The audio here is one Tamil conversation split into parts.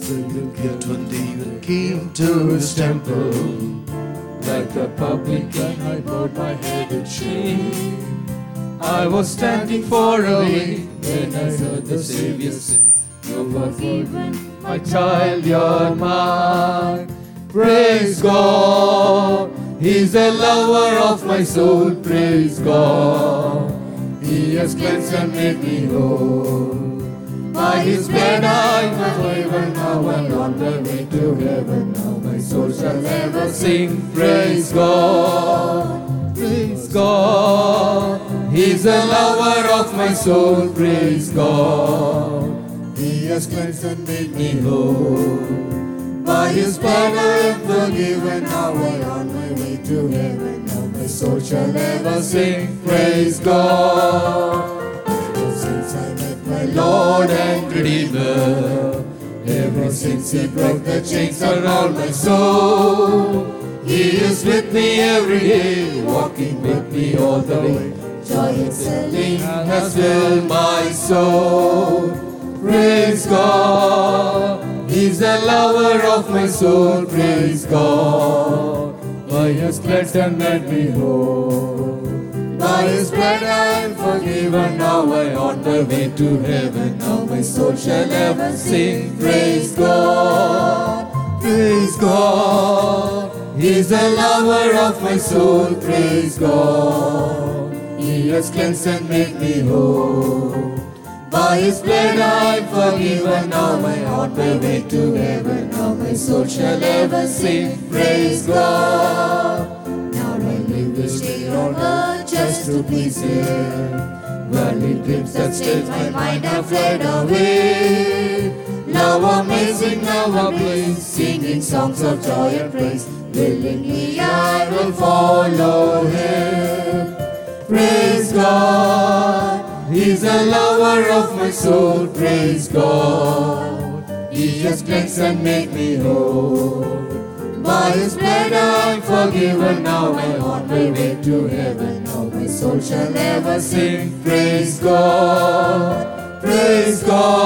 Yet one day you came to his temple. Like a publican, I bowed my head in shame. I was standing far away when I heard the Savior say, You are forgiven, my child, you're mine. Praise God, He's the lover of my soul. Praise God, He has cleansed and made me whole. By His blood I'm forgiven now and on the way to heaven. Now my soul shall ever sing. Praise God, praise God. He's the lover of my soul. Praise God. He has cleansed and made me whole. By His blood I am forgiven. Now I on my way to heaven. Now my soul shall ever sing. Praise God. Ever since I met my Lord and Redeemer, ever since He broke the chains around my soul, He is with me every day, walking with me all the way. Joy excelling has filled my soul. Praise God, He's the lover of my soul. Praise God, by His blood and made me whole. By His blood I am forgiven. Now I on the way to heaven. Now my soul shall ever sing. Praise God, praise God. He's the lover of my soul. Praise God. He has cleansed and made me whole. By His blood I am forgiven. Now my on the way to heaven. Now my soul shall ever sing. Praise God. Now I live this day on earth just to please Him. Worldly dreams that state my mind have fled away. Now amazing, now I'm pleased, singing songs of joy and praise. Willingly I will follow Him. Praise God, He's the lover of my soul. Praise God, He has cleansed and made me whole. By His blood I'm forgiven. Now I'm on my way to heaven. Now my soul shall ever sing. Praise God, praise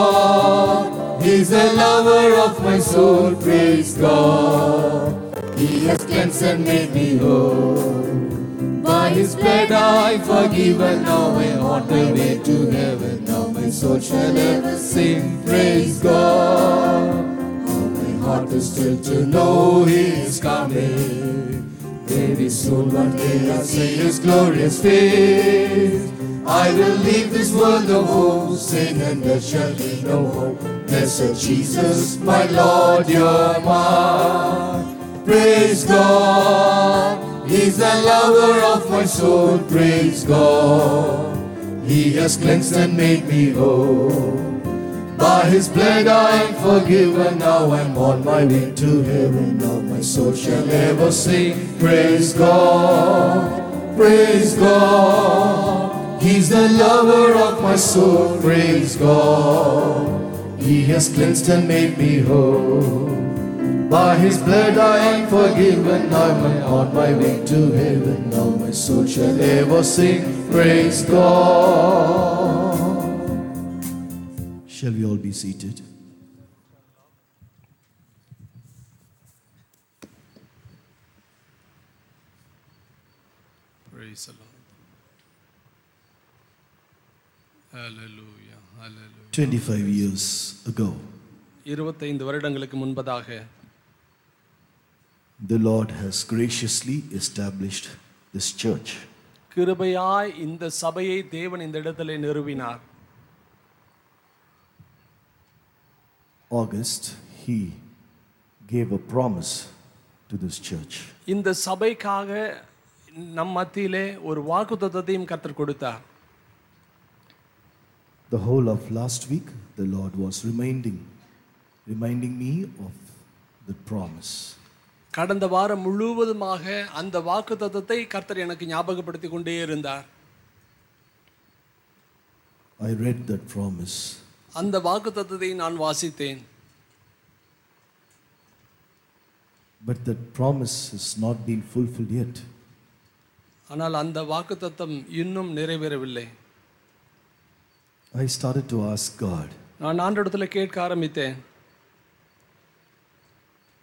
God. He's the lover of my soul. Praise God. He has cleansed and made me whole. By His blood I'm forgiven. Now I'm on my way to heaven. Now my soul shall ever sing. Praise God. How my heart is still to know He is coming. Very soon one day I'll see His glorious face. I will leave this world of woe, sin and there shall be no hope. Blessed Jesus, my Lord, you're mine. Praise God, He's the lover of my soul. Praise God, He has cleansed and made me whole. By His blood I am forgiven. Now I'm on my way to heaven. Now my soul shall ever sing. Praise God, praise God. He's the lover of my soul. Praise God. He has cleansed and made me whole. By His blood I am forgiven. I'm on my way to heaven. Now my soul shall ever sing. Praise God. Shall we all be seated? Praise the Lord. Hallelujah. Hallelujah. 25 years ago, இருபத்தைந்து வருடங்களுக்கு முன்பதாக the Lord has graciously established this church. கிருபையாய் இந்த சபையை தேவன் இந்த இடத்திலே நிறுவினார் August, He gave a promise to this church. இந்த சபைக்காக நம் மத்தியிலே ஒரு வாக்குத்தத்தத்தையும் கர்த்தர் கொடுத்தார் The whole of last week, the Lord was reminding, reminding me of the promise. கடந்த வாரம் முழுவதுமாக அந்த வாக்குத்தத்தத்தை கர்த்தர் எனக்கு ஞாபகப்படுத்தி கொண்டே இருந்தார் I read that promise அந்த வாக்குத்தத்தத்தை நான் வாசித்தேன் But that promise has not been fulfilled yet. ஆனால் அந்த வாக்குத்தத்தம் இன்னும் நிறைவேறவில்லை I started to ask God, நான் ஆண்டஇடத்துல கேட்க ஆரம்பித்தேன்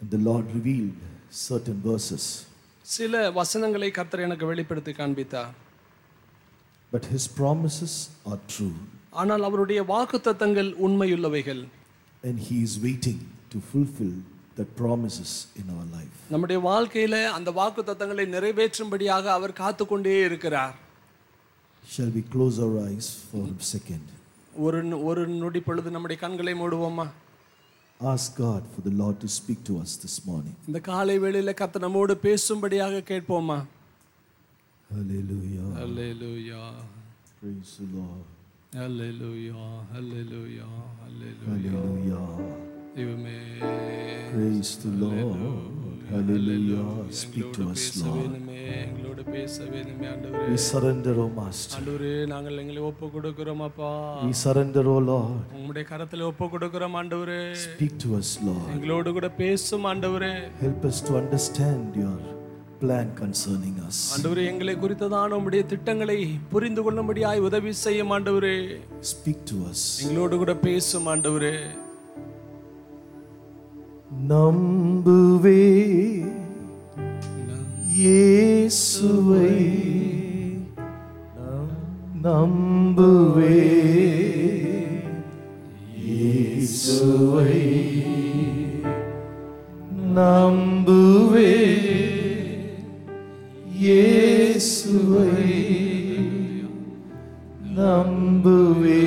And the Lord revealed certain verses. சில வசனங்களை கர்த்தர் எனக்கு வெளிப்படுத்தி காண்பித்தார் But his promises are true. ஆனால் அவருடைய வாக்குத்தத்தங்கள் உண்மையுள்ளவைகள் And he is waiting to fulfill the promises in our life. நம்முடைய வாழ்க்கையில அந்த வாக்குத்தத்தங்களை நிறைவேற்றும்படியாக அவர் காத்து கொண்டே இருக்கிறார் Shall we close our eyes for a second? ஒரு நொ- ஒரு நொடி பொழுது நம்முடைய கண்களை மூடுவோமா Ask God for the Lord to speak to us this morning. இந்த காலை வேளையில கர்த்தர் நம்மோடு பேசும்படியாக கேட்போமா Hallelujah. Hallelujah Praise the Lord. Hallelujah hallelujah hallelujah Hallelujah. தெய்வமே Praise the Lord. Hallelujah. Speak to எங்களோடு us, பேச Lord. வேணுமே எங்களோடு பேச வேணுமே ஆண்டவரே We surrender, O Master. ஆண்டவரே நாங்கள் எங்களை ஒப்பு கொடுக்கிறோம் அப்பா We surrender, O Lord. உங்களுடைய கரத்துல ஒப்பு கொடுக்கிறோம் ஆண்டவரே Speak to us, Lord. எங்களோடு கூட பேசும் ஆண்டவரே Help us to understand your plan concerning us. ஆண்டவரே எங்களை குறித்ததான உம்முடைய திட்டங்களை புரிந்து கொள்ளும்படியாய் உதவி செய்யும் ஆண்டவரே Speak to us. எங்களோடு கூட பேசும் ஆண்டவரே நம்புவே இயேசுவை நம்புவே இயேசுவை நம்புவே இயேசுவை நம்புவே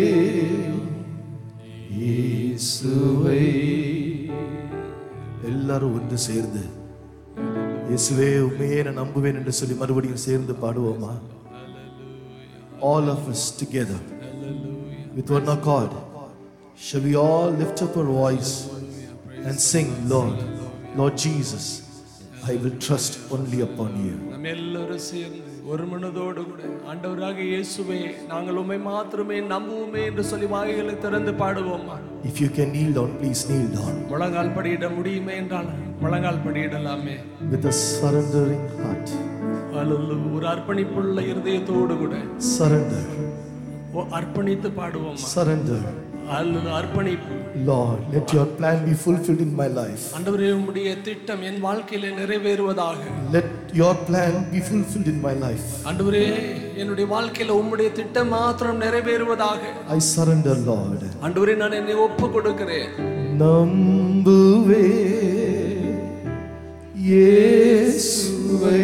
இயேசுவை எல்லாரும் ஒன்று சேர்ந்து இயேசுவே உண்மையே நான் நம்புவேன் என்று சொல்லி மறுபடியும் சேர்ந்து பாடுவோமா all of us together with one accord shall we all lift up our voice and sing lord lord jesus i will trust only upon you நம்ம எல்லாரும் சேர்ந்து ஒரு மனதோடு கூட ஆண்டவராக இயேசுவே நாங்கள் உம்மை மாத்திரமே நம்புவோமே என்று சொல்லி வாய்களை திறந்து பாடுவோமா if you can kneel down please kneel down முழங்கால் படியிட முடியுமே என்றால் முழங்கால் படியிடலாமே with a surrendering heart அல்லது ஒரு அர்ப்பணிப்புள்ள இருதயத்தோடு கூட surrender ஓ- அர்ப்பணித்து பாடுவோமா surrender அல்லது அர்ப்பணிப்பு lord let your plan be fulfilled in my life ஆண்டவரே உம்முடைய திட்டம் என் வாழ்க்கையில நிறைவேறுவதாக let your plan be fulfilled in my life ஆண்டவரே என்னுடைய வாழ்க்கையில உம்முடைய திட்டம் மாத்திரம் நிறைவேறுவதாக i surrender lord ஆண்டவரே நான் என்னை ஒப்பு கொடுக்கிறேன் நம்புவே இயேசுவை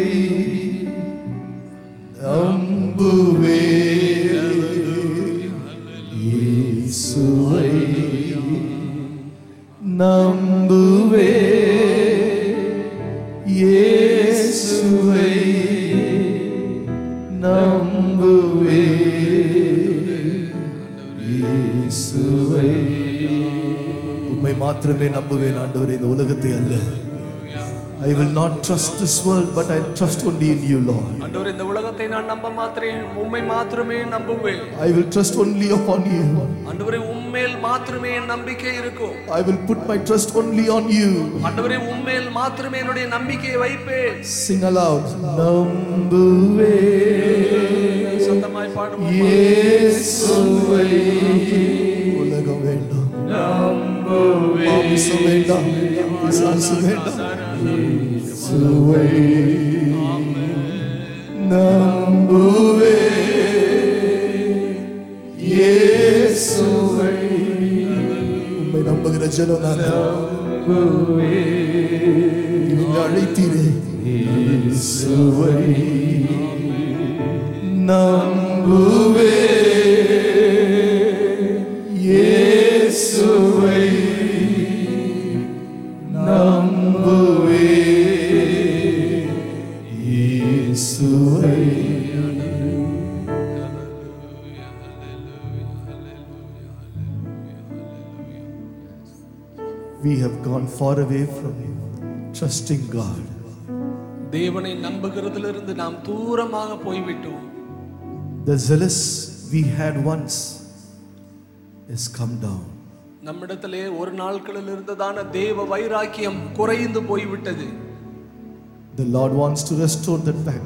நம்புவே இயேசுவை நம்புவே இயேசுவை நம்புவே இயேசுவை உம்மை மாத்திரமே நம்புவேன் ஆண்டவரே இந்த உலகத்தை அல்ல I will not trust this world but I trust only in you Lord ஆண்டவரே இந்த உலகத்தை நான் நம்ப மாத்திரேன் உம்மை மாத்திரமே நம்புவேன் I will trust only upon you ஆண்டவரே உம்மேல் மாத்திரமே என் நம்பிக்கை இருக்கும் I will put my trust only on you ஆண்டவரே உம்மேல் மாத்திரமே என்னுடைய நம்பிக்கையை வைப்பேன் சிங் அலவுட் நம்புவே சத்தமாய் பாடுவோம் இயேசுவை உலகம் வேண்டாம் மாமிசம் வேண்டாம் பிசாசு வேண்டாம் இயேசுவை நம்புவே இயேசுவை உம்மை நம்புகிற ஜனம் நான் நீங்க அழைத்தீரே இயேசுவை நம்புவே இயேசுவை நம்புவே இயேசுவை We have gone far away from trusting God. தேவனை நம்புகிறதிலிருந்து நாம் தூரமாக போய்விட்டோம் The zealous we had once has come down. நம்மிடத்திலே ஒரு நாட்களில் இருந்ததான தேவ வைராக்கியம் குறைந்து போய்விட்டது The Lord wants to restore that back.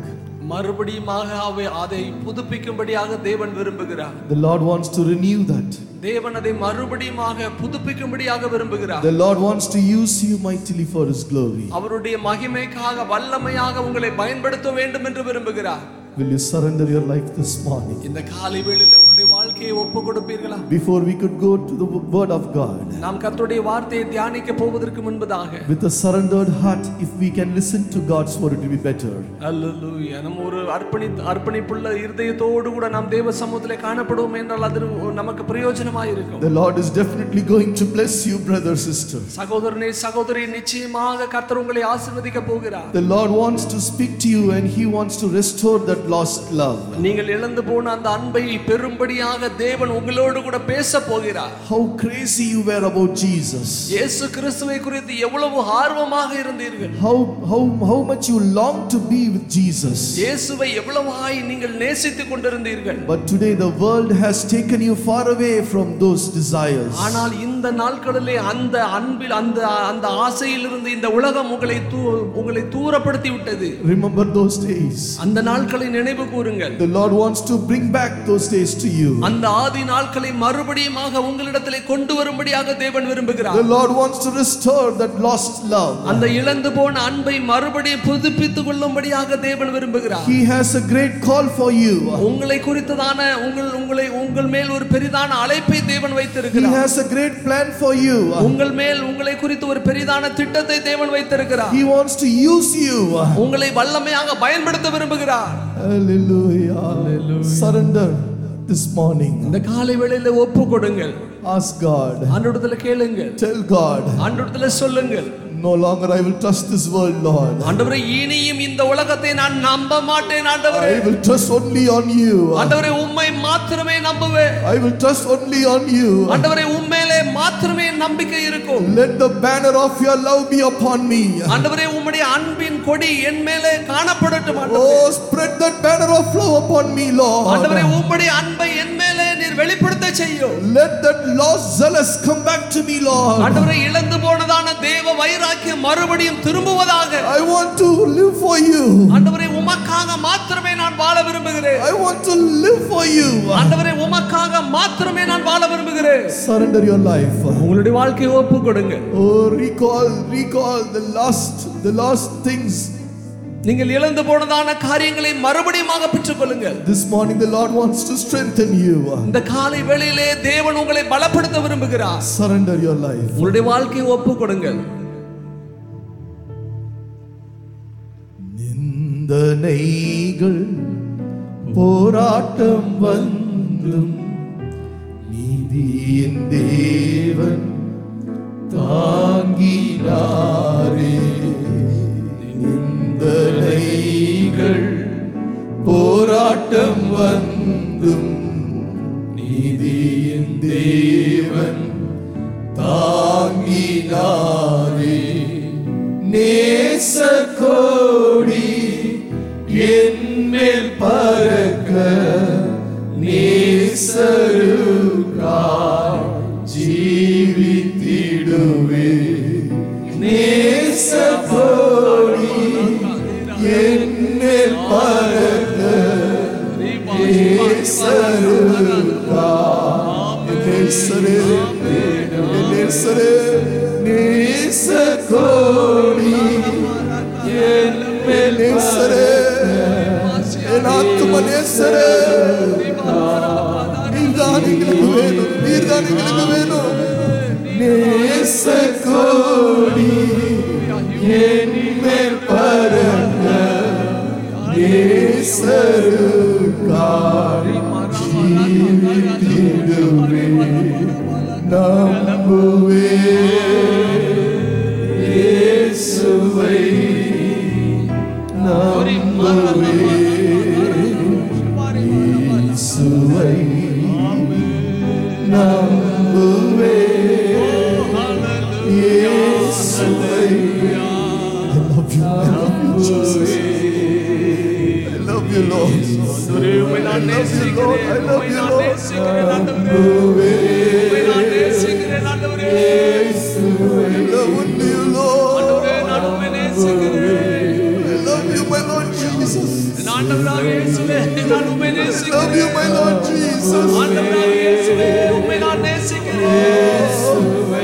மறுபடியுமாக அவை அதை புதுப்பிக்கும்படியாக தேவன் விரும்புகிறார் The Lord wants to renew that. தேவன் அதை மறுபடியுமாக புதுப்பிக்கும்படியாக விரும்புகிறார் The Lord wants to use you mightily for His glory. அவருடைய மகிமைக்காக வல்லமையாக உங்களை பயன்படுத்த வேண்டும் என்று விரும்புகிறார் Will you surrender your life this morning? இந்த காலை வேளையில உங்களுடைய வாழ்க்கையை ஒப்பு கொடுப்பீர்களா Before we could go to the Word of God, நாம் கர்த்தருடைய வார்த்தையை தியானிக்க போவதற்கு முன்பதாக with a surrendered heart, if we can listen to God's Word, it will be better. அல்லேலூயா நம்ம ஒரு அர்ப்பணி அர்ப்பணிப்புள்ள இருதயத்தோடு கூட நாம் தேவ சமூகத்திலே காணப்படுவோம் என்றால் அது நமக்கு பிரயோஜனமாக இருக்கும் The Lord is definitely going to bless you, brother, sister. சகோதரனே சகோதரி நிச்சயமாக கர்த்தர் உங்களை ஆசீர்வதிக்க போகிறார் The Lord wants to speak to you and He wants to restore that lost love. நீங்கள் இழந்து போன அந்த அன்பை பெரும்படியாக தேவன் உங்களோடு கூட பேச போகிறார் How crazy you were about Jesus. இயேசு கிறிஸ்துவை குறித்து எவ்வளவு ஆர்வமாக இருந்தீர்கள் How, how, how much you long to be with Jesus. இயேசுவை எவ்வளவாய் நீங்கள் நேசித்துக் கொண்டிருந்தீர்கள் But today the world has taken you far away from those desires. ஆனால் இந்த நாட்களிலே அந்த அன்பில் அந்த அந்த ஆசையிலிருந்து இந்த உலகம் உங்களை தூ- உங்களை தூரப்படுத்தி விட்டது Remember those days. அந்த நாட்களை நினைவு கூறுங்கள் The Lord wants to bring back those days to you. அந்த ஆதி நாட்களை மறுபடியுமாக உங்களிடத்திலே கொண்டு வரும்படியாக தேவன் விரும்புகிறார் The Lord wants to restore that lost love. அந்த இழந்து போன அன்பை மறுபடியும் புதுப்பித்துக் கொள்ளும்படியாக தேவன் விரும்புகிறார் He has a great call for you. உங்களை குறித்ததான உங்கள் உங்களை உங்கள் மேல் ஒரு பெரிதான அழைப்பை தேவன் He வைத்திருக்கிறார் has a great plan for you. உங்கள் மேல் உங்களை குறித்து ஒரு பெரிதான திட்டத்தை தேவன் வைத்திருக்கிறார் He wants to use you. உங்களை வல்லமையாக பயன்படுத்த விரும்புகிறார் Hallelujah. Surrender this morning. இந்த காலை வேளையில ஒப்பு கொடுங்கள் Ask God. ஆண்டோடத்துல கேளுங்கள் Tell God, ஆண்டோடத்துல சொல்லுங்கள் no longer I will trust this world, Lord. ஆண்டவரே இனியும் இந்த உலகத்தை நான் நம்ப மாட்டேன் ஆண்டவரே I will trust only on you. ஆண்டவரே உம்மை மாத்திரமே நம்புவேன் I will trust only on you. ஆண்டவரே உண்மையிலே மாத்திரமே என் நம்பிக்கை இருக்கும் Let the banner of your love be upon me. ஆண்டவரே உம்முடைய அன்பின் கொடி என் மேலே காணப்படட்டும் ஆண்டவரே. Oh, spread that banner of love upon me, ஆண்டவரே Lord. உம்முடைய அன்பை என் மேலே நீர் வெளிப்படுத்த செய்யும் Let that lost zealous come back to me, Lord. ஆண்டவரே இழந்து போனதான தேவ வைராக்கியம் மறுபடியும் திரும்புவதாக I want to live for you. ஆண்டவரே உமக்காக மாத்திரமே நான் வாழ விரும்புகிறேன் I want to live for you. ஆண்டவரே உமக்காக மாத்திரமே நான் வாழ விரும்புகிறேன் Surrender your life. உங்களுடைய வாழ்க்கையை ஒப்பு கொடுங்க Oh, recall, recall the lost, the lost things. நீங்கள் இழந்து போனதான காரியங்களை மறுபடியுமாக பெற்றுக்கொள்ளுங்கள் This morning, the Lord wants to strengthen you. இந்த காலை வேளையிலே தேவன் உங்களை பலப்படுத்த விரும்புகிறார் Surrender your life. உங்களுடைய வாழ்க்கையை ஒப்பு கொடுங்கள் நிந்தனைகள் போராட்டம் வந்தும் நீதியின் தேவன் தாங்கினாரே நிந்தனைகள் போராட்டம் வந்தும் நீதியின் தேவன் தாங்கினாரே நேச கோடி என்மேல் பறக்க நேசருக்காய் ஜீவித்திடுவே நேச கோடி என்மேல் பறக்க நேசருக்காய் நேசரே நேசரே நேச கோடி நேசரே என் ஆத்தும நேசரே நீர்தான் எங்களுக்கு வேணும் நீர்தான் எங்களுக்கு வேணும் நேச கோடி என் மேல் பரங்க நேசருக்காய் ஜீவித்திடுவே நம்புவே இயேசுவை நம்புவே இயேசுவை நம்புவே இயேசுவை I love you, I love you, Jesus. I love you, Lord. உம்மை நான் நேசிக்கிறேன். I love உம்மை you, நான் Lord. நேசிக்கிறேன், ஆண்டவரே. நம்புவே உம்மை நான் நேசிக்கிறேன், ஆண்டவரே. இயேசுவை love only you, Lord. ஆண்டவரே, நான் உம்மை நேசிக்கிறேன். I love you, my Lord Jesus. நான் ஆண்டவராக இயேசுவே நான் உம்மை Love நேசிக்கிறேன் you, my Lord Jesus. ஆண்டவராக இயேசுவே உம்மை நான் நேசிக்கிறேன்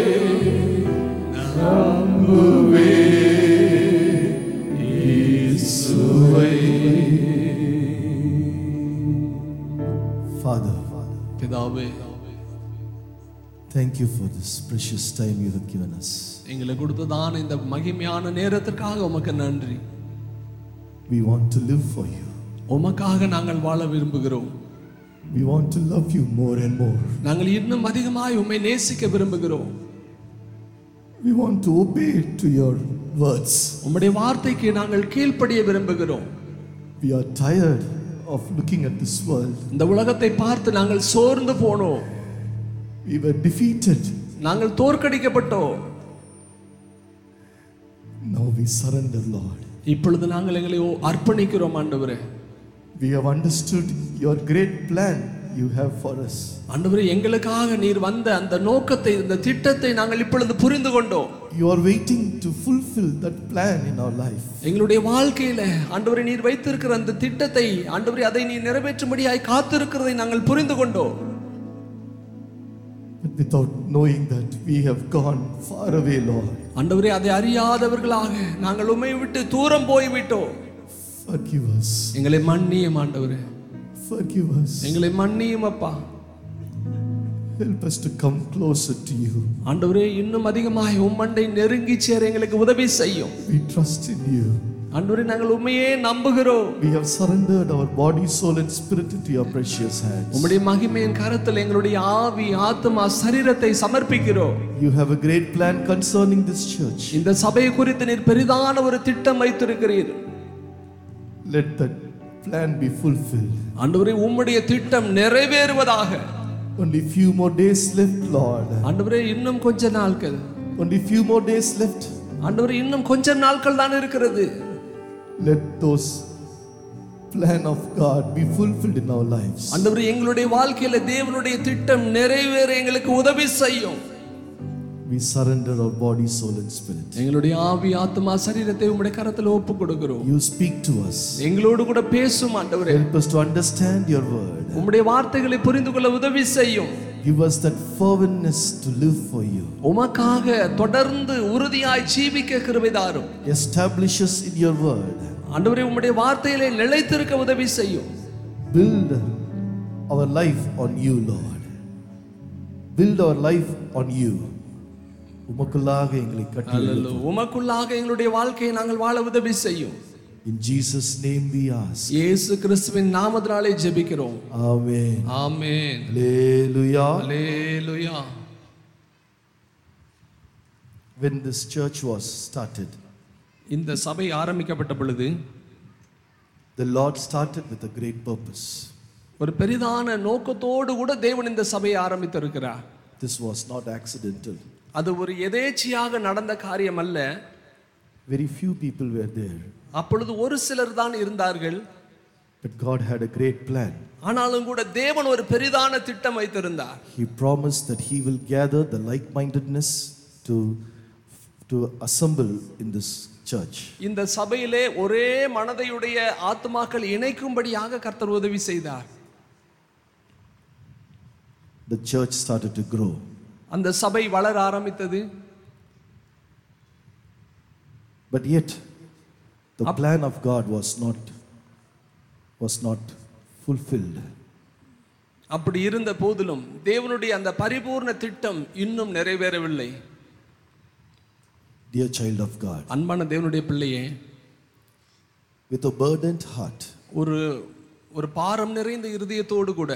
Father, பிதாவே thank you for this precious time you have given us. எங்களுக்கு கொடுத்ததான இந்த மகிமையான நேரத்திற்காக உமக்கு நன்றி We want to live for you. உமக்காக நாங்கள் வாழ விரும்புகிறோம் We want to love you more and more. நாங்கள் இன்னும் அதிகமாய் உம்மை நேசிக்க விரும்புகிறோம் We want to obey to your words. உம்முடைய வார்த்தைக்கு நாங்கள் கீழ்ப்படிய விரும்புகிறோம் We are tired of looking at this world. இந்த உலகத்தை பார்த்து நாங்கள் சோர்ந்து போனோம் We were defeated. நாங்கள் தோற்கடிக்கப்பட்டோம் Now we surrender, Lord. இப்பொழுது நாங்கள் எங்களை அர்ப்பணிக்கிறோம் ஆண்டவரே We have understood your great plan you have for us. ஆண்டவரே எங்களுக்காக நீர் வந்த அந்த நோக்கத்தை இந்த திட்டத்தை நாங்கள் இப்பொழுது புரிந்து கொண்டோம் You are waiting to fulfill that plan in our life. எங்களுடைய வாழ்க்கையில ஆண்டவரை நீர் வைத்திருக்கிற அந்த திட்டத்தை ஆண்டவரே அதை நீ நிறைவேற்றும்படியாய் காத்திருக்கிறதை நாங்கள் புரிந்து கொண்டோம் But without knowing that we have gone far away, Lord. ஆண்டவரே அதை அறியாதவர்களாக நாங்கள் உம்மை விட்டு தூரம் போய்விட்டோம் Forgive us. எங்களை மன்னியும் ஆண்டவரே Forgive us. எங்களை மன்னியும் அப்பா Help us to come closer to you. ஆண்டவரே இன்னும் அதிகமாய் உம்மண்டை நெருங்கி சேர எங்களுக்கு உதவி செய்யும் We trust in you. ஆண்டவரே நாங்கள் உண்மையே நம்புகிறோம் We have surrendered our body, soul, and spirit into your precious hands. உம்முடைய மகிமையின் கரத்தில் எங்களுடைய ஆவி ஆத்மா சரீரத்தை சமர்ப்பிக்கிறோம் You have a great plan concerning this church. இந்த சபை குறித்து நீர் பெரிதான ஒரு திட்டம் வைத்திருக்கிறீர் Let that plan be fulfilled. ஆண்டவரே உம்முடைய திட்டம் நிறைவேறுவதாக Only few more days left, Lord. ஆண்டவரே இன்னும் கொஞ்ச நாட்கள் Only few more days left. ஆண்டவரே இன்னும் கொஞ்ச நாட்கள் தான் இருக்கிறது Let those plan of God be fulfilled in our lives. ஆண்டவரே எங்களுடைய வாழ்க்கையில தேவனுடைய திட்டம் நிறைவேற எங்களுக்கு உதவி செய்யும் We surrender our body, soul, and spirit. எங்களுடைய ஆவி ஆத்மா சரீரத்தை உம்முடைய கரத்தில் ஒப்பு கொடுக்கிறோம் You speak to us. எங்களோடு கூட பேசும் ஆண்டவரே Help us to understand your word. உம்முடைய வார்த்தைகளை புரிந்து கொள்ள உதவி செய்யும் Give us that ferventness to live for you. உமக்காக தொடர்ந்து உறுதியாய் ஜீவிக்க கிருபைதாரும் Establish us in your word. ஆண்டவரே உம்முடைய வார்த்தையிலே நிலைத்திருக்க உதவி செய்யும் Build our life on you, Lord. Build our life on you. உமக்குள்ளாக எங்களை கட்டி அல்லேலூயா. உமக்குள்ளாக எங்களுடைய வாழ்க்கையை நாங்கள் வாழ உதவி செய்யும் In Jesus' name we ask. இயேசு கிறிஸ்துவின் நாமத்தினாலே ஜெபிக்கிறோம் Amen. Amen Hallelujah. Hallelujah When this church was started, இந்த சபை ஆரம்பிக்கப்பட்ட பொழுது the Lord started with a great purpose. ஒரு பெரிதான நோக்கத்தோடு கூட தேவன் இந்த சபையை ஆரம்பித்திருக்கிறார் This was not accidental. அது ஒரு எதேச்சியாக நடந்த காரியம் அல்ல Very few people were there, அப்பொழுது ஒரு சிலர் தான் இருந்தார்கள் but God had a great plan. ஆனாலும் கூட தேவன் ஒரு பெரிதான திட்டம் வைத்திருந்தார் He promised that He will gather the like mindedness to, to assemble in this church. இந்த சபையிலே ஒரே மனதையுடைய ஆத்மாக்கள் இணைக்கும்படியாக கர்த்தர் உதவி செய்தார் The church started to grow. அந்த சபை வளர ஆரம்பித்தது But yet, the plan of God was not, was not fulfilled. அப்படி இருந்த போதிலும் தேவனுடைய அந்த பரிபூர்ண திட்டம் இன்னும் நிறைவேறவில்லை Dear child of God, அன்பான தேவனுடைய பிள்ளையே with a burdened heart, ஒரு ஒரு பாரம் நிறைந்த இருதயத்தோடு கூட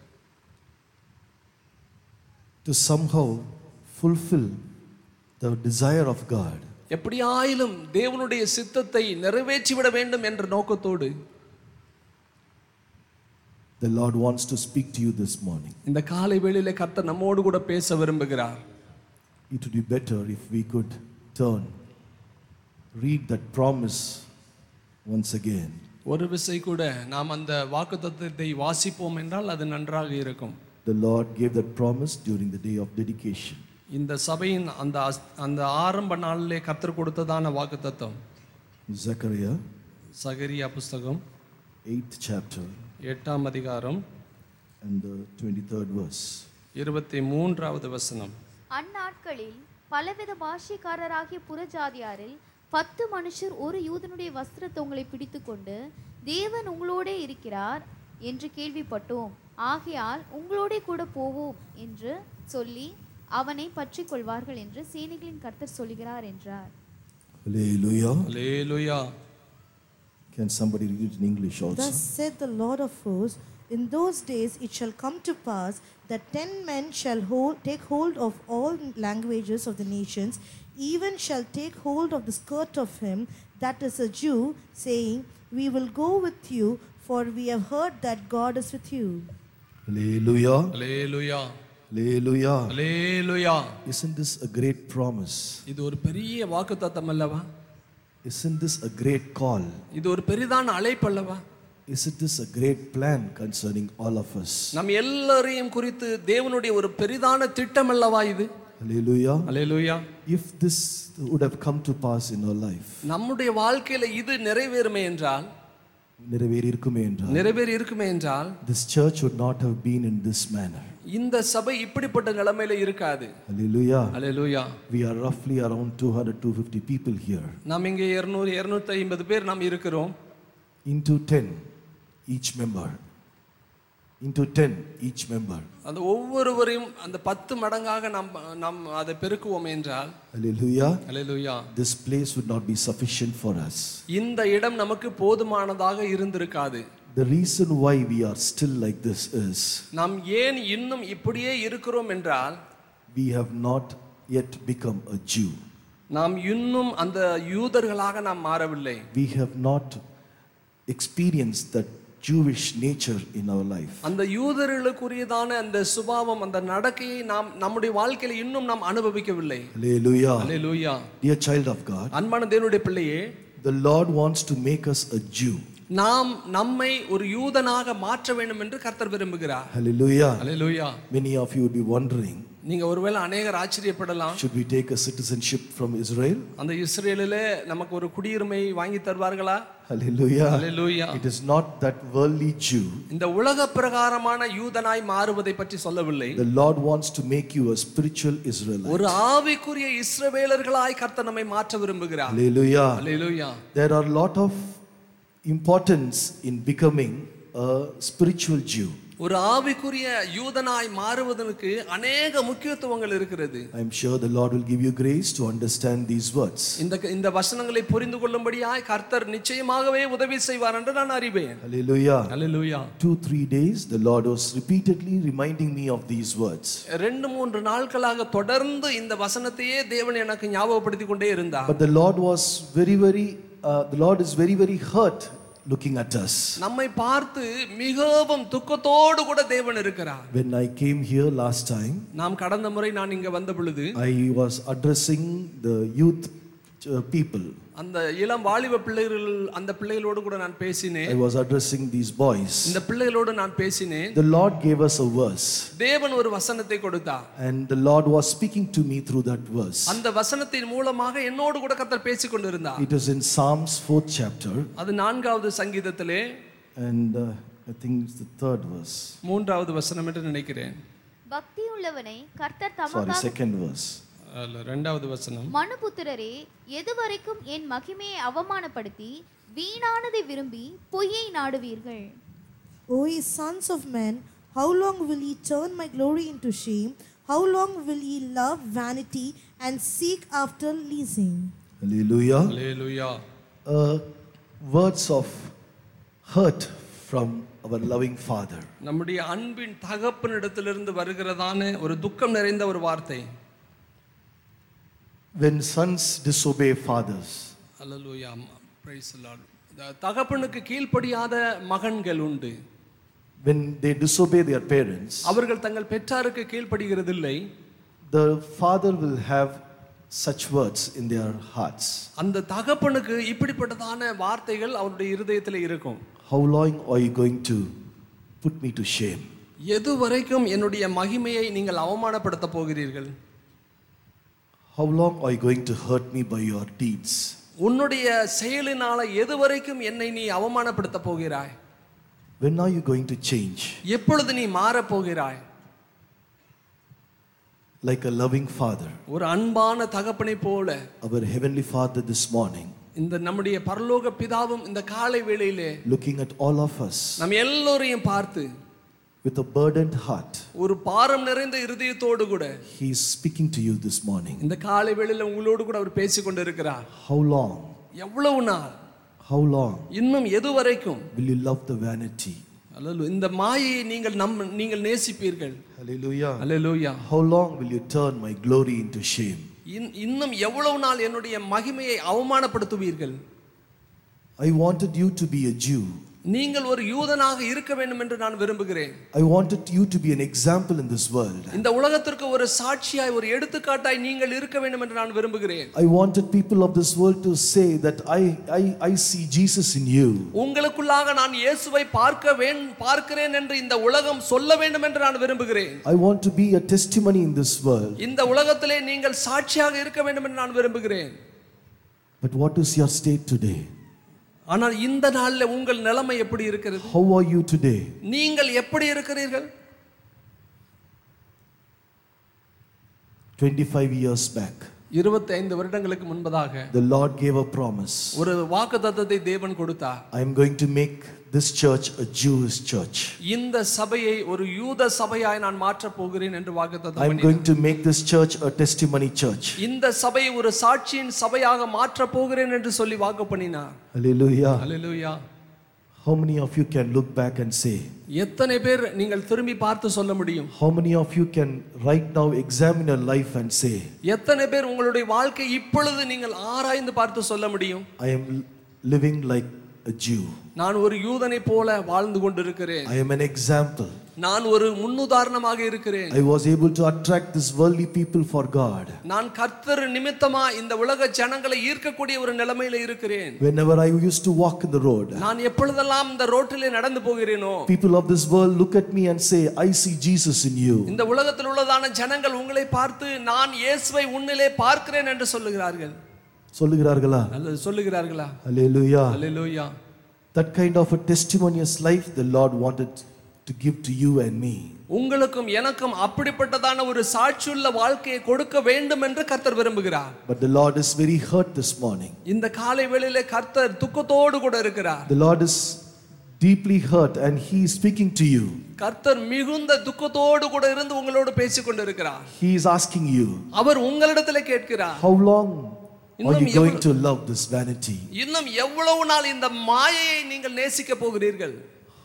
to somehow fulfill the desire of God, எப்படியாயிலும் தேவனுடைய சித்தத்தை நிறைவேற்றிவிட வேண்டும் என்ற நோக்கத்தோடு the Lord wants to speak to you this morning. இந்த காலை வேளையிலே கர்த்தர் நம்மோடு கூட பேச விரும்புகிறார் It would be better if we could turn, read that promise once again. ஒரு விசை கூட நாம் அந்த வாக்குத்தத்தத்தை வாசிப்போம் என்றால் அது நன்றாக இருக்கும் The Lord gave that promise during the day of dedication. இந்த சபையின் அந்த அஸ்- அந்த ஆரம்ப நாளிலே கர்த்தர் கொடுத்ததான வாக்குத்தத்தம் Zechariah சகரியா புஸ்தகம் 8th chapter எட்டாம் அதிகாரம் and the 23rd verse. இருபத்தி மூன்றாவது வசனம் அந்நாட்களில் பலவித பாஷைக்காரராகிய புறஜாதியாரில் பத்து மனுஷர் ஒரு யூதனுடைய வஸ்திரத்தை உங்களை பிடித்துக்கொண்டு தேவன் உங்களோடே இருக்கிறார் என்று கேள்விப்பட்டோம் ஆகையால் உங்களோடே கூட போவோம் என்று சொல்லி அவனை பற்றிக் கொள்வார்கள் என்று சேனைகளின் கர்த்தர் சொல்கிறார் என்றார் Hallelujah. Hallelujah Can somebody read it in English also? Thus said the Lord of hosts, in those days it shall come to pass that ten men shall hold, take hold of all languages of the nations, even shall take hold of the skirt of him that is a Jew, saying, We will go with you, for we have heard that God is with you. Hallelujah. Hallelujah Hallelujah. Hallelujah Isn't this a great promise? இது ஒரு பெரிய வாக்குத்தத்தம் அல்லவா Isn't this a great call? இது ஒரு பெரிதான அழைப்பு அல்லவா Isn't this a great plan concerning all of us? நம் எல்லாரையும் குறித்து தேவனுடைய ஒரு பெரிதான திட்டம் அல்லவா இது Hallelujah. Hallelujah If this would have come to pass in our life, நம்முடைய வாழ்க்கையில இது நிறைவேறுமே என்றால் நிறைவேறி இருக்குமே என்றால், நிறைவேறி இருக்குமே என்றால் this church would not have been in this manner. இந்த சபை இப்படிப்பட்ட நிலைமையில இருக்காது Hallelujah. Hallelujah We are roughly around 200 250 people here. நாம் இங்கே இருநூறு இருநூத்தி ஐம்பது பேர் நாம் இருக்கிறோம் Into 10 each member. Into 10 each member. அந்த ஒவ்வொருவரையும் அந்த பத்து மடங்காக நாம் நாம் அதை பெருக்குவோம் என்றால் Hallelujah. Hallelujah This place would not be sufficient for us. இந்த இடம் நமக்கு போதுமானதாக இருந்திருக்காது The reason why we are still like this is நாம் ஏன் இன்னும் இப்படியே இருக்கிறோம் என்றால் we have not yet become a Jew. நாம் இன்னும் அந்த யூதர்களாக நாம் மாறவில்லை We have not experienced that Jewish nature in our life. அந்த யூதர்களுக்குரியதான அந்த சுபாவம் அந்த நடக்கையை நாம் நம்முடைய வாழ்க்கையில இன்னும் நாம் அனுபவிக்கவில்லை Hallelujah. Hallelujah Dear child of God, அன்பான தேவனுடைய பிள்ளையே the Lord wants to make us a Jew. நாம் நம்மை ஒரு யூதனாக மாற்ற வேண்டும் என்று கர்த்தர் விரும்புகிறார் Hallelujah. Hallelujah Many of you would be wondering நீங்க ஒருவேளை அநேகர் ஆச்சரியப்படலாம் should we take a citizenship from Israel? அந்த இஸ்ரேலிலே நமக்கு ஒரு குடியுரிமை வாங்கி தருவார்களா Hallelujah. Hallelujah It is not that worldly Jew. இந்த உலக பிரகாரமான யூதனாய் மாறுவதை பற்றி சொல்லவில்லை The Lord wants to make you a spiritual Israelite. ஒரு ஆவிக்குரிய இஸ்ரவேலர்களாய் கர்த்தர் நம்மை மாற்ற விரும்புகிறார் Hallelujah. Hallelujah There are a lot of importance in becoming a spiritual Jew. ஒரு ஆவிக்குரிய யூதனாய் மாறுவதற்கு அநேக முக்கியத்துவங்கள் இருக்கிறது I am sure the Lord will give you grace to understand these words. இந்த இந்த வசனங்களை புரிந்து கொள்ளும்படியாய் கர்த்தர் நிச்சயமாகவே உதவி செய்வார் என்று நான் அறிவேன் Hallelujah. Hallelujah Two, three days, the Lord was repeatedly reminding me of these words. ரெண்டு மூன்று நாட்களாக தொடர்ந்து இந்த வசனத்தையே தேவன் எனக்கு ஞாபகப்படுத்தி கொண்டே இருந்தார் But the Lord was very, very, uh, the Lord is very, very hurt looking at us. நம்மை பார்த்து மிகவும் துக்கத்தோடு கூட தேவன் இருக்கிறார் When I came here last time, நாம் கடந்த முறை நான் இங்க வந்த பொழுது I was addressing the youth uh, people. அந்த இளம் வாலிப பிள்ளைகள் அந்த பிள்ளைகளோடு கூட நான் பேசினேன் I was addressing these boys. இந்த பிள்ளைகளோடு நான் பேசினேன் The Lord gave us a verse, தேவன் ஒரு வசனத்தை கொடுத்தார் and the Lord was speaking to me through that verse. அந்த வசனத்தின் மூலமாக என்னோடு கூட கர்த்தர் பேசிக் கொண்டிருந்தார் It is in Psalms 4th chapter, அது நான்காவது சங்கீதத்திலே and uh, I think it's the third verse. மூன்றாவது வசனம் என்று நினைக்கிறேன் பக்தி உள்ளவனை கர்த்தர் Sorry, தமக்காக second verse. அல்ல ரெண்டாவது வசனம் மனுபுத்திரரே எதுவரைக்கும் என் மகிமையை அவமானப்படுத்தி வீணானதை விரும்பி பொய்யை நாடுவீர்கள் O ye sons of men, how long will ye turn my glory into shame? How long will ye love vanity and seek after leasing? Hallelujah. Hallelujah Uh, words of hurt from our loving Father. நம்முடைய அன்பின் தகப்பனிடத்திலிருந்து வருகிறதான ஒரு துக்கம் நிறைந்த ஒரு வார்த்தை When sons disobey fathers, hallelujah praise தகப்பனுக்கு கீழ்ப்படியாத மகன்கள் உண்டு when they disobey their parents, அவர்கள் தங்கள் பெற்றாருக்கு கீழ்ப்படுகிறதில்லை the father will have such words in their hearts. அந்த தகப்பனுக்கு இப்படிப்பட்டதான வார்த்தைகள் அவருடைய இருதயத்தில் இருக்கும் How long are you going to put me to shame? எது வரைக்கும் என்னுடைய மகிமையை நீங்கள் அவமானப்படுத்த போகிறீர்கள் How long are you going to hurt me by your deeds? உன்னுடைய செயலினால எது வரைக்கும் என்னை நீ அவமானப்படுத்த போகிறாய் When are you going to change? எப்பொழுது நீ மாறப் போகிறாய் Like a loving father, ஒரு அன்பான தகப்பனை போல our heavenly father this morning, இந்த நம்முடைய பரலோக பிதாவும் இந்த காலை வேளையிலே looking at all of us நம் எல்லோரையும் பார்த்து with a burdened heart, ஒரு பாரம் நிறைந்த இருதயத்தோடு கூட he is speaking to you this morning. இந்த காலை வேளையில உங்களோடு கூட அவர் பேசிக் கொண்டிருக்கிறார் How long? எவ்வளவு நாள் How long இன்னும் எது வரைக்கும் will you love the vanity? அல்லது இந்த மாயையை நீங்கள் நம் நீங்கள் நேசிப்பீர்கள் Hallelujah. Hallelujah How long will you turn my glory into shame? இன்- இன்னும் எவ்வளவு நாள் என்னுடைய மகிமையை அவமானப்படுத்துவீர்கள் I wanted you to be a Jew. நீங்கள் ஒரு யூதனாக இருக்க வேண்டும் என்று நான் விரும்புகிறேன் I wanted you to be an example in this world. இந்த உலகத்திற்கு ஒரு சாட்சியாய் ஒரு எடுத்துக்காட்டாய் நீங்கள் இருக்க வேண்டும் என்று நான் விரும்புகிறேன் I wanted people of this world to say that I, I, I see Jesus in you. உங்களுக்குள்ளாக நான் இயேசுவை பார்க்க வேண் பார்க்கிறேன் என்று இந்த உலகம் சொல்ல வேண்டும் என்று நான் விரும்புகிறேன் I want to be a testimony in this world. இந்த உலகத்திலே நீங்கள் சாட்சியாக இருக்க வேண்டும் என்று நான் விரும்புகிறேன் But what is your state today? ஆனால் இந்த நாளில் உங்கள் நிலைமை எப்படி இருக்கிறது How are you today? நீங்கள் எப்படி இருக்கிறீர்கள் 25 years back, இருபத்தைந்து வருடங்களுக்கு முன்பதாக the Lord gave a promise. ஒரு வாக்குத்தத்தத்தை தேவன் கொடுத்தார் I am going to make this church a Jewish church. இந்த சபையை ஒரு யூத சபையாய் நான் மாற்றப் போகிறேன் என்று வாக்குத்தத்தம் I am பண்ணினார். going to make this church a testimony church. இந்த சபையை ஒரு சாட்சியின் சபையாக மாற்றப் போகிறேன் என்று சொல்லி வாக்கு பண்ணினார் Hallelujah. Hallelujah How many of you can look back and say, எத்தனை பேர் நீங்கள் திரும்பி பார்த்து சொல்ல முடியும் How many of you can right now examine your life and say, எத்தனை பேர் உங்களுடைய வாழ்க்கை இப்பொழுது நீங்கள் ஆராய்ந்து பார்த்து சொல்ல முடியும் I am living like a Jew? நான் ஒரு யூதனை போல வாழ்ந்து கொண்டிருக்கிறேன் I am an example. நான் ஒரு முன்னுதாரணமாக இருக்கிறேன் I was able to attract this worldly people for God. நான் கர்த்தர் நிமித்தமா இந்த உலக ஜனங்களை ஈர்க்கக்கூடிய ஒரு நிலைமையில இருக்கிறேன் Whenever I used to walk in the road, நான் எப்பொழுதெல்லாம் இந்த ரோட்டிலே நடந்து போகிறேனோ people of this world look at me and say, I see Jesus in you. இந்த உலகத்தில் உள்ளதான ஜனங்கள் உங்களை பார்த்து நான் இயேசுவை உன்னிலே பார்க்கிறேன் என்று சொல்லுகிறார்கள் சொல்லுகிறார்களா அல்லது சொல்லுகிறார்களா Hallelujah. Hallelujah That kind of a testimonious life the Lord wanted to give to you and me. உங்களுக்கும் எனக்கும் அப்படிப்பட்டதான ஒரு சாட்சியுள்ள வாழ்க்கையை கொடுக்க வேண்டும் என்று கர்த்தர் விரும்புகிறார் But the Lord is very hurt this morning. இந்த காலை வேளையிலே கர்த்தர் துக்கத்தோடு கூட இருக்கிறார் The Lord is deeply hurt and He is speaking to you. கர்த்தர் மிகுந்த துக்கத்தோடு கூட இருந்து உங்களோடு பேசிக் கொண்டிருக்கிறார் He is asking you, அவர் உங்களிடத்துல கேட்கிறார் How long are இன்னும் you going to love this vanity? இன்னும் எவ்வளவு நாள் இந்த மாயையை நீங்கள் நேசிக்க போகிறீர்கள்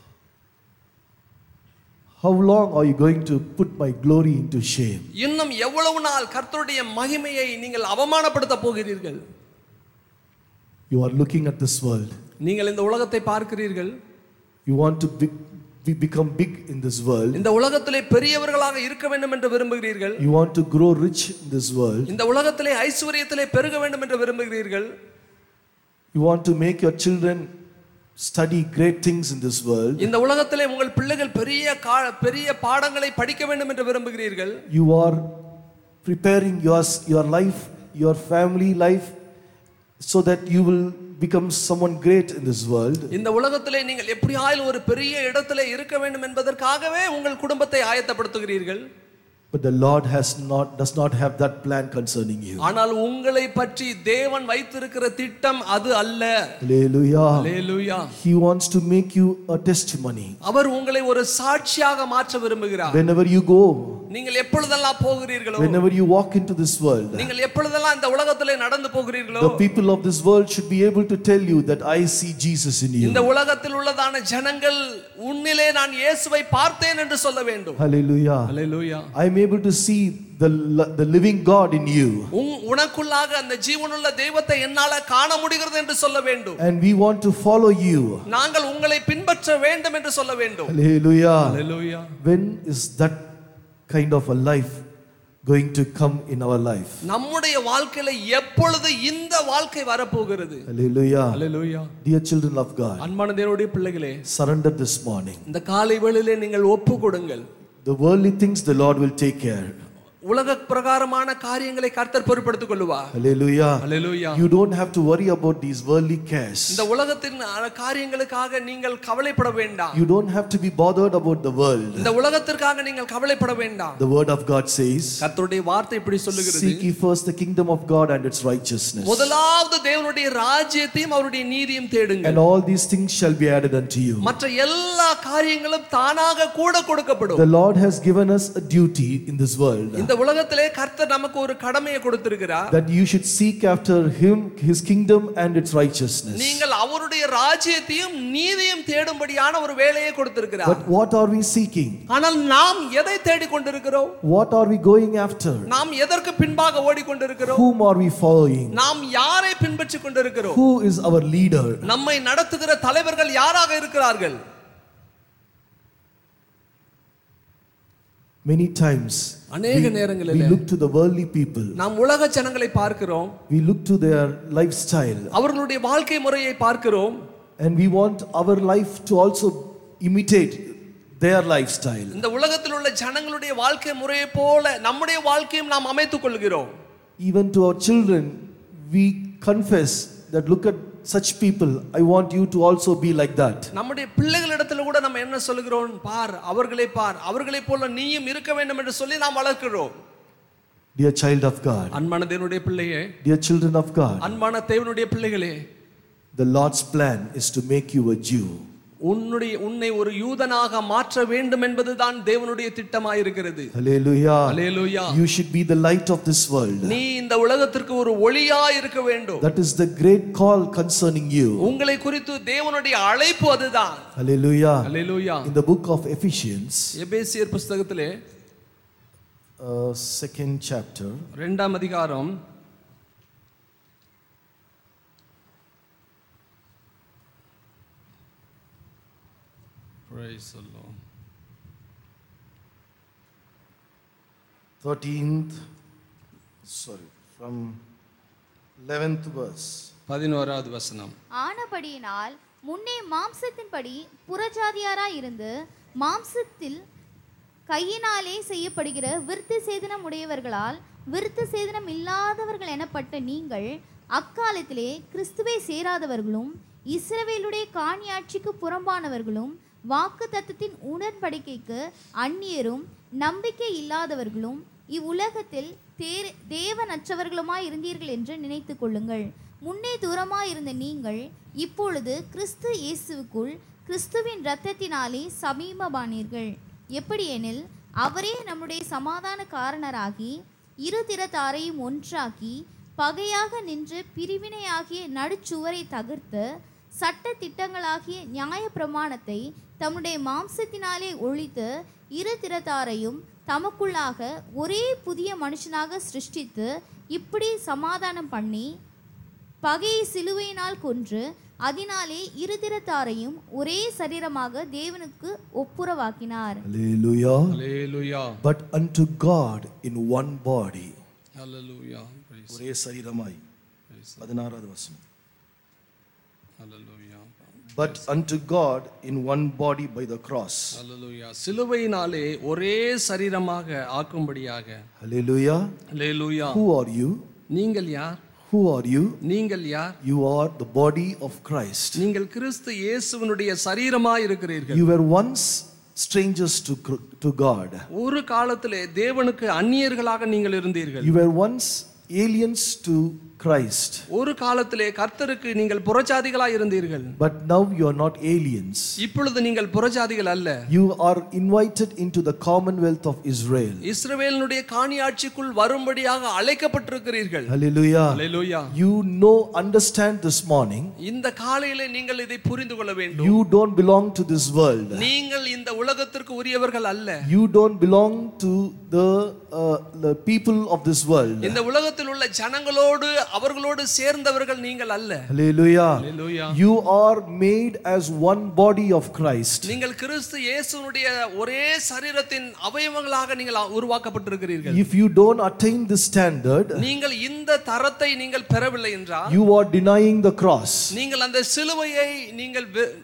How long are you going to put my glory into shame? இன்னும் எவ்வளவு நாள் கர்த்தருடைய மகிமையை நீங்கள் அவமானப்படுத்த போகிறீர்கள் You are looking at this world. நீங்கள் இந்த உலகத்தை பார்க்கிறீர்கள் You want to be, be- become big in this world. இந்த உலகத்திலே பெரியவர்களாக இருக்க வேண்டும் என்று விரும்புகிறீர்கள் You want to grow rich in this world. இந்த உலகத்திலே ஐஸ்வர்யத்திலே பெருக வேண்டும் என்று விரும்புகிறீர்கள் You want to make your children study great things in this world. இந்த உலகத்திலே உங்கள் பிள்ளைகள் பெரிய கா- பெரிய பாடங்களை படிக்க வேண்டும் என்று விரும்புகிறீர்கள் You are preparing your, your life, your family life, so that you will become someone great in this world. இந்த உலகத்திலே நீங்கள் எப்படியாயில் ஒரு பெரிய இடத்திலே இருக்க வேண்டும் என்பதற்காகவே உங்கள் குடும்பத்தை ஆயத்தப்படுத்துகிறீர்கள் But the Lord has not, does not have that plan concerning you. ஆனால் உங்களை பற்றி தேவன் வைத்திருக்கிற திட்டம் அது அல்ல Hallelujah. Hallelujah He wants to make you a testimony. அவர் உங்களை ஒரு சாட்சியாக மாற்ற விரும்புகிறார் Whenever you go, நீங்கள் எப்பொழுதெல்லாம் போகிறீர்களோ whenever you walk into this world, நீங்கள் எப்பொழுதெல்லாம் இந்த உலகத்திலே நடந்து போகிறீர்களோ the people of this world should be able to tell you that I see Jesus in you. இந்த உலகத்தில் உள்ளதான ஜனங்கள் உன்னிலே நான் இயேசுவை பார்த்தேன் என்று சொல்ல வேண்டும் Hallelujah. Hallelujah I am able to see the, the living God in you. உன் உனக்குள்ளாக அந்த ஜீவனுள்ள தெய்வத்தை என்னால காண முடிகிறது என்று சொல்ல வேண்டும் And we want to follow you. நாங்கள் உங்களை பின்பற்ற வேண்டும் என்று சொல்ல வேண்டும் Hallelujah. Hallelujah When is that kind of a life going to come in our life? நம்முடைய வாழ்க்கையில எப்பொழுது இந்த வாழ்க்கை வரப்போகிறது Hallelujah. Hallelujah Dear children of God, அன்பான தேவனுடைய பிள்ளைகளே surrender this morning. இந்த காலை வேளையிலே நீங்கள் ஒப்பு கொடுங்கள் The worldly things the Lord will take care. உலக பிரகாரமான காரியங்களை கர்த்தர் பொறுப்படுத்திக் கொள்ளுவார் Hallelujah. Hallelujah You don't have to worry about these worldly cares. இந்த உலகத்தின் அஹ், காரியங்களுக்காக நீங்கள் கவலைப்பட வேண்டாம் You don't have to be bothered about the world. இந்த உலகத்திற்காக நீங்கள் கவலைப்பட வேண்டாம் The word of God says, கர்த்தருடைய வார்த்தை இப்படி சொல்லுகிறது Seek ye first the kingdom of God and its righteousness. முதலாவது தேவனுடைய ராஜ்யத்தையும் அவருடைய நீதியும் தேடுங்கள் And all these things shall be added unto you. மற்ற எல்லா காரியங்களும் தானாக கூட கொடுக்கப்படும் The Lord has given us a duty in this world இந்த உலகத்திலே கர்த்தர் நமக்கு ஒரு கடமையை கொடுத்திருக்கிறார் that you should seek after Him, His kingdom, and its righteousness. நீங்கள் அவருடைய ராஜ்யத்தையும் நீதியும் தேடும்படியான ஒரு வேலையை கொடுத்திருக்கிறார் But what are we seeking? ஆனால் நாம் எதை தேடிக் கொண்டிருக்கிறோம் What are we going after? நாம் எதற்கு பின்பாக ஓடிக்கொண்டிருக்கிறோம் Whom are we following? நாம் யாரை பின்பற்றிக் கொண்டிருக்கிறோம் Who is our leader? நம்மை நடத்துகிற தலைவர்கள் யாராக இருக்கிறார்கள் Many times அநேக we நேரங்களிலே look to the worldly people, நாம் உலக ஜனங்களை பார்க்கிறோம் we look to their lifestyle, அவர்களுடைய வாழ்க்கை முறையை பார்க்கிறோம் and we want our life to also imitate their lifestyle. இந்த உலகத்தில் உள்ள ஜனங்களுடைய வாழ்க்கை முறையை போல நம்முடைய வாழ்க்கையும் நாம் அமைத்துக் கொள்கிறோம் Even to our children, we confess that look at such people, I want you to also be like that. நம்முடைய பிள்ளைகளிடத்துல கூட நம்ம என்ன சொல்லுகிறோம் பார் அவர்களை பார் அவர்களை போல நீயும் இருக்க வேண்டும் என்று சொல்லி நாம் வளர்க்கிறோம் Dear child of God, அன்பான தேவனுடைய பிள்ளையே dear children of God, அன்பான தேவனுடைய பிள்ளைகளே the Lord's plan is to make you a Jew. உன்னுடைய உன்னை ஒரு யூதனாக மாற்ற வேண்டும் என்பதுதான் தேவனுடைய திட்டமாயிருக்கிறது Hallelujah. Hallelujah You should be the light of this world. நீ இந்த உலகத்திற்கு ஒரு ஒளியா இருக்க வேண்டும் That is the great call concerning you. உங்களை குறித்து தேவனுடைய அழைப்பு அதுதான் Hallelujah. Hallelujah In the book of Ephesians, எபேசியர் புஸ்தகத்திலே uh, second chapter, ரெண்டாம் அதிகாரம் Praise the Lord. 13th, sorry, from 11th verse. பதினோராவது வசனம் ஆனபடியினால் முன்னே மாம்சத்தின்படி புறஜாதியாராய் இருந்து மாம்சத்தில் கையினாலே செய்யப்படுகிற விருத்து சேதனம் உடையவர்களால் விருத்து சேதனம் இல்லாதவர்கள் எனப்பட்ட நீங்கள் அக்காலத்திலே கிறிஸ்துவை சேராதவர்களும் இஸ்ரவேலுடைய காணியாட்சிக்கு புறம்பானவர்களும் வாக்கு தத்தத்தின் உடன்படிக்கைக்கு அந்நியரும் நம்பிக்கை இல்லாதவர்களும் இவ்வுலகத்தில் தேர் தேவனற்றவர்களுமாய் இருந்தீர்கள் என்று நினைத்துக் கொள்ளுங்கள் முன்னே தூரமாய் இருந்த நீங்கள் இப்பொழுது கிறிஸ்து இயேசுவுக்குள் கிறிஸ்துவின் இரத்தத்தினாலே சமீபமானீர்கள் எப்படியெனில் அவரே நம்முடைய சமாதான காரணராகி இரு திறத்தாரையும் ஒன்றாக்கி பகையாக நின்று பிரிவினையாகிய நடுச்சுவரை தகர்த்து சட்ட திட்டங்களாகிய நியாய பிரமாணத்தை தம்முடைய மாம்சத்தினாலே ஒழித்து இரு திறத்தாரையும் தமக்குள்ளாக ஒரே புதிய மனுஷனாக சிருஷ்டித்து இப்படி சமாதானம் பண்ணி பகையை சிலுவையினால் கொன்று அதனாலே இரு திறத்தாரையும் ஒரே சரீரமாக தேவனுக்கு ஒப்புரவாக்கினார் Hallelujah. Hallelujah. But unto God in one body. Hallelujah. Praise. ஒரே சரீரமாய் பதினாறாவது வசனம் Hallelujah. But unto God in one body by the cross. Hallelujah. சிலுவையினாலே ஒரே சரீரமாக ஆக்கும்படியாக Hallelujah. Hallelujah. Who are you? நீங்கள் யார் Who are you? நீங்கள் யார் You are the body of Christ. நீங்கள் கிறிஸ்து இயேசுவினுடைய சரீரமாய் இருக்கிறீர்கள் You were once strangers to, Cr- to God. ஒரு காலத்திலே தேவனுக்கு அந்நியர்களாக நீங்கள் இருந்தீர்கள் You were once aliens to Christ. ஒரு காலத்திலே கர்த்தருக்கு நீங்கள் புறஜாதிகளாய் இருந்தீர்கள் But now you are not aliens. இப்பொழுது நீங்கள் புறஜாதிகள் அல்ல You are invited into the commonwealth of Israel. இஸ்ரவேலினுடைய காணியாட்சிக்குள் வரும்படியாக அழைக்கப்பட்டிருக்கிறீர்கள் Hallelujah. Hallelujah. You know, understand this morning, இந்த காலையிலே நீங்கள் இதை புரிந்து கொள்ள வேண்டும் you don't belong to this world. நீங்கள் இந்த உலகத்திற்கு உரியவர்கள் அல்ல You don't belong to the, uh, the people of this world. இந்த உலகத்தில் உள்ள ஜனங்களோடு அவர்களோடு சேர்ந்தவர்கள் நீங்கள் அல்ல Hallelujah. Hallelujah. You are made as one body of Christ. நீங்கள் கிறிஸ்து இயேசுனுடைய ஒரே சரீரத்தின் அவயவங்களாக நீங்கள் உருவாக்கப்பட்டிருக்கிறீர்கள் If you don't attain this standard, நீங்கள் இந்த தரத்தை நீங்கள் பெறவில்லை என்றால் you are denying the cross. நீங்கள் அந்த சிலுவையை நீங்கள் வெ-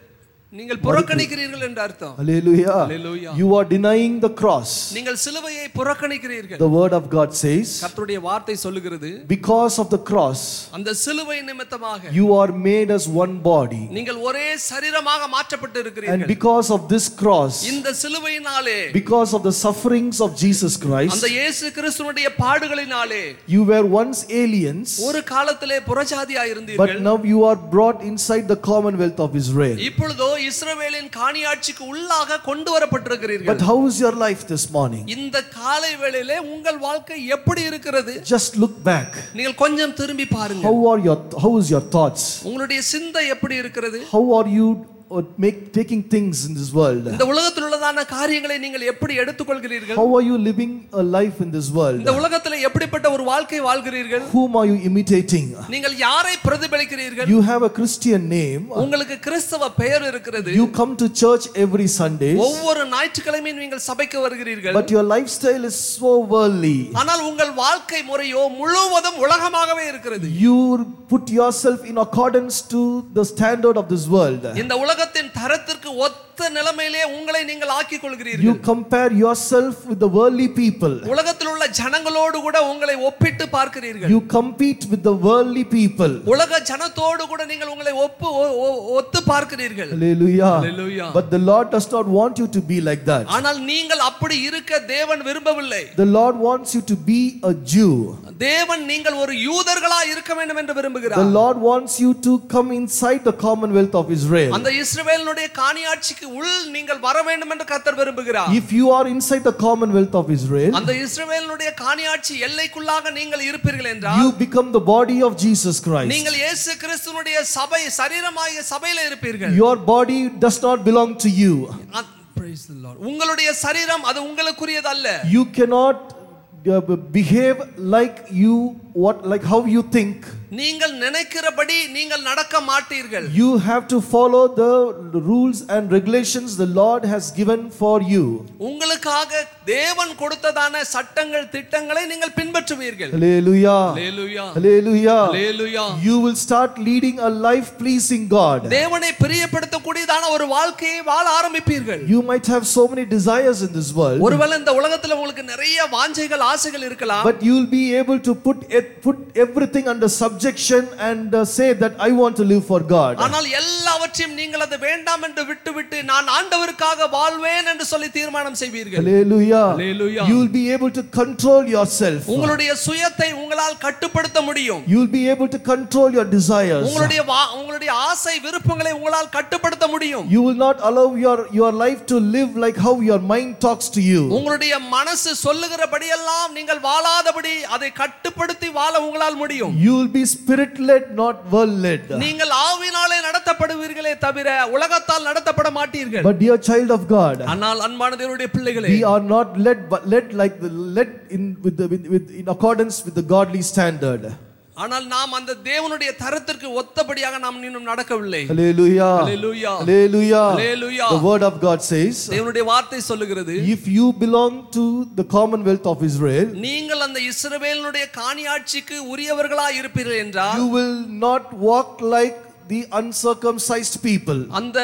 நீங்கள் புறக்கணிக்கிறீர்கள் என்று அர்த்தம் Hallelujah. Hallelujah. You are denying the cross. நீங்கள் சிலுவையை புறக்கணிக்கிறீர்கள் The word of God says, கர்த்தருடைய வார்த்தை சொல்லுகிறது because of the cross, அந்த சிலுவை நிமித்தமாக you are made as one body. நீங்கள் ஒரே சரீரமாக மாற்றப்பட்டு And இருக்கிறீர்கள் because of this cross, இந்த சிலுவையினாலே because of the sufferings of Jesus Christ, அந்த இயேசு கிறிஸ்துவனுடைய பாடுகளினாலே you were once aliens, ஒரு காலத்திலே புறஜாதியா but இருந்தீர்கள் now you are brought inside the commonwealth of Israel. இப்பொழுதோ இஸ்ரவேலின் காணியாட்சிக்கு உள்ளாக கொண்டு வரப்பட்டிருக்கிறீர்கள் But how is your life this morning? இந்த காலை வேளையிலே உங்கள் வாழ்க்கை எப்படி இருக்கிறது Just look back. நீங்கள் கொஞ்சம் திரும்பி பாருங்க How are your how is your thoughts? உங்களுடைய சிந்தை எப்படி இருக்கிறது How are you uh, make taking things in this world? இந்த உலகத்தில் உள்ளதான காரியங்களை நீங்கள் எப்படி எடுத்துக்கொள்கிறீர்கள் How are you living a life in this world? இந்த உலகத்தில் எப்படிப்பட்ட ஒரு வாழ்க்கை வாழ்கிறீர்கள் Whom are you imitating? நீங்கள் யாரை பிரதிபலிக்கிறீர்கள் You have a Christian name. உங்களுக்கு கிறிஸ்தவ பெயர் இருக்கிறது You come to church every Sunday, ஒவ்வொரு ஞாயிற்றுக்கிழமையும் நீங்கள் சபைக்கு வருகிறீர்கள் but your lifestyle is so worldly. ஆனால் உங்கள் வாழ்க்கை முறையோ முழுவதும் உலகமாகவே இருக்கிறது You put yourself in accordance to the standard of this world. இந்த உலகத்தின் தரத்திற்கு ஒத்த நிலைமையிலே உங்களை நீங்கள் ஆக்கிக் You கொள்கிறீர்கள் compare yourself with the worldly people. உலகத்தில் உள்ள ஜனங்களோடு கூட உங்களை ஒப்பிட்டு பார்க்கிறீர்கள் You compete with the worldly people. உலக ஜனத்தோடு கூட நீங்கள் உங்களை ஒப்பு ஒ- ஒ- ஒத்து பார்க்கிறீர்கள் Hallelujah. Hallelujah. But the Lord does not want you to be like that. ஆனால் நீங்கள் அப்படி இருக்க தேவன் விரும்பவில்லை The Lord wants you to be a Jew. தேவன் நீங்கள் ஒரு யூதர்களா இருக்க வேண்டும் என்று The விரும்புகிறார் Lord wants you to come inside the commonwealth of Israel. அந்த இஸ்ரவேலினுடைய காணியாட்சிக்கு உள் நீங்கள் வர வேண்டும் என்று கர்த்தர் விரும்புகிறார் If you are inside the commonwealth of Israel, அந்த இஸ்ரவேலினுடைய காணியாட்சி எல்லைக்குள்ளாக நீங்கள் இருப்பீர்கள் என்றால் you become the body of Jesus Christ. நீங்கள் இயேசு கிறிஸ்துனுடைய சபை சரீரமாகிய சபையில இருப்பீர்கள் Your body does not belong to you. A- praise the Lord. உங்களுடைய சரீரம் அது உங்களுக்குரியது அல்ல You cannot uh, behave like you what like how you think. நீங்கள் நினைக்கிறபடி நீங்கள் நடக்க மாட்டீர்கள் You have to follow the rules and regulations the Lord has given for you. உங்களுக்காக தேவன் கொடுத்ததான சட்டங்கள் திட்டங்களை நீங்கள் பின்பற்றுவீர்கள் Hallelujah. Hallelujah. Hallelujah. Hallelujah. You will start leading a life pleasing God. தேவனை பிரியப்படுத்தக்கூடியதான ஒரு வாழ்க்கையை வாழ ஆரம்பிப்பீர்கள் You might have so many desires in this world, ஒருவேளை இந்த உலகத்துல உங்களுக்கு நிறைய வாஞ்சைகள் ஆசைகள் இருக்கலாம் but you'll be able to put it, put everything under subjection and uh, say that I want to live for God. ஆனால் எல்லாவற்றையும் நீங்கள் அது வேண்டாம் என்று விட்டுவிட்டு நான் ஆண்டவருக்காக வாழ்வேன் என்று சொல்லி தீர்மானம் செய்வீர்கள் Hallelujah. Hallelujah. You'll be able to control yourself. உங்களுடைய சுயத்தை உங்களால் கட்டுப்படுத்த முடியும் You'll be able to control your desires. உங்களுடைய வா- உங்களுடைய ஆசை விருப்பங்களை உங்களால் கட்டுப்படுத்த முடியும் You will not allow your, your life to live like how your mind talks to you. உங்களுடைய மனசு சொல்லுகிறபடியெல்லாம் நீங்கள் வாழாதபடி அதை கட்டுப்படுத்தி வாழ உங்களால் முடியும் You will be spirit led, not world led. நீங்கள் ஆவினாலே நடத்தப்படுவீர்களே தவிர உலகத்தால் நடத்தப்பட மாட்டீர்கள் But dear child of God, ஆனால் அன்பான தேவனுடைய பிள்ளைகளே we are not led but led like the led in with the with, with in accordance with the godly standard. ஆனால் நாம் அந்த தேவனுடைய தரத்திற்கு ஒத்தபடியாக நாம் இன்னும் நடக்கவில்லை Hallelujah. Hallelujah. Hallelujah. Hallelujah. The word of God says, தேவனுடைய வார்த்தை சொல்லுகிறது if you belong to the commonwealth of Israel, நீங்கள் அந்த இஸ்ரவேலினுடைய காணியாட்சிக்கு உரியவர்களா இருப்பீர்கள் என்றால் you will not walk like the uncircumcised people. அந்த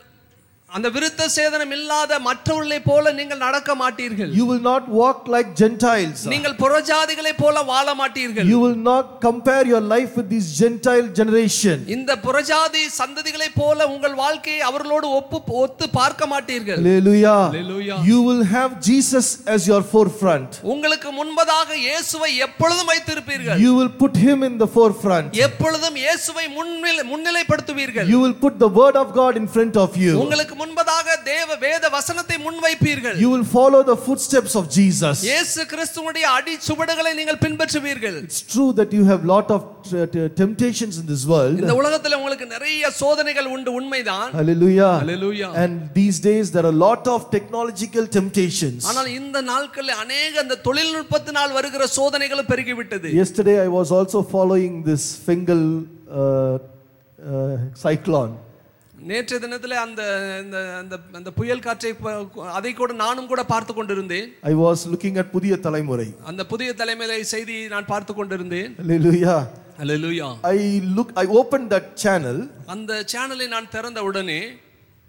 அந்த விருத்த சேதனம் இல்லாத மற்றவர்களை போல நீங்கள் நடக்க மாட்டீர்கள் You will not walk like Gentiles. நீங்கள் புறஜாதிகளை போல வாழ மாட்டீர்கள் You will not compare your life with this Gentile generation. இந்த புறஜாதி சந்ததிகளை போல உங்கள் வாழ்க்கையை அவர்களோடு ஒப்பு ஒத்து பார்க்க மாட்டீர்கள் Hallelujah. Hallelujah. You will have Jesus as your forefront. உங்களுக்கு முன்பதாக இயேசுவை எப்பொழுதும் வைத்திருப்பீர்கள் You will put him in the forefront. எப்பொழுதும் இயேசுவை முன்னிலை முன்னிலைப்படுத்துவீர்கள் You will put the word of God in front of you. உங்களுக்கு முன்பதாக தேவ வேத வசனத்தை முன்வைப்பீர்கள் You will follow the footsteps of Jesus. இயேசு கிறிஸ்துவுடைய அடி சுவடுகளை நீங்கள் பின்பற்றுவீர்கள் It's true that you have lot of uh, t- temptations in this world. இந்த உலகத்துல உங்களுக்கு நிறைய சோதனைகள் உண்டு உண்மைதான் Hallelujah. Hallelujah. And these days there are a lot of technological temptations. ஆனால் இந்த நாட்களில் அநேக அந்த தொழில்நுட்பத்தினால் வருகிற சோதனைகளும் பெருகிவிட்டது Yesterday I was also following this Fingal uh, uh, cyclone. நேற்றைய தினத்துல அந்த அந்த அந்த அந்த புயல் காற்றை ப- அதை கூட நானும் கூட பார்த்து கொண்டிருந்தேன் I was looking at Pudiya Talaimurai. அந்த புதிய தலைமையில செய்தி நான் பார்த்து கொண்டிருந்தேன் Hallelujah. Hallelujah I look I opened that channel அந்த சேனலை நான் திறந்த உடனே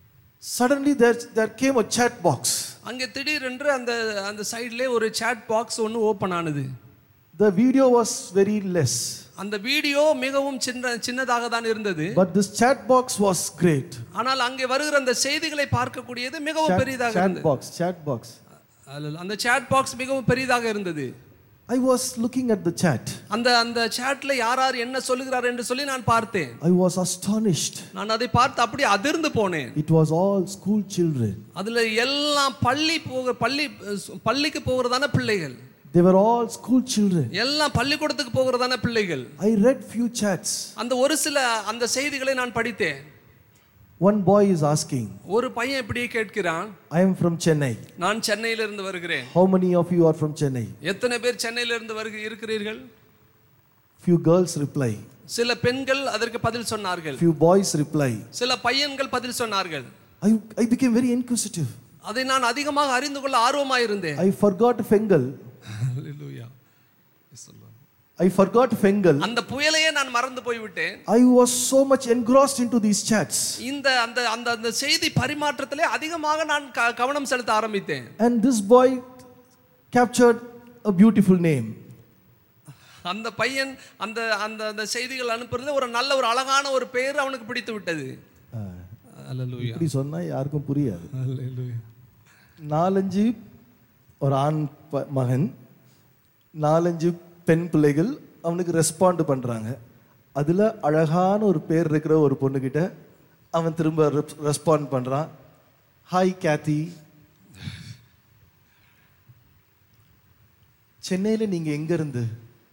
Suddenly there, there came a chat box. அங்கே திடீரென்று அந்த அந்த சைட்லே ஒரு சாட் பாக்ஸ் ஒன்று ஓப்பன் ஆனது The video was very less, அந்த வீடியோ மிகவும் சின்ன சின்னதாக தான் இருந்தது but this chat box was great. ஆனால் அங்கே வருகிற அந்த செய்திகளை பார்க்கக்கூடியது மிகவும் Chat, பெரிதாக chat இருந்தது box, chat box. அல்ல, அந்த சாட் பாக்ஸ் மிகவும் பெரிதாக இருந்தது I was looking at the chat. அந்த அந்த சாட்ல யார் யார் என்ன சொல்லுகிறார் என்று சொல்லி நான் பார்த்தேன் I was astonished. நான் அதை பார்த்து அப்படியே அதிர்ந்து போனேன் It was all school children. அதுல எல்லாம் பள்ளி போக பள்ளி பள்ளிக்கு போகிறதான பிள்ளைகள் They were all school children. எல்லாம் பள்ளிக்கூடத்துக்கு போகிறதான பிள்ளைகள் I read few chats. அந்த ஒரு சில அந்த செய்திகளை நான் படித்தேன் One boy is asking, ஒரு பையன் இப்படியே கேட்கிறான் I am from Chennai. நான் சென்னையிலிருந்து வருகிறேன் How many of you are from Chennai? எத்தனை பேர் சென்னையிலிருந்து வருக இருக்கிறீர்கள் Few girls reply. சில பெண்கள் அதற்கு பதில் சொன்னார்கள் Few boys reply. சில பையன்கள் பதில் சொன்னார்கள் I, I became very inquisitive. அதை நான் அதிகமாக அறிந்து கொள்ள ஆர்வமாயிருந்தேன் I forgot Fengal. I forgot Fengal. அந்த புயலையே நான் மறந்து போய்விட்டேன் I was so much engrossed into these chats. இந்த அந்த அந்த அந்த செய்தி பரிமாற்றத்திலே அதிகமாக நான் க- கவனம் செலுத்த ஆரம்பித்தேன் And this boy captured a beautiful name. அந்த பையன் அந்த அந்த அந்த செய்திகள் அனுப்புறது ஒரு நல்ல ஒரு அழகான ஒரு பெயர் அவனுக்கு பிடித்து விட்டது அல்லேலூயா இப்படி சொன்னா யாருக்கும் புரியாது அல்லேலூயா நாலஞ்சு ஒரு ஆண் ப- மகன் நாலஞ்சு பெண் பிள்ளைகள் அவனுக்கு ரெஸ்பாண்ட் பண்றாங்க அதுல அழகான ஒரு பேர் இருக்கிற ஒரு பொண்ணுகிட்ட அவன் திரும்ப ரெஸ்பாண்ட் பண்றான் ஹாய் கேத்தி சென்னையில நீங்க எங்க இருந்து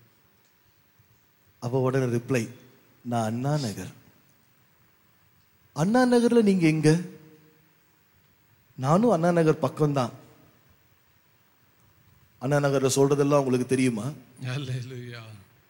அவ உடனே ரிப்ளை நான் அண்ணா நகர் அண்ணா நகர்ல நீங்க எங்க நானும் அண்ணா நகர் பக்கம்தான் அண்ணா நகர்ல சொல்றதெல்லாம் உங்களுக்கு தெரியுமா hallelujah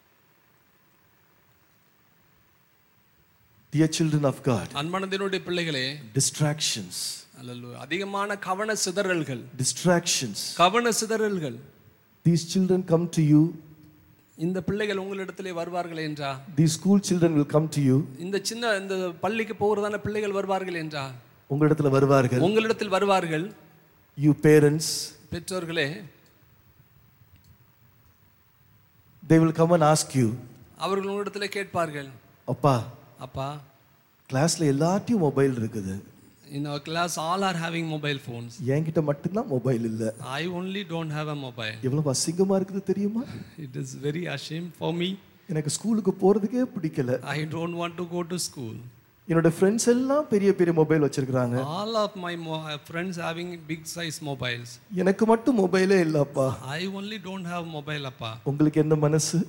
dear children of God அன்பானதினுடைய பிள்ளைகளே டிஸ்ட்ராக்ஷன்ஸ் அல்லேலூயா அதிகமான கவன சிதறல்கள் டிஸ்ட்ராக்ஷன்ஸ் கவன சிதறல்கள் these children come to you இந்த பிள்ளைகள் உங்களிடத்திலே வருவார்கள் என்றா these school children will come to you இந்த சின்ன இந்த பள்ளிக்கு போகிறதான பிள்ளைகள் வருவார்கள் என்றா உங்களிடத்துல வருவார்கள் உங்களிடத்தில் வருவார்கள் யூ பேரண்ட்ஸ் பெற்றோர்களே they will come and ask you அவர்கள் உங்களிடத்தில் கேட்பார்கள் அப்பா அப்பா கிளாஸ்ல எல்லாத்தையும் மொபைல் இருக்குது in our class all are having mobile phones என்கிட்ட மட்டும்தான் மொபைல் இல்ல i only don't have a mobile எவ்வளவு அசிங்கமா இருக்குது தெரியுமா it is very ashamed for me எனக்கு ஸ்கூலுக்கு போறதுக்கே பிடிக்கல i don't want to go to school என்னோட ஃப்ரெண்ட்ஸ் எல்லாம் பெரிய பெரிய மொபைல் வச்சிருக்காங்க all of my mo- uh, friends having big size mobiles எனக்கு மட்டும் மொபைலே இல்லப்பா i only don't have mobile appa உங்களுக்கு என்ன மனசு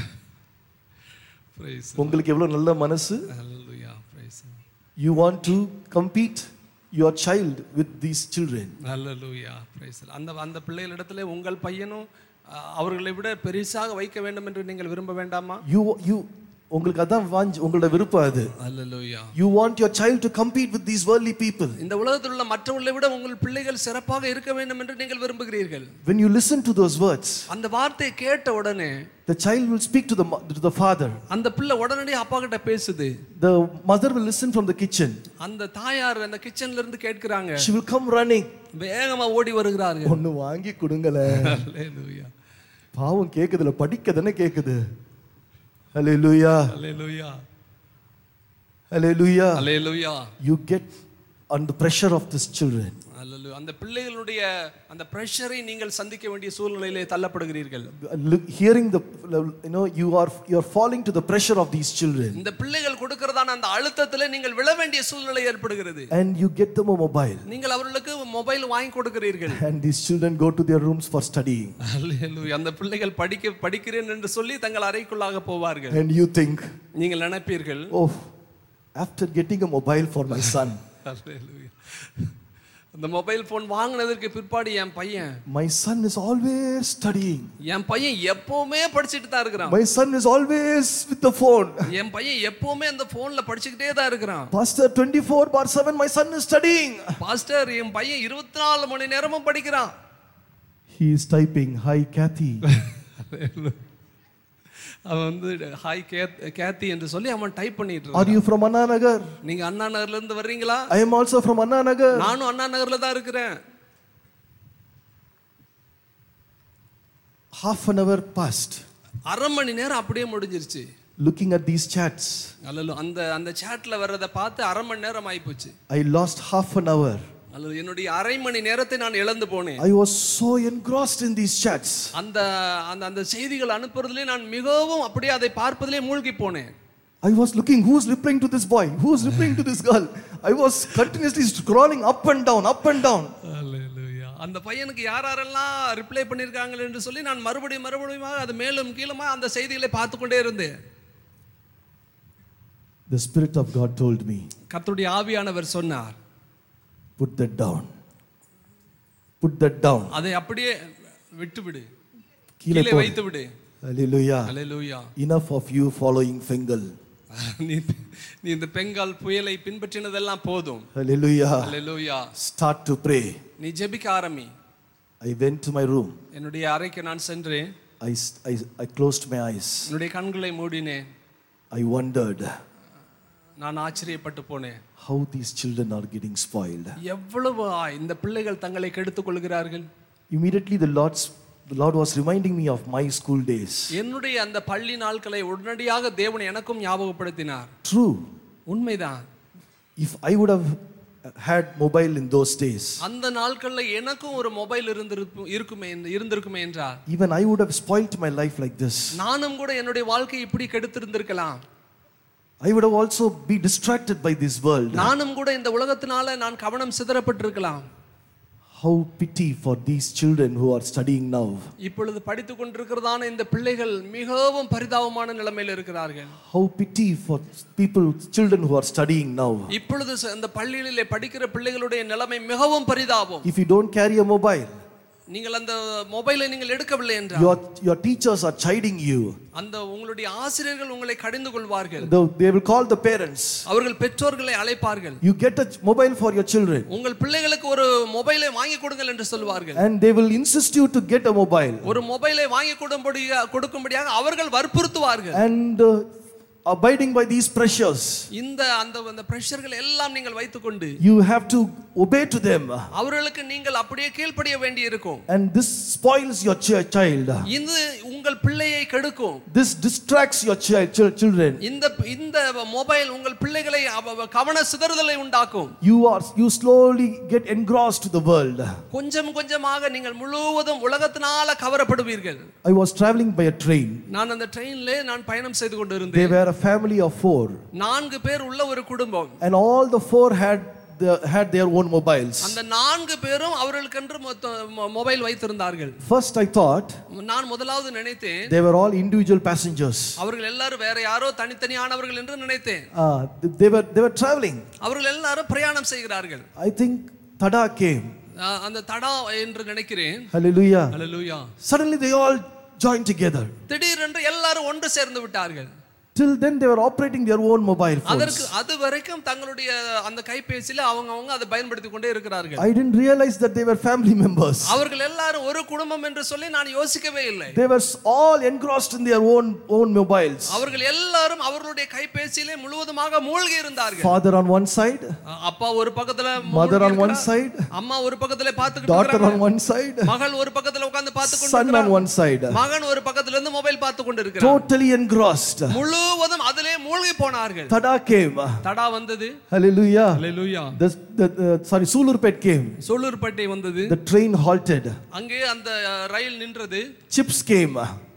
praise உங்களுக்கு எவ்வளவு நல்ல மனசு hallelujah praise the Lord. You want to compete your child with these children hallelujah praise the Lord. அந்த அந்த பிள்ளைகளிடத்துல உங்கள் பையனும் அஹ், அவர்களை விட பெரிசாக வைக்க வேண்டும் என்று நீங்கள் விரும்ப வேண்டாமா யூ யூ உங்களுக்கு அதான் வாஞ்சி உங்களோட விருப்பம் அது hallelujah you want your child to compete with these வேர்லி பீப்புள் இந்த உலகத்தில் உள்ள மற்றவர்களை விட உங்கள் பிள்ளைகள் சிறப்பாக இருக்க வேண்டும் என்று நீங்கள் விரும்புகிறீர்கள் when you listen to those words அந்த வார்த்தையை கேட்ட உடனே the child will speak to the mo- to the father அந்த பிள்ளை உடனடியாக அப்பா கிட்ட பேசுது the mother will listen from the kitchen அந்த தாயார் அந்த கிச்சன்ல இருந்து கேட்கிறாங்க she will come running வேகமா ஓடி வருகிறார்கள் ஒன்னு வாங்கி கொடுங்களேன் Hallelujah. பாவம் கேக்குதுல படிக்க தானே கேக்குது ஹalleluya Hallelujah. hallelujah Hallelujah. you get on the pressure of these children Hallelujah. அந்த பிள்ளைகளுடைய அந்த பிரஷரை நீங்கள் சந்திக்க வேண்டிய சூழ்நிலையிலே தள்ளப்படுகிறீர்கள் Look, hearing the you know you are you are falling to the pressure of these children இந்த பிள்ளைகள் கொடுக்கிறதான அந்த அழுத்தத்திலே நீங்கள் விழ வேண்டிய சூழ்நிலை ஏற்படுகிறது and you get them a mobile நீங்கள் அவர்களுக்கு மொபைல் வாங்கி கொடுக்கிறீர்கள் and these children go to their rooms for studying Hallelujah. அந்த பிள்ளைகள் படிக்க படிக்கிறேன் என்று சொல்லி தங்கள் அறைக்குள்ளாக போவார்கள் and you think நீங்கள் நினைப்பீர்கள் oh after getting a mobile for my son Hallelujah. அந்த மொபைல் போன் வாங்கினதற்கு பிற்பாடு என் பையன் my son is always studying என் பையன் எப்பவுமே படிச்சுட்டு தான் இருக்கிறான் my son is always with the phone என் பையன் எப்பவுமே அந்த போன்ல படிச்சுக்கிட்டே தான் இருக்கிறான் pastor 24 bar 7 my son is studying pastor என் பையன் இருபத்தி நாலு மணி நேரமும் படிக்கிறான் he is typing hi kathy அவன் வந்து ஹாய் கேத்தி என்று சொல்லி அவன் டைப் பண்ணிட்டு Are இருக்கான். you from Anna Nagar? நீங்க அண்ணா நகர்ல இருந்து வர்றீங்களா I am also from Anna Nagar. நானும் அண்ணா நகர்ல தான் இருக்கிறேன் Half an hour passed அரை மணி நேரம் அப்படியே முடிஞ்சிருச்சு looking at these chats. அல்ல அந்த அந்த சேட்ல வர்றதை பார்த்து அரை மணி நேரம் ஆயிப்போச்சு I lost half an hour. அல்லது என்னுடைய அரை மணி நேரத்தை நான் இழந்து போனேன் I was so engrossed in these chats. அந்த அந்த அந்த செய்திகள் அனுப்புறதுலே நான் மிகவும் அப்படியே அதை பார்ப்பதிலே மூழ்கி போனேன் I was looking who's replying to this boy, who's replying to this girl. I was continuously scrolling up and down, up and down. அந்த பையனுக்கு யார் யாரெல்லாம் ரிப்ளை பண்ணியிருக்காங்க என்று சொல்லி நான் மறுபடியும் மறுபடியும் அது மேலும் கீழுமா அந்த செய்திகளை பார்த்து கொண்டே இருந்தேன் The Spirit of God told me, கர்த்தருடைய ஆவியானவர் சொன்னார் put that down. Put that down. அதை அப்படியே விட்டு விடு கீழே கீழே போடு. வைத்து விடு Hallelujah. Hallelujah Enough of you following Fengal. நீ நீ இந்த பெங்கால் புயலை பின்பற்றினதெல்லாம் போதும் Hallelujah. Hallelujah Start to pray. நீ ஜெபிக்க ஆரம்பி I went to my room. என்னுடைய அறைக்கு நான் சென்றேன் I, I, I closed my eyes. என்னுடைய கண்களை மூடினேன் I wondered நான் ஆச்சரியப்பட்டு போனேன் how these children are getting spoiled. எவ்வளவு இந்த பிள்ளைகள் தங்களை கெடுத்துக் கொள்கிறார்கள் Immediately, the Lord's, the Lord was reminding me of my school days. என்னுடைய அந்த பள்ளி நாட்களை உடனடியாக தேவன் எனக்கும் ஞாபகப்படுத்தினார் True. உண்மைதான் If I would have had mobile in those days, அந்த நாட்கள்ல எனக்கும் ஒரு மொபைல் இருந்திருக்கும் இருக்குமே என்று- இருந்திருக்குமே என்றார் even I would have spoilt my life like this. நானும் கூட என்னுடைய வாழ்க்கை இப்படி கெடுத்திருந்திருக்கலாம் I would have also be distracted by this world. நானும் கூட இந்த உலகத்தினால நான் கவனம் சிதறப்பட்டிருக்கலாம் How pity for these children who are studying now. இப்பொழுது படித்துக் கொண்டிருக்கிறதான இந்த பிள்ளைகள் மிகவும் பரிதாபமான நிலைமையில் இருக்கிறார்கள் How pity for people, children who are studying now. இப்பொழுது ச- இந்த பள்ளிகளிலே படிக்கிற பிள்ளைகளுடைய நிலைமை மிகவும் பரிதாபம் If you don't carry a mobile, நீங்கள் அந்த மொபைலை நீங்கள் எடுக்கவில்லை என்றால் your, your teachers are chiding you. அந்த உங்களுடைய ஆசிரியர்கள் உங்களை கடிந்து கொள்வார்கள் They they will call the parents. அவர்கள் பெற்றோர்களை அழைப்பார்கள் You get a mobile for your children. உங்கள் பிள்ளைகளுக்கு ஒரு மொபைலை வாங்கி கொடுங்கள் என்று சொல்வார்கள் And they will insist you to get a mobile. ஒரு மொபைலை வாங்கி கொடும்படியா கொடுக்கும்படியாக அவர்கள் வற்புறுத்துவார்கள் And uh, abiding by these pressures, இந்த அந்த அந்த பிரஷர்கள் எல்லாம் நீங்கள் வைத்துக்கொண்டு you have to obey to them. அவர்களுக்கு நீங்கள் அப்படியே கீழ்ப்படிய வேண்டி இருக்கும் And this spoils your ch- child. இது உங்கள் பிள்ளையை கெடுக்கும் This distracts your chi- chil- children. இந்த இந்த மொபைல் உங்கள் பிள்ளைகளை அவ- அவ கவன சிதறுதலை உண்டாக்கும் You are you slowly get engrossed to the world. கொஞ்சம் கொஞ்சமாக நீங்கள் முழுவதும் உலகத்தினால கவரப்படுவீர்கள் I was traveling by a train. நான் அந்த ட்ரெயின்ல நான் பயணம் செய்து கொண்டு They இருந்தேன் were a family of four, நான்கு பேர் உள்ள ஒரு குடும்பம் and all the four had the, had their own mobiles. அந்த நான்கு பேரும் அவர்களுக்கென்று மொத்த- மொ- மொபைல் வைத்திருந்தார்கள் First, I thought நான் முதலாவது நினைத்தேன் they were all individual passengers. அவர்கள் எல்லாரும் வேற யாரோ தனித்தனியானவர்கள் என்று நினைத்தேன் Uh, they were they were traveling. அவர்கள் எல்லாரும் பிரயாணம் செய்கிறார்கள் I think Tada came. ஆஹ் அந்த தடா என்று நினைக்கிறேன் Hallelujah. Hallelujah Suddenly they all joined together. திடீரென்று எல்லாரும் ஒன்று சேர்ந்து விட்டார்கள் Till then they were operating their own mobile அதற்கு phones. அது வரைக்கும் தங்களுடைய அந்த கைபேசியில அவங்க அவங்க அதை பயன்படுத்தி கொண்டே இருக்கிறார்கள் I didn't realize that they were family members. அவர்கள் எல்லாரும் ஒரு குடும்பம் என்று சொல்லி நான் யோசிக்கவே இல்லை They were all engrossed in their own own mobiles. அவர்கள் எல்லாரும் அவர்களுடைய கைபேசியிலே முழுவதுமாக மூழ்கி இருந்தார்கள் Father on one side, அ- அப்பா ஒரு பக்கத்துல mother மூழ்கி on one இருக்கிறார். side, அம்மா ஒரு பக்கத்துல பாத்துக்கிட்டு daughter இருக்கிறாங்க. on one side, மகள் ஒரு பக்கத்துல உட்கார்ந்து பார்த்து son on கொண்டு one side. மகன் ஒரு பக்கத்துல இருந்து மொபைல் பார்த்து கொண்டு இருக்கிறார் Totally engrossed. முழுவதும் அதிலே மூழ்கி போனார்கள் Tada came. தடா வந்தது Hallelujah. Hallelujah The, the, uh, sorry, Sulurpet came. சோழூர்பேட்டை வந்தது The train halted. அங்கே அந்த அஹ், ரயில் நின்றது Chips came.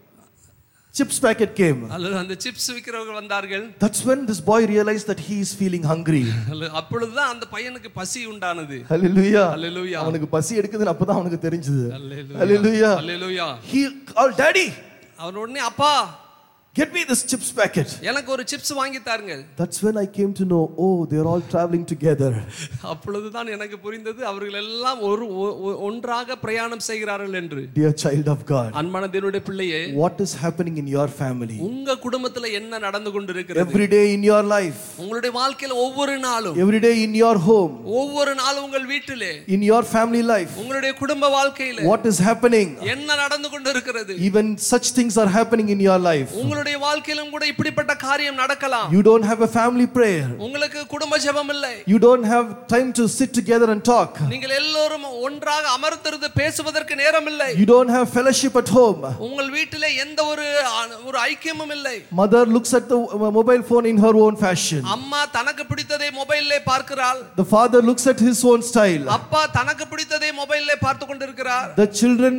Chips packet came. அல்லது அந்த சிப்ஸ் விற்கிறவர்கள் வந்தார்கள் That's when this boy realized that he is feeling hungry. அல்லது அப்பொழுதுதான் அந்த பையனுக்கு பசி உண்டானது Hallelujah. அல்லேலூயா அவனுக்கு பசி எடுக்குதுன்னு அப்பதான் அவனுக்கு தெரிஞ்சது அல்லேலூயா. Hallelujah. Hallelujah He called daddy, அவர் உடனே அப்பா get me this chips packet. எனக்கு ஒரு சிப்ஸ் வாங்கி தாருங்க That's when I came to know, oh, they're all traveling together. அப்பொழுதுதான் எனக்கு புரிந்தது அவர்கள் எல்லாம் ஒரு ஒ- ஒ- ஒன்றாக பிரயாணம் செய்கிறார்கள் என்று Dear child of God, அன்பான தேவனுடைய பிள்ளையே what is happening in your family? உங்க குடும்பத்துல என்ன நடந்து கொண்டிருக்கிறது Every day in your life, உங்களுடைய வாழ்க்கையில ஒவ்வொரு நாளும் every day in your home, ஒவ்வொரு நாளும் உங்கள் வீட்டிலே in your family life, உங்களுடைய குடும்ப வாழ்க்கையில what is happening? என்ன நடந்து கொண்டிருக்கிறது Even such things are happening in your life. உங்களுடைய உங்களுடைய வாழ்க்கையிலும் கூட இப்படிப்பட்ட காரியம் நடக்கலாம் You don't have a family prayer. உங்களுக்கு குடும்ப ஜெபம் இல்லை You don't have time to sit together and talk. நீங்கள் எல்லோரும் ஒன்றாக அமர்ந்திருந்து பேசுவதற்கு நேரம் இல்லை You don't have fellowship at home. உங்கள் வீட்டிலே எந்த ஒரு அ- ஒரு ஐக்கியமும் இல்லை Mother looks at the uh, mobile phone in her own fashion. அம்மா தனக்கு பிடித்ததை மொபைல்லே பார்க்கிறாள் The father looks at his own style. அப்பா தனக்கு பிடித்ததை மொபைல்லே பார்த்து கொண்டிருக்கிறார் The children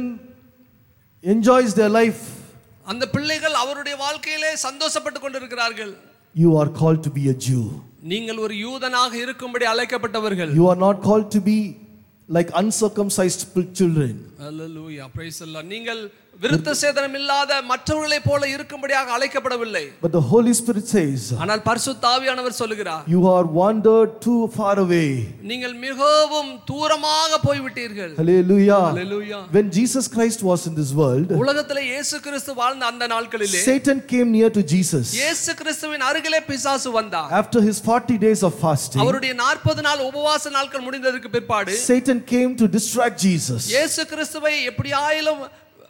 enjoys their life. அந்த பிள்ளைகள் அவருடைய வாழ்க்கையிலே சந்தோஷப்பட்டு கொண்டிருக்கிறார்கள் You are called to be a Jew. நீங்கள் ஒரு யூதனாக இருக்கும்படி அழைக்கப்பட்டவர்கள் You are not called to be like uncircumcised p- children. Hallelujah, praise the Lord. நீங்கள் விருத்த சேதனம் இல்லாத மற்றவர்களைப் போல இருக்கும்படியாக அழைக்கப்படவில்லை But the Holy Spirit says, ஆனால் பரிசுத்த ஆவியானவர் சொல்லுகிறார் You are wandered too far away. நீங்கள் மிகவும் தூரமாக போய்விட்டீர்கள் Hallelujah. Hallelujah. When Jesus Christ was in this world, உலகத்திலே இயேசு கிறிஸ்து வாழ்ந்த அந்த நாட்களிலே Satan came near to Jesus. இயேசு கிறிஸ்துவின் அருகிலே பிசாசு வந்தார் After his 40 days of fasting, அவருடைய நாற்பது நாள் உபவாச நாட்கள் முடிந்ததற்கு பிற்பாடு Satan came to distract Jesus. இயேசு கிறிஸ்துவை எப்படியாயிலும்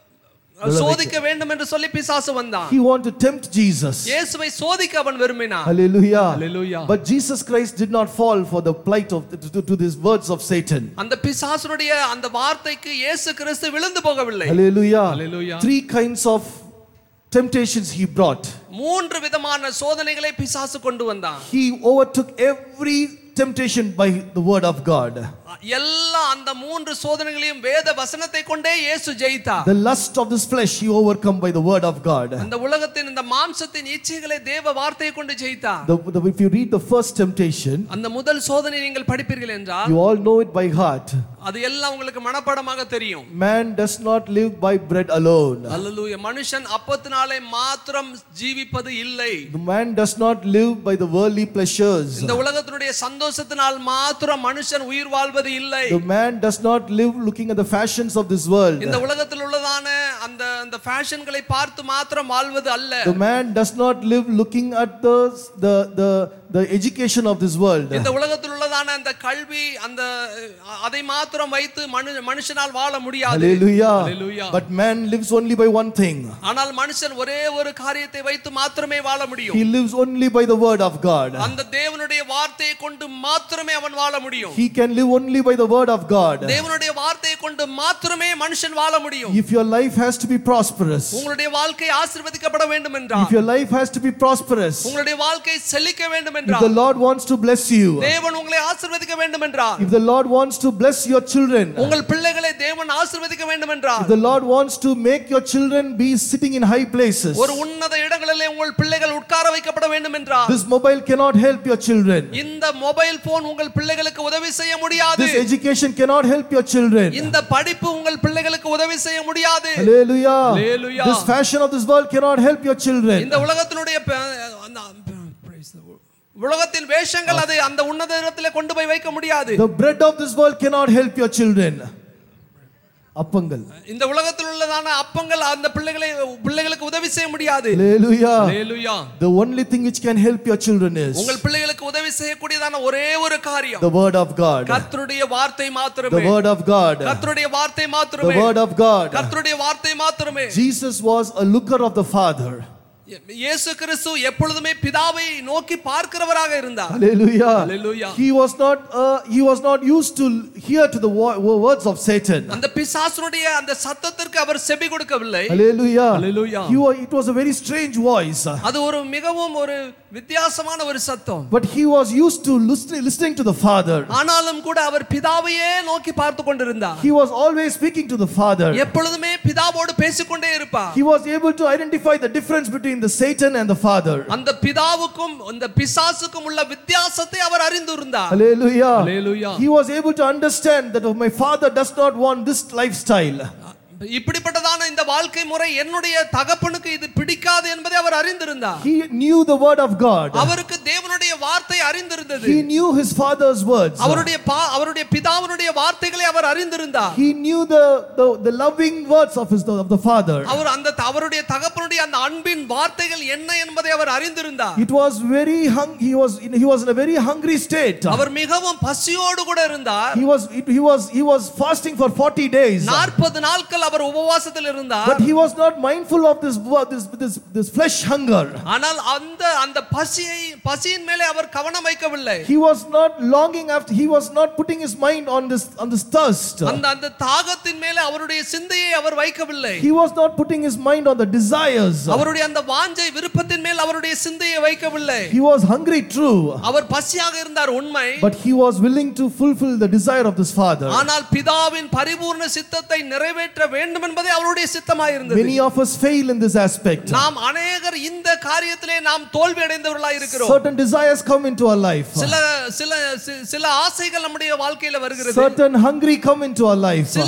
சோதிக்க வேண்டும் என்று சொல்லி பிசாசு வந்தான் He wanted to tempt Jesus. இயேசுவை சோதிக்க அவன் விரும்பினான் Hallelujah. Hallelujah. But Jesus Christ did not fall for the plight of to, to, to these words of Satan. அந்த பிசாசுடைய அந்த வார்த்தைக்கு இயேசு கிறிஸ்து விழுந்து போகவில்லை Hallelujah. Hallelujah. Three kinds of temptations he brought. மூன்று விதமான சோதனைகளை பிசாசு கொண்டு வந்தான் He overtook every temptation by the word of God. எல்லா அந்த மூன்று சோதனைகளையும் வேத வசனத்தை கொண்டே இயேசு ஜெயித்தார் The lust of this flesh he overcome by the word of God. அந்த உலகத்தின் இந்த மாம்சத்தின் இச்சைகளை தேவ வார்த்தையை கொண்டு ஜெயித்தார் The, the, if you read the first temptation, அந்த முதல் சோதனை நீங்கள் படிப்பீர்கள் என்றால் you all know it by heart. அது எல்லாம் உங்களுக்கு மனப்பாடமாக தெரியும் Man does not live by bread alone. அல்லேலூயா மனுஷன் அப்பத்தினாலே மாத்திரம் ஜீவிப்பது இல்லை The man does not live by the worldly pleasures. இந்த உலகத்தினுடைய சந்தோஷத்தினால் மாத்திரம் மனுஷன் உயிர் வாழ்வது இல்லை The man does not live looking at the fashions of this world. இந்த உலகத்தில் உள்ளதான அந்த அந்த ஃபேஷன்களை பார்த்து மாத்திரம் வாழ்வது அல்ல The man does not live looking at the, the, the, the education of this world. இந்த உலகத்தில் உள்ளதான அந்த கல்வி அந்த அஹ், அதை மாத்திரம் வைத்து மனு மனுஷனால் வாழ முடியாது Hallelujah. Hallelujah. But man lives only by one thing. ஆனால் மனுஷன் ஒரே ஒரு காரியத்தை வைத்து மாத்திரமே வாழ முடியும் He lives only by the word of God. அந்த தேவனுடைய வார்த்தையை கொண்டு மாத்திரமே அவன் வாழ முடியும் He can live only by the word of God. தேவனுடைய வார்த்தையை கொண்டு மாத்திரமே மனுஷன் வாழ முடியும் If your life has to be prosperous, உங்களுடைய வாழ்க்கை ஆசீர்வதிக்கப்பட வேண்டும் என்றால் if your life has to be prosperous, உங்களுடைய வாழ்க்கை செழிக்க வேண்டும் if the என்றால் Lord wants to bless you, தேவன் உங்களை ஆசீர்வதிக்க வேண்டும் என்றால் if the Lord wants to bless your children, உங்கள் பிள்ளைகளை தேவன் ஆசீர்வதிக்க வேண்டும் என்றால் if the Lord wants to make your children be sitting in high places, ஒரு உன்னத இடங்களிலே உங்கள் பிள்ளைகள் உட்கார வைக்கப்பட வேண்டும் என்றால் this mobile cannot help your children. இந்த மொபைல் போன் உங்கள் பிள்ளைகளுக்கு உதவி செய்ய முடியாது This education cannot help your children. இந்த படிப்பு உங்கள் பிள்ளைகளுக்கு உதவி செய்ய முடியாது Hallelujah. Hallelujah. This fashion of this world cannot help your children. இந்த உலகத்தினுடைய ப- அந்த- praise the Lord. உலகத்தின் வேஷங்கள் அது அந்த உன்னத இடத்திலே கொண்டு போய் வைக்க முடியாது The bread of this world cannot help your children. அப்பங்கள் இந்த உலகத்தில் உள்ளதான அப்பங்கள் அந்த பிள்ளைகளை பிள்ளைகளுக்கு உதவி செய்ய முடியாது Hallelujah. Hallelujah. The only thing which can help your children is உங்கள் பிள்ளைகளுக்கு உதவி செய்யக்கூடியதான ஒரே ஒரு காரியம் the word of God. கர்த்தருடைய வார்த்தை The மாத்திரமே word of God. கர்த்தருடைய வார்த்தை The மாத்திரமே word of God. கர்த்தருடைய வார்த்தை மாத்திரமே Jesus was a looker of the Father. இயேசு கிறிஸ்து எப்பொழுதுமே பிதாவை நோக்கி பார்க்கிறவராக இருந்தார் Hallelujah. Hallelujah. He was not uh, he was not used to hear to the wo- wo- words of Satan. அந்த பிசாசுடைய அந்த சத்தத்திற்கு அவர் செவி கொடுக்கவில்லை Hallelujah. Hallelujah. He wa- it was a very strange voice. அது ஒரு மிகவும் ஒரு வித்தியாசமான ஒரு சத்தம் But he was used to listening, listening to the Father. ஆனாலும் கூட அவர் பிதாவையே நோக்கி பார்த்து கொண்டிருந்தார் He was always speaking to the Father. எப்பொழுதுமே பிதாவோடு பேசிக்கொண்டே இருப்பார் He was able to identify the difference between the Satan and the Father. அந்த பிதாவுக்கும் அந்த பிசாசுக்கும் உள்ள வித்தியாசத்தை அவர் அறிந்திருந்தார் Hallelujah. Hallelujah. He was able to understand that oh, my Father does not want this lifestyle. இப்படிப்பட்டதான இந்த வாழ்க்கை முறை என்னுடைய தகப்பனுக்கு இது பிடிக்காது என்பதை அவர் அறிந்திருந்தார் He knew the word of God. அவருக்கு தேவனுடைய வார்த்தை அறிந்திருந்தது He knew his father's words. அவருடைய பா- அவருடைய பிதாவினுடைய வார்த்தைகளை அவர் அறிந்திருந்தார் He knew the, the, the loving words of his of the father. அவர் அந்த த- அவருடைய தகப்பனுடைய அந்த அன்பின் வார்த்தைகள் என்ன என்பதை அவர் அறிந்திருந்தார் It was very hung. He was in, he was in a very hungry state. அவர் மிகவும் பசியோடு கூட இருந்தார் He was he was he was fasting for 40 days. நாற்பது நாட்கள் அவர் உபவாசத்தில் இருந்தார் But he was not mindful of this this this, this flesh hunger. ஆனால் அந்த அந்த பசியை பசியின் மேலே அவர் கவனம் வைக்கவில்லை He was not longing after. He was not putting his mind on this on this thirst. அந்த அந்த தாகத்தின் மேலே அவருடைய சிந்தையை அவர் வைக்கவில்லை He was not putting his mind on the desires. அவருடைய அந்த வாஞ்சை விருப்பத்தின் மேல் அவருடைய சிந்தையை வைக்கவில்லை He was hungry, true, அவர் பசியாக இருந்தார் உண்மை but he was willing to fulfill the desire of this father. ஆனால் பிதாவின் பரிபூர்ண சித்தத்தை நிறைவேற்ற வேண்டும் என்பதே அவருடைய சித்தமாய் இருந்தது Many of us fail in this aspect. நாம் அநேகர் இந்த காரியத்திலே நாம் தோல்வி அடைந்தவர்களாய் இருக்கிறோம் Certain desires come into our life. சில சில சி- சில ஆசைகள் நம்முடைய வாழ்க்கையில வருகிறது Certain hungry come into our life. சில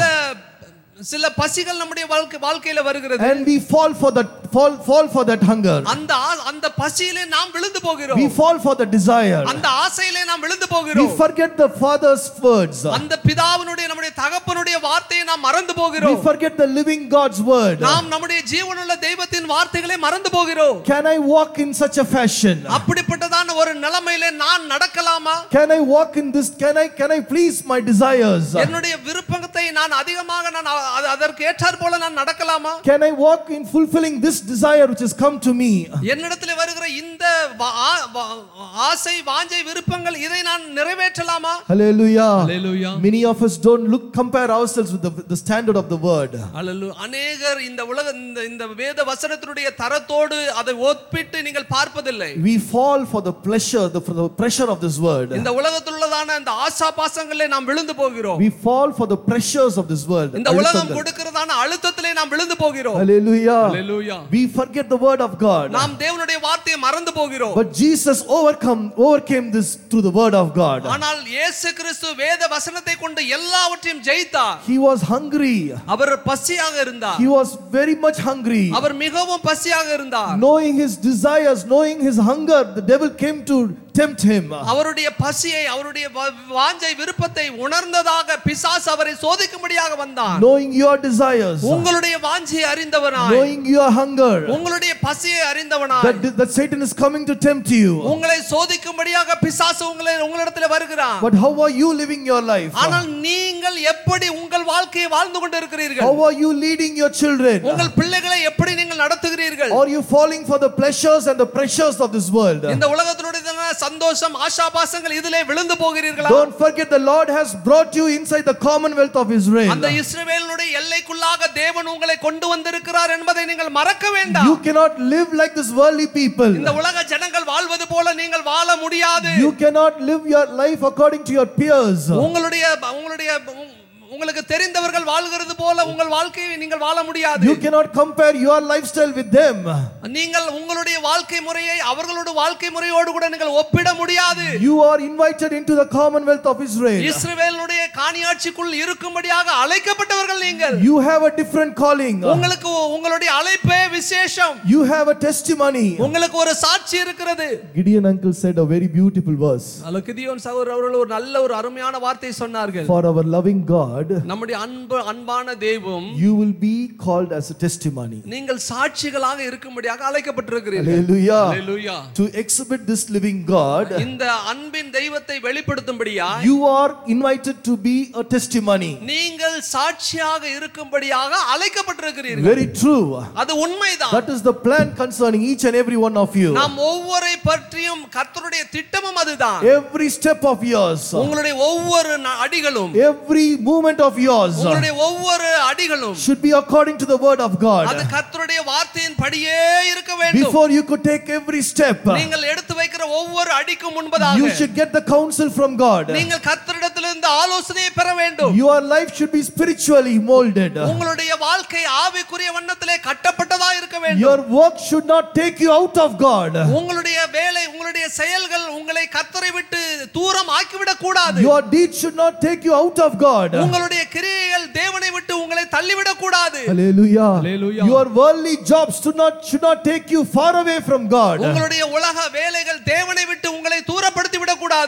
சில பசிகள் நம்முடைய வாழ்க்கை வாழ்க்கையில வருகிறது And we fall for that fall fall for that hunger. அந்த ஆ- அந்த பசியிலே நாம் விழுந்து போகிறோம் We fall for the desire. அந்த ஆசையிலே நாம் விழுந்து We போகிறோம் forget the father's words. அந்த பிதாவினுடைய நம்முடைய தகப்பனுடைய வார்த்தையை நாம் மறந்து We போகிறோம் forget the living God's word. நாம் நம்முடைய ஜீவனுள்ள தெய்வத்தின் வார்த்தைகளை மறந்து போகிறோம் Can I walk in such a fashion? அப்படிப்பட்டதான ஒரு நிலைமையிலே நான் நடக்கலாமா Can I walk in this? Can I can I please my desires? என்னுடைய விருப்பத்தை நான் அதிகமாக நான் அ- அது- அதற்கு ஏற்றாற் போல நான் நடக்கலாமா Can I walk in fulfilling this desire which has come to me? என்னிடத்தில் வருகிற இந்த வா- ஆ- வா- ஆசை வாஞ்சை விருப்பங்கள் இதை நான் நிறைவேற்றலாமா Hallelujah. Hallelujah. Many of us don't look compare ourselves with the, the standard of the word. அல்லு அநேகர் இந்த உலக இந்த இந்த வேத வசனத்தினுடைய தரத்தோடு அதை ஒப்பிட்டு நீங்கள் பார்ப்பதில்லை We fall for the pleasure, the, for the pressure of this word. இந்த உலகத்தில் உள்ளதான இந்த ஆசா பாசங்களே நாம் விழுந்து போகிறோம் We fall for the pressures of this world. இந்த உலகம் கொடுக்கிறதான அழுத்தத்திலே நாம் விழுந்து போகிறோம் Hallelujah. Hallelujah. We forget the word of God. நாம் தேவனுடைய வார்த்தையை மறந்து போகிறோம் But Jesus overcome overcame this through the word of God. ஆனால் இயேசு கிறிஸ்து வேத வசனத்தை கொண்டு எல்லாவற்றையும் ஜெயித்தார் He was hungry. அவர் பசியாக இருந்தார் He was very much hungry. அவர் மிகவும் பசியாக இருந்தார் Knowing his desires, knowing his hunger, the devil came to tempt him. அவருடைய பசியை அவருடைய வ- வாஞ்சை விருப்பத்தை உணர்ந்ததாக பிசாசு அவரை சோதிக்கும்படியாக வந்தான் Knowing your desires, உங்களுடைய வாஞ்சையை அறிந்தவனாய் knowing your hunger, உங்களுடைய பசியை அறிந்தவனாய் that, that Satan is coming to tempt you. உங்களை சோதிக்கும்படியாக பிசாசு உங்களை உங்களிடத்தில் வருகிறான் But how are you living your life? ஆனால் நீங்கள் எப்படி உங்கள் வாழ்க்கையை வாழ்ந்து கொண்டிருக்கிறீர்கள் How are you leading your children? உங்கள் பிள்ளைகளை எப்படி நீங்கள் நடத்துகிறீர்கள் Are you falling for the pleasures and the pressures of this world? இந்த உலகத்தினுடைய சந்தோஷம் ஆசாபாசங்கள் இதிலே விழுந்து போகிறீர்களா Don't forget the Lord has brought you inside the commonwealth of Israel. அந்த இஸ்ரவேலுடைய எல்லைக்குள்ளாக தேவன் உங்களை கொண்டு வந்திருக்கிறார் என்பதை நீங்கள் மறக்க வேண்டாம் You cannot live like this worldly people. இந்த உலக ஜனங்கள் வாழ்வது போல நீங்கள் வாழ முடியாது You cannot live your life according to your peers. உங்களுடைய உங்களுடைய உ- உங்களுக்கு தெரிந்தவர்கள் வாழ்கிறது போல உங்கள் வாழ்க்கையை நீங்கள் வாழ முடியாது You cannot compare your lifestyle with them. நீங்கள் உங்களுடைய வாழ்க்கை முறையை அவர்களோட வாழ்க்கை முறையோடு கூட நீங்கள் ஒப்பிட முடியாது You are invited into the commonwealth of Israel. இஸ்ரவேலுடைய காணியாட்சிக்குள் இருக்கும்படியாக அழைக்கப்பட்டவர்கள் நீங்கள் You have a different calling. உங்களுக்கு உங்களுடைய அழைப்பே விசேஷம் You have a testimony. உங்களுக்கு ஒரு சாட்சி இருக்கிறது Gideon uncle said a very beautiful verse. Gideon சகோதரர் அவர்கள் ஒரு நல்ல ஒரு அருமையான வார்த்தை சொன்னார்கள் For our loving God, நம்முடைய அன்பு அன்பான தெய்வம் you will be called as a testimony. நீங்கள் சாட்சிகளாக இருக்கும்படியாக அழைக்கப்பட்டிருக்கிறீர்கள் Hallelujah. Hallelujah. To exhibit this living God, இந்த அன்பின் தெய்வத்தை வெளிப்படுத்தும்படியா you are invited to be a testimony. நீங்கள் சாட்சியாக இருக்கும்படியாக அழைக்கப்பட்டிருக்கிறீர்கள் Very true. அது உண்மைதான் That is the plan concerning each and every one of you. நாம் ஒவ்வொரு பற்றியும் கர்த்தருடைய திட்டமும் அதுதான் Every step of yours, உங்களுடைய ஒவ்வொரு ந- அடிகளும் every movement of yours உங்களுடைய ஒவ்வொரு அடிகளும் should be according to the word of அது God. கர்த்தருடைய வார்த்தையின் படியே இருக்க வேண்டும் Before you could take every step, நீங்கள் எடுத்து வைக்கிற ஒவ்வொரு அடிக்கும் you முன்பதாக should get the counsel from God. நீங்கள் கர்த்தரிடத்திலிருந்து ஆலோசனையை பெற வேண்டும் Your life should be spiritually molded. உங்களுடைய வாழ்க்கை ஆவிக்குரிய வண்ணத்திலே கட்டப்பட்டதா இருக்க வேண்டும் Your work should not take you out of God. உங்களுடைய வேலை உங்களுடைய செயல்கள் உங்களை கர்த்தரை விட்டு தூரம் ஆக்கிவிடக் கூடாது Your deeds should not take you out of God. உங்களுடைய கிரியைகள் தேவனை விட்டு உங்களை தள்ளிவிடக் கூடாது Hallelujah. Hallelujah. Your worldly jobs should not should not take you far away from God. உங்களுடைய உலக வேலைகள் தேவனை விட்டு உங்களை தூரப்படுத்த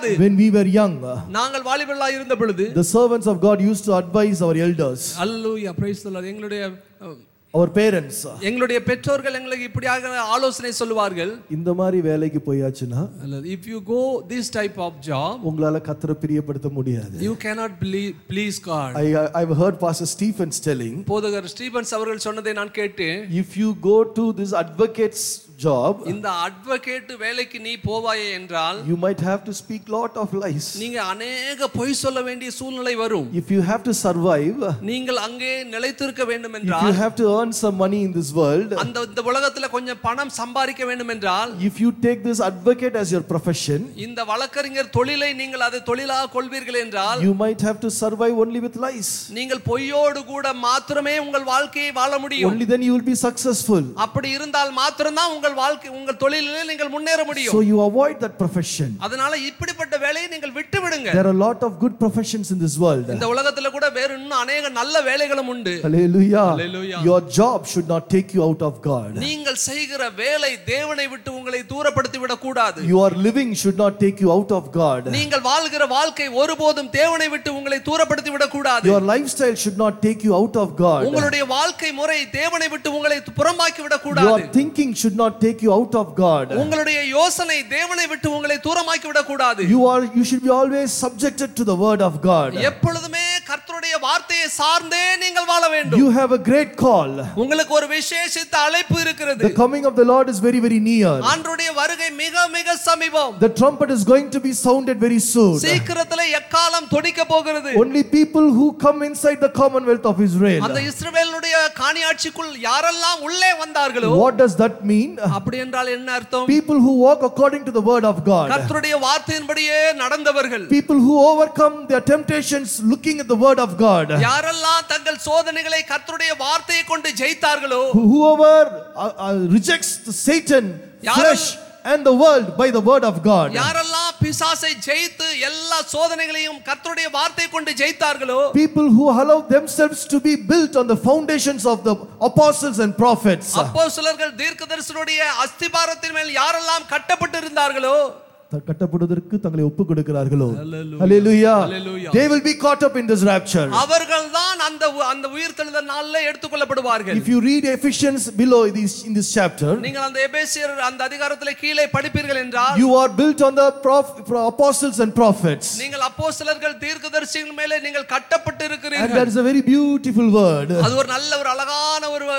கிடையாது When we were young, uh, நாங்கள் வாலிபர்களா இருந்த பொழுது the servants of God used to advise our elders, hallelujah praise எங்களுடைய அஹ், our parents. uh, எங்களுடைய பெற்றோர்கள் எங்களுக்கு இப்படியாக ஆலோசனை சொல்லுவார்கள் இந்த மாதிரி வேலைக்கு போயாச்சுன்னா if you go this type of job உங்களால கத்தரை பிரியப்படுத்த முடியாது you cannot please God I, I- I've heard Pastor Stephens telling, போதகர் ஸ்டீபன்ஸ் அவர்கள் சொன்னதை நான் கேட்டேன் if you go to this advocate's job, இந்த அட்வொகேட் வேலைக்கு நீ போவாயே என்றால் you might have to speak lot of lies. நீங்க அநேக பொய் சொல்ல வேண்டிய சூழ்நிலை வரும் If you have to survive, நீங்கள் அங்கே நிலைத்திருக்க வேண்டும் if you என்றால் have to earn some money in this world, அந்த இந்த உலகத்துல கொஞ்சம் பணம் சம்பாதிக்க வேண்டும் என்றால் if you take this advocate as your profession, இந்த வழக்கறிஞர் தொழிலை நீங்கள் அதை தொழிலாக கொள்வீர்கள் என்றால் you might have to survive only with lies. நீங்கள் பொய்யோடு கூட மாத்திரமே உங்கள் வாழ்க்கையை வாழ முடியும் Only then you will be successful. அப்படி இருந்தால் மாத்திரம்தான் உங்கள் வாழ்க்கை உங்கள் தொழிலிலே நீங்கள் முன்னேற முடியும் So you avoid that profession. அதனால இப்படிப்பட்ட வேலையை நீங்கள் விட்டு விடுங்க There are a lot of good professions in this world. இந்த உலகத்துல கூட வேற இன்னும் அநேக நல்ல வேலைகளும் உண்டு Hallelujah. Hallelujah. Your job should not take you out of God. நீங்கள் செய்கிற வேலை தேவனை விட்டு உங்களை தூரப்படுத்தி விடக் கூடாது Your living should not take you out of God. நீங்கள் வாழ்கிற வாழ்க்கை ஒருபோதும் தேவனை விட்டு உங்களை தூரப்படுத்தி விடக் கூடாது Your lifestyle should not take you out of God. உங்களுடைய வாழ்க்கை முறை தேவனை விட்டு உங்களை புறம்பாக்கி விடக் Your கூடாது thinking should not take you out of God. உங்களுடைய யோசனை தேவனை விட்டு உங்களை தூரமாக்கி விடக் கூடாது You are you should be always subjected to the word of God. எப்பொழுதுமே கர்த்தருடைய வார்த்தையை சார்ந்தே நீங்கள் வாழ வேண்டும் You have a great call. உங்களுக்கு ஒரு விசேஷித்த அழைப்பு இருக்கிறது The coming of the Lord is very very near. ஆண்டருடைய வருகை மிக மிக சமீபம் The trumpet is going to be sounded very soon. சீக்கிரத்துல எக்காலம் தொடிக்க போகிறது Only people who come inside the commonwealth of Israel. அந்த இஸ்ரவேலுடைய காணியாட்சிக்குள் யாரெல்லாம் உள்ளே வந்தார்களோ What does that mean? அப்படி என்றால் என்ன அர்த்தம் People who walk according to the word of God. கர்த்தருடைய வார்த்தையின்படியே நடந்தவர்கள் People who overcome their temptations looking at the word of God. யாரெல்லாம் தங்கள் சோதனைகளை கர்த்தருடைய வார்த்தையை கொண்டு ஜெயித்தார்களோ Whoever uh, uh, rejects the Satan, யாரெல்லாம் flesh, and the world by the word of God. யாரெல்லாம் பிசாசை ஜெயித்து எல்லா சோதனைகளையும் கர்த்தருடைய வார்த்தையை கொண்டு ஜெயித்தார்களோ People who allow themselves to be built on the foundations of the apostles and prophets. அப்போ சிலர்கள் தீர்க்கதரிசனுடைய அஸ்திபாரத்தின் மேல் யாரெல்லாம் கட்டப்பட்டு இருந்தார்களோ த- கட்டப்படுவதற்கு தங்களை ஒப்பு கொடுக்கிறார்களோ Hallelujah. Hallelujah. They will be caught up in this rapture. அவர்கள் தான் அந்த உ- அந்த உயிர்த்தெழுதல் நாளில் எடுத்துக்கொள்ளப்படுவார்கள் If you read Ephesians below this in this chapter, நீங்கள் அந்த எபேசியர் அந்த அதிகாரத்திலே கீழே படிப்பீர்கள் என்றால் you are built on the prof- pro- apostles and prophets. நீங்கள் அப்போஸ்தலர்கள் தீர்க்கதரிசிகள் மேலே நீங்கள் கட்டப்பட்டு And இருக்கிறீர்கள் that is a very beautiful word. அது ஒரு நல்ல ஒரு அழகான ஒரு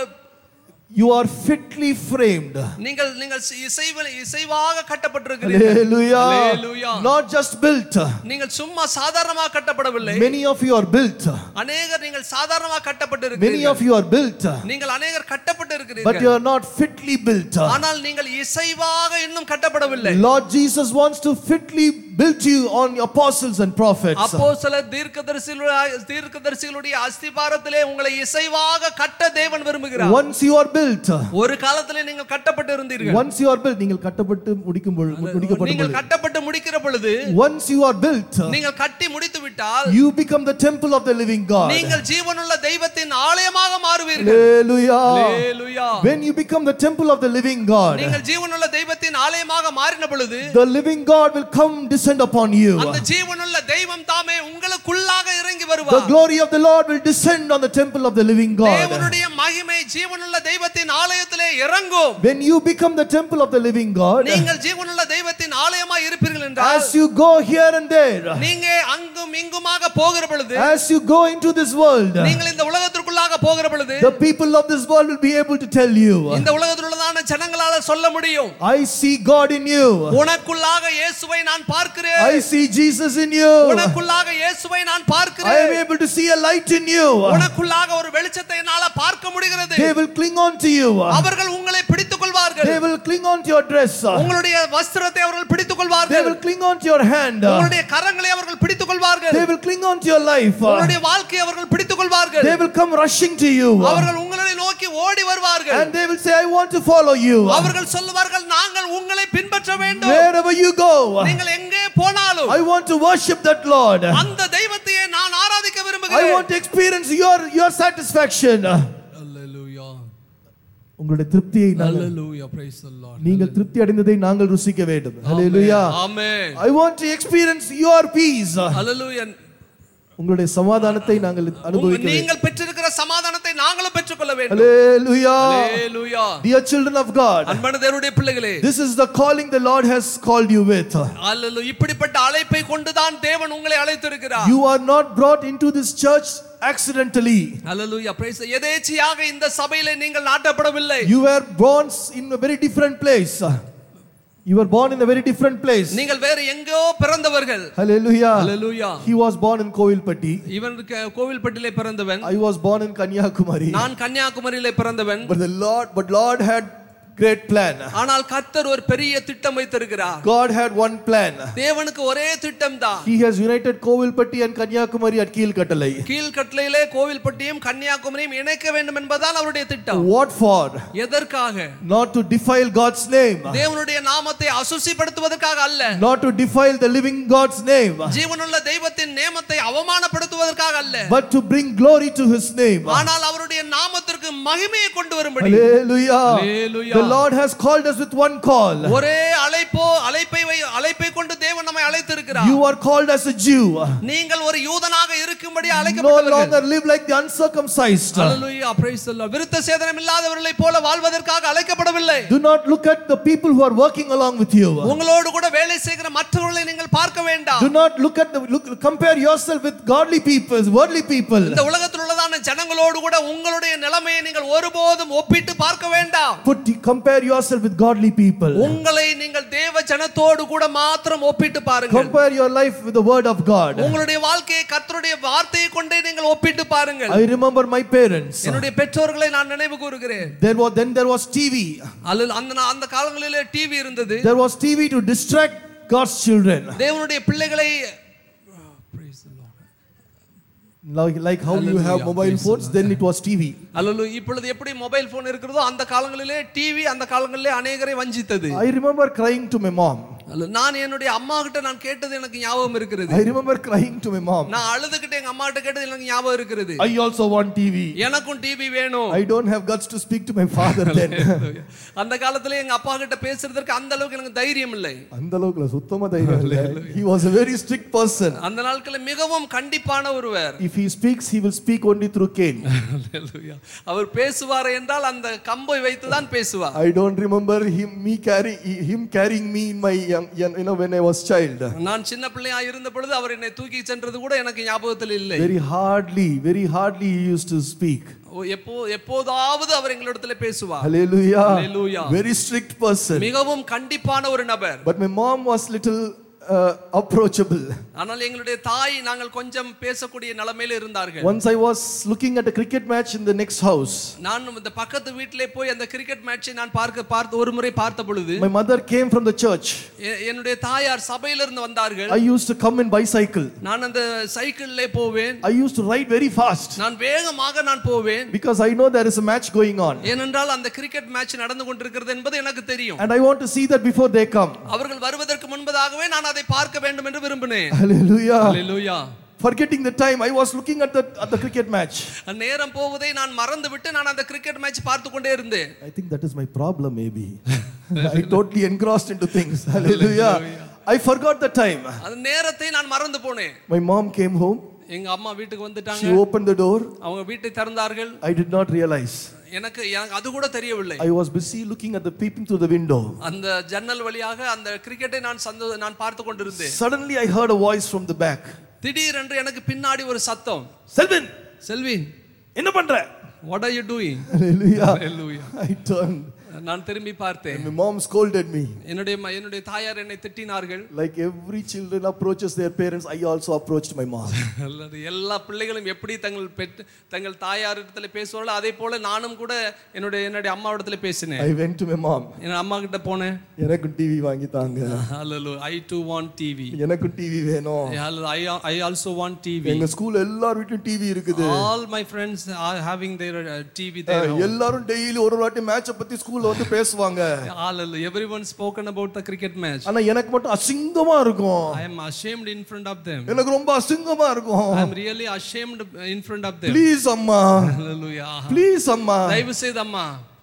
You are fitly framed. நீங்கள் நீங்கள் இசைவ இசைவாக கட்டப்பட்டிருக்கிறீர்கள் Hallelujah. Hallelujah. Not just built. நீங்கள் சும்மா சாதாரணமாக கட்டப்படவில்லை Many of you are built. அநேகர் நீங்கள் சாதாரணமாக கட்டப்பட்டு Many இருக்கிறீர்கள் of you are built. நீங்கள் அநேகர் கட்டப்பட்டு But இருக்கிறீர்கள் you are not fitly built. ஆனால் நீங்கள் இசைவாக இன்னும் கட்டப்படவில்லை Lord Jesus wants to fitly build you on apostles and prophets. அப்போ சில தீர்க்கதரிசிகளுடைய தீர்க்கதரிசிகளுடைய அஸ்திபாரத்திலே உங்களை இசைவாக கட்ட தேவன் விரும்புகிறார் Once you are built, ஒரு காலத்திலே நீங்கள் கட்டப்பட்டு இருந்தீர்கள் once you are built, நீங்கள் கட்டப்பட்டு முடிக்கும் பொழுது முடிக்கப்படும் நீங்கள் பொழுது. கட்டப்பட்டு முடிக்கிற பொழுது Once you are built, நீங்கள் கட்டி முடித்து விட்டால் you become the temple of the living God. நீங்கள் ஜீவனுள்ள தெய்வத்தின் ஆலயமாக மாறுவீர்கள் Hallelujah. Hallelujah. When you become the temple of the living God, நீங்கள் ஜீவனுள்ள தெய்வத்தின் ஆலயமாக மாறின பொழுது the living God will come descend upon you. அந்த ஜீவனுள்ள தெய்வம் தாமே உங்களுக்குள்ளாக இறங்கி The வருவார் glory of the Lord will descend on the temple of the living God. தேவனுடைய மகிமை ஜீவனுள்ள தெய்வத்தின் ஆலயத்திலே இறங்கும் When you become the temple of the living God, நீங்கள் ஜீவனுள்ள தெய்வத்தின் ஆலயமாய் இருப்பீர்கள் என்றால் as you go here and there, நீங்க அங்கும் இங்குமாக போகிற பொழுது as you go into this world, நீங்கள் இந்த உலகத்திற்குள்ளாக போகிற பொழுது the people of this world will be able to tell you, இந்த உலகத்தில் உள்ளதான ஜனங்களால சொல்ல முடியும் I see God in you. உனக்குள்ளாக இயேசுவை நான் பார்க்கிறேன் I see Jesus in you. உனக்குள்ளாக இயேசுவை நான் I am பார்க்கிறேன் able to see a light in you. உனக்குள்ளாக ஒரு வெளிச்சத்தை என்னால பார்க்க முடிகிறது They will cling on to you. அவர்கள் உங்களை பிடித்துக் கொள்வார்கள் They will cling on to your dress. உங்களுடைய வஸ்திரத்தை அவர்கள் பிடித்துக் They கொள்வார்கள் will cling on to your hand. உங்களுடைய கரங்களை அவர்கள் பிடித்துக் கொள்வார்கள் They will cling on to your life. உங்களுடைய வாழ்க்கையை அவர்கள் பிடித்துக் கொள்வார்கள் They will come rushing to you. அவர்கள் உங்களை நோக்கி ஓடி வருவார்கள் And they will say, I want to follow you. அவர்கள் சொல்லுவார்கள் நாங்கள் உங்களை பின்பற்ற வேண்டும் Wherever you go, நீங்கள் எங்கே போனாலும் I want to worship that Lord. அந்த தெய்வத்தையே நான் ஆராதிக்க I விரும்புகிறேன் want to experience your, your satisfaction. Hallelujah. உங்களுடைய திருப்தியை நாங்கள் Hallelujah. Praise the Lord. நீங்கள் திருப்தி அடைந்ததை நாங்கள் ருசிக்க வேண்டும் ஹalleluya Amen. I want to experience your peace Hallelujah. உங்களுடைய சமாதானத்தை நாங்கள் உங்க- அனுபவிக்க வேண்டும் நீங்கள் பெற்றிருக்கிற சமாதானத்தை நாங்களும் பெற்றுக்கொள்ள வேண்டும் ஹalleluya Hallelujah. dear children of god அன்பான தேவனுடைய பிள்ளைகளே this is the calling the lord has called you with Hallelujah. இப்படிப்பட்ட அழைப்பை கொண்டுதான் தேவன் உங்களை அழைத்திருக்கிறார் you are not brought into this church accidentally Hallelujah. Praise the- எதேச்சையாக இந்த சபையிலே நீங்கள் நாட்டப்படவில்லை you were born in a very different place you were born in a very different place நீங்கள் வேறு எங்கோ பிறந்தவர்கள் hallelujah Hallelujah. he was born in kovilpatti இவன் க- கோவில்பட்டிலே பிறந்தவன் i was born in kanyakumari நான் கன்னியாகுமரியிலே பிறந்தவன் but the lord but lord had great plan ஆனால் கர்த்தர் ஒரு பெரிய திட்டம் வைத்திருக்கிறார் god had one plan தேவனுக்கு ஒரே திட்டம் தான் he has united kovilpatti and kanyakumari at keelkattalai கீழ்கட்டளையிலே கோவில்பட்டியும் கன்னியாகுமரியும் இணைக்க வேண்டும் என்பதுதான் அவருடைய திட்டம் what for எதற்காக not to defile god's name தேவனுடைய நாமத்தை அசுசிப்படுத்துவதற்காக அல்ல not to defile the living god's name ஜீவனுள்ள தெய்வத்தின் நேமத்தை அவமானப்படுத்துவதற்காக அல்ல but to bring glory to his name ஆனால் அவருடைய நாமத்திற்கு மகிமையை கொண்டு வரும்படி hallelujah Hallelujah. the lord has called us with one call ஒரே அழைப்போ அழைப்பை வை- அழைப்பை கொண்டு தேவன் நம்மை அழைத்திருக்கிறார் you are called as a jew நீங்கள் ஒரு யூதனாக இருக்கும்படி no அழைக்கப்பட்டவர்கள் longer live like the uncircumcised Hallelujah, praise the Lord. விருத்த சேதனம் இல்லாதவர்களை போல வாழ்வதற்காக அழைக்கப்படவில்லை do not look at the people who are working along with you உங்களோடு கூட வேலை செய்கிற மற்றவர்களை நீங்கள் பார்க்க வேண்டாம் do not look at the look compare yourself with godly people worldly people இந்த உலகத்தில் உள்ளதான ஜனங்களோடு கூட உங்களுடைய நிலைமையை நீங்கள் ஒருபோதும் ஒப்பிட்டு பார்க்க வேண்டாம் put compare yourself with godly people உங்களை நீங்கள் தேவ ஜனத்தோடு கூட மாத்திரம் ஒப்பிட்டு பாருங்கள் compare your life with the word of god உங்களுடைய வாழ்க்கையை கர்த்தருடைய வார்த்தையை கொண்டே நீங்கள் ஒப்பிட்டு பாருங்கள் i remember my parents என்னுடைய பெற்றோர்களை நான் நினைவு கூறுகிறேன் there was then there was tv அல்லது அந்த நா- அந்த காலங்களிலே டிவி இருந்தது there was tv to distract god's children தேவனுடைய பிள்ளைகளை Praise the Lord. like, like how you have Hallelujah. mobile Praise the phones then it was tv அல்லது இப்பொழுது எப்படி மொபைல் போன் இருக்கிறதோ அந்த காலங்களிலே டிவி அந்த காலங்களிலே அநேகரை வஞ்சித்தது i remember crying to my mom அல்லது நான் என்னுடைய அம்மா கிட்ட நான் கேட்டது எனக்கு ஞாபகம் இருக்கிறது i remember crying to my mom நான் அழுதுகிட்டு எங்க அம்மா கிட்ட கேட்டது எனக்கு ஞாபகம் இருக்கிறது i also want tv எனக்கும் டிவி வேணும் i don't have guts to speak to my father then அந்த காலத்துல எங்க அப்பா கிட்ட பேசுறதுக்கு அந்த அளவுக்கு எனக்கு தைரியம் இல்லை அந்த அளவுக்குல சுத்தமா தைரியம் இல்ல he was a very strict person அந்த நாட்களில் மிகவும் கண்டிப்பான ஒருவர் if he speaks he will speak only through cane அவர் பேசுவார் என்றால் அந்த கம்பை வைத்து தான் பேசுவார் i don't remember him me carry him carrying me in my young, young you know when i was child நான் சின்ன பிள்ளையா இருந்த பொழுது அவர் என்னை தூக்கி சென்றது கூட எனக்கு ஞாபகத்தில் இல்லை very hardly very hardly he used to speak ஓ, எப்போ எப்போதாவது அவர் எங்களிடத்துல பேசுவார் hallelujah Hallelujah. very strict person மிகவும் கண்டிப்பான ஒரு நபர் but my mom was little uh, approachable ஆனால் எங்களுடைய தாய் நாங்கள் கொஞ்சம் பேசக்கூடிய நிலைமையில இருந்தார்கள் once i was looking at a cricket match in the next house நான் இந்த பக்கத்து வீட்டிலே போய் அந்த கிரிக்கெட் மேட்சை நான் பார்க்க பார்த்து ஒரு முறை பார்த்த பொழுது my mother came from the church எ- என்னுடைய தாயார் சபையிலிருந்து வந்தார்கள் i used to come in bicycle நான் அந்த சைக்கிள்ல போவேன் i used to ride very fast நான் வேகமாக நான் போவேன் because i know there is a match going on ஏனென்றால் அந்த கிரிக்கெட் மேட்ச் நடந்து கொண்டிருக்கிறது என்பது எனக்கு தெரியும் and i want to see that before they come அவர்கள் வருவதற்கு முன்பதாகவே நான் அதை பார்க்க வேண்டும் என்று விரும்பினேன் hallelujah Hallelujah. forgetting the time i was looking at the at the cricket match நேரம் போவதை நான் மறந்து விட்டு நான் அந்த கிரிக்கெட் மேட்ச் பார்த்து கொண்டே இருந்தேன் i think that is my problem maybe i totally engrossed into things hallelujah i forgot the time அந்த நேரத்தை நான் மறந்து போனேன் my mom came home எங்க அம்மா வீட்டுக்கு வந்துட்டாங்க she opened the door அவங்க வீட்டை திறந்தார்கள் i did not realize எனக்கு எனக்கு அது கூட தெரியவில்லை i was busy looking at the peeping through the window அந்த ஜன்னல் வழியாக அந்த கிரிக்கெட்டை நான் சந்தோ நான் பார்த்து கொண்டிருந்தேன் suddenly i heard a voice from the back திடீரென்று எனக்கு பின்னாடி ஒரு சத்தம் selvin செல்வி என்ன பண்ற what are you doing hallelujah i turned நான் திரும்பி பார்த்தேன் and my mom scolded me என்னுடைய ம- என்னுடைய தாயார் என்னை திட்டினார்கள் like every children approaches their parents i also approached my mom அல்லது எல்லா பிள்ளைகளும் எப்படி தங்கள் பெற்று தங்கள் தாயாரிடத்துல பேசுவாங்களோ அதே போல நானும் கூட என்னுடைய என்னுடைய அம்மாவிடத்துல பேசினேன் i went to my mom என் அம்மா கிட்ட போனேன் எனக்கும் டிவி வாங்கி தாங்க அல்லது ஐ டு வாண்ட் டிவி எனக்கும் டிவி வேணும் அல்லது I I also want TV எங்க ஸ்கூல்ல எல்லார் வீட்லயும் டிவி இருக்குது all my friends are having their TV uh, there எல்லாரும் டெய்லி ஒரு வாட்டி மேட்ச பத்தி ஸ்கூல்ல வந்து பேசுவாங்க all every one spoken about the cricket match ஆனா எனக்கு மட்டும் அசிங்கமா இருக்கும் I am ashamed in front of them எனக்கு ரொம்ப அசிங்கமா இருக்கும் I am really ashamed in front of them please அம்மா hallelujah ப்ளீஸ் அம்மா தயவு செய்து அம்மா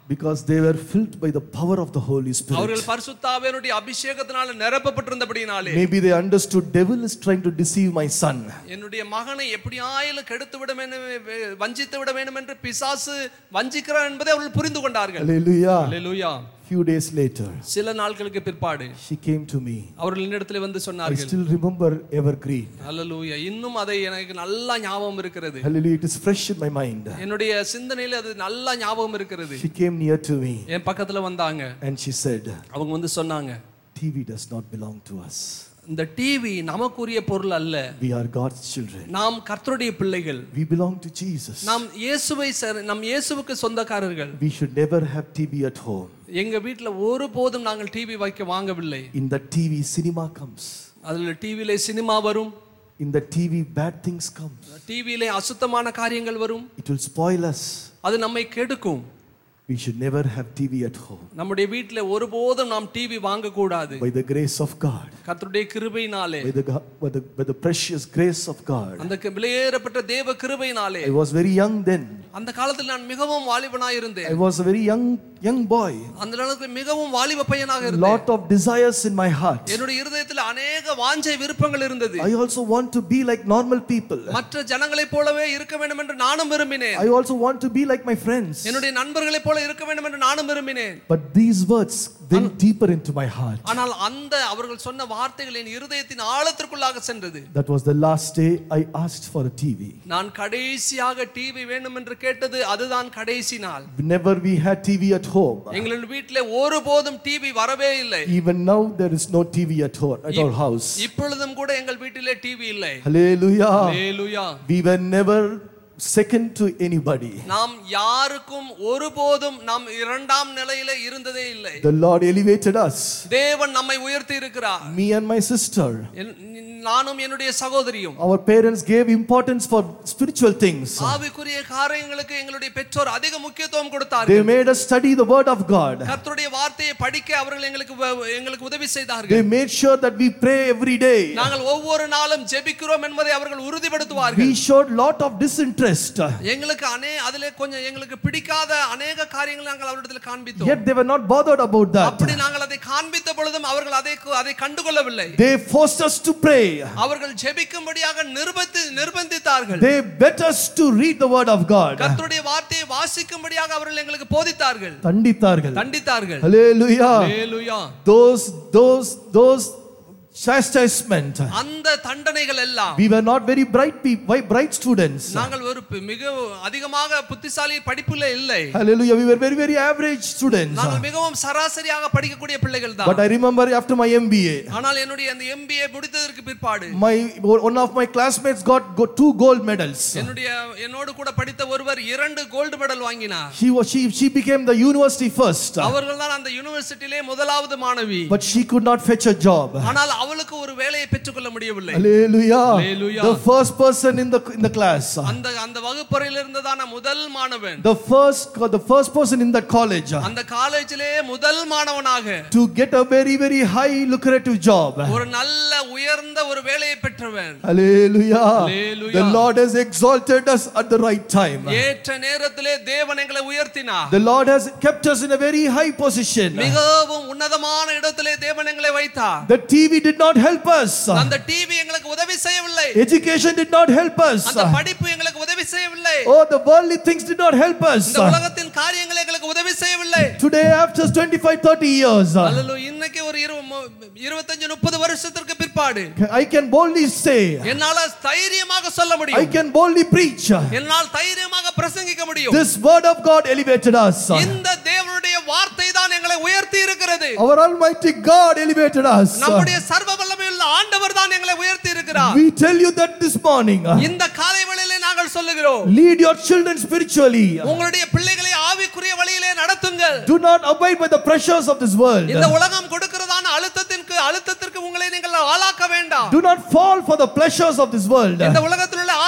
because they were filled by the power of the Holy Spirit. அவர்கள் பரிசுத்தாவியனுடைய அபிஷேகத்தினால நிரப்பப்பட்டிருந்தபடினாலே Maybe they understood devil is trying to deceive my son. என்னுடைய மகனை எப்படியாயிலும் கெடுத்து விட வேண்டும் வஞ்சித்து விட வேண்டும் என்று பிசாசு வஞ்சிக்கிறான் என்பதை அவர்கள் புரிந்து கொண்டார்கள் Hallelujah. அல்லேலூயா Few days later, சில நாட்களுக்கு பிற்பாடு she came to me. அவர்கள் என்னிடத்தில் வந்து I சொன்னார்கள் still remember evergreen. அல்லேலூயா இன்னும் அதை எனக்கு நல்லா ஞாபகம் இருக்கிறது Hallelujah. It is fresh in my mind. என்னுடைய சிந்தனையில அது நல்லா ஞாபகம் இருக்கிறது She came near to me என் பக்கத்துல வந்தாங்க and she said, அவங்க வந்து சொன்னாங்க TV does not belong to us. இந்த டிவி நமக்குரிய பொருள் அல்ல We are God's children. நாம் கர்த்தருடைய பிள்ளைகள் We belong to Jesus. நாம் இயேசுவை சர- நம் இயேசுவுக்கு சொந்தக்காரர்கள் We should never have TV at home. எங்க வீட்ல ஒருபோதும் நாங்கள் டிவி வைக்க வாங்கவில்லை In the TV, cinema comes. அதுல டிவியில சினிமா வரும் In the TV, bad things come. டிவியில அசுத்தமான காரியங்கள் வரும் It will spoil us. அது நம்மை கெடுக்கும் We should never have TV at home. நம்முடைய வீட்ல ஒருபோதும் நாம் டிவி வாங்க கூடாது By the grace of God, கர்த்தருடைய கிருபையினாலே by the, go- by the, by the precious grace of God. அந்த கி- விலையேறப்பட்ட தேவ கிருபையினாலே I was very young then. அந்த காலத்தில் நான் மிகவும் வாலிபனாய் இருந்தேன் I was a very young young boy. அந்த நேரத்தில் மிகவும் வாலிப பையனாக இருந்தேன் Lot of desires in my heart. என்னுடைய இருதயத்தில் அநேக வாஞ்சை விருப்பங்கள் இருந்தது I also want to be like normal people. மற்ற ஜனங்களைப் போலவே இருக்க வேண்டும் என்று நானும் விரும்பினேன் I also want to be like my friends. என்னுடைய நண்பர்களைப் போல இருக்க வேண்டும் என்று நானும் விரும்பினேன் But these words went deeper into my heart. ஆனால் அந்த அவர்கள் சொன்ன வார்த்தைகள் என் இருதயத்தின் ஆழத்திற்குள்ளாக சென்றது That was the last day I asked for a TV. நான் கடைசியாக டிவி வேண்டும் என்று கேட்டது அதுதான் கடைசி நாள் Whenever we had TV at home, எங்களின் வீட்டிலே ஒருபோதும் டிவி வரவே இல்லை even now there is no TV at, home, at our house. இப்பொழுதும் கூட எங்கள் வீட்டிலே டிவி இல்லை Hallelujah. Hallelujah We were never second to anybody. நாம் யாருக்கும் ஒருபோதும் நாம் இரண்டாம் நிலையில இருந்ததே இல்லை The Lord elevated us, தேவன் நம்மை உயர்த்தி இருக்கிறார் me and my sister. என்- நானும் என்னுடைய சகோதரியும் Our parents gave importance for spiritual things. ஆவிக்குரிய காரியங்களுக்கு எங்களுடைய பெற்றோர் அதிக முக்கியத்துவம் They கொடுத்தார்கள் made us study the word of God. கர்த்தருடைய வார்த்தையை படிக்க அவர்கள் எங்களுக்கு வ- எங்களுக்கு உதவி They செய்தார்கள் made sure that we pray every day. நாங்கள் ஒவ்வொரு நாளும் ஜெபிக்கிறோம் என்பதை அவர்கள் உறுதிப்படுத்துவார்கள் We showed lot of disinterest. எங்களுக்கு அனே அதிலே கொஞ்சம் எங்களுக்கு பிடிக்காத அநேக காரியங்களை நாங்கள் அவரிடத்தில் காண்பித்தோம் Yet they were not bothered about அப்படி that. நாங்கள் அதை காண்பித்த பொழுதும் அவர்கள் அதை அதை கண்டுகொள்ளவில்லை They forced us to pray. அவர்கள் ஜெபிக்கும்படியாக நிர்பந்தி நிர்பந்தித்தார்கள் They bet us to read the word of God. கர்த்தருடைய வார்த்தையை வாசிக்கும்படியாக அவர்கள் எங்களுக்கு போதித்தார்கள் தண்டித்தார்கள். தண்டித்தார்கள் Hallelujah. Hallelujah Those, those, those chastisement. அந்த தண்டனைகள் எல்லாம் We were not very bright people, bright students. நாங்கள் ஒரு பி- மிக அதிகமாக புத்திசாலி படிப்புல இல்லை Hallelujah. We were very, very average students. நாங்கள் மிகவும் சராசரியாக படிக்கக்கூடிய பிள்ளைகள் But தான் I remember after my MBA, ஆனால் என்னுடைய அந்த எம்பிஏ முடித்ததற்கு பிற்பாடு my one of my classmates got, got two gold medals. என்னுடைய என்னோடு கூட படித்த ஒருவர் இரண்டு கோல்டு மெடல் வாங்கினார் She was she she became the university first, அவர்கள் தான் அந்த யூனிவர்சிட்டியிலே முதலாவது மாணவி but she could not fetch a job. ஆனால் அவளுக்கு ஒரு வேலையை பெற்றுக்கொள்ள முடியவில்லை Hallelujah. Hallelujah. The first person in the in the class. அந்த அந்த வகுப்பறையில் இருந்ததான முதல் மாணவன் The first the first person in that college அந்த காலேஜிலே முதல் மாணவனாக to get a very very high lucrative job. ஒரு நல்ல உயர்ந்த ஒரு வேலையை பெற்றவன் Hallelujah. Hallelujah. The Lord has exalted us at the right time. ஏற்ற நேரத்திலே தேவன் எங்களை உயர்த்தினார் The Lord has kept us in a very high position. மிகவும் உன்னதமான இடத்திலே தேவன் எங்களை வைத்தார் The TV did not help us. அந்த டிவி எங்களுக்கு உதவி செய்யவில்லை Education did not help us. அந்த படிப்பு எங்களுக்கு உதவி செய்யவில்லை Oh, the worldly things did not help us. இந்த உலகத்தின் காரியங்கள் எங்களுக்கு உதவி செய்யவில்லை Today, after 25, 30 years, அல்லலு இன்னைக்கு ஒரு இரு- மு- இருபத்தஞ்சு முப்பது வருஷத்திற்கு பிற்பாடு I can boldly say, என்னால தைரியமாக சொல்ல I முடியும் can boldly preach. என்னால் தைரியமாக பிரசங்கிக்க முடியும் This word of God elevated us. இந்த தேவனுடைய வார்த்தை தான் எங்களை உயர்த்தி இருக்கிறது Our Almighty God elevated us. நம்முடைய சர்வ வல்லமையுள்ள ஆண்டவர் தான் எங்களை உயர்த்தி இருக்கிறார் We tell you that this morning. இந்த காலை வேளையிலே நாங்கள் சொல்லுகிறோம் Lead your children spiritually. உங்களுடைய பிள்ளைகளை ஆவிக்குரிய வழியிலே நடத்துங்கள் Do not abide by the pressures of this world. இந்த உலகம் கொடுக்கிறதான அழுத்தத்திற்கு அழுத்தத்திற்கு உங்களை நீங்கள் ஆளாக்க வேண்டாம் Do not fall for the pleasures of this world. இந்த உலகத்தில் உள்ள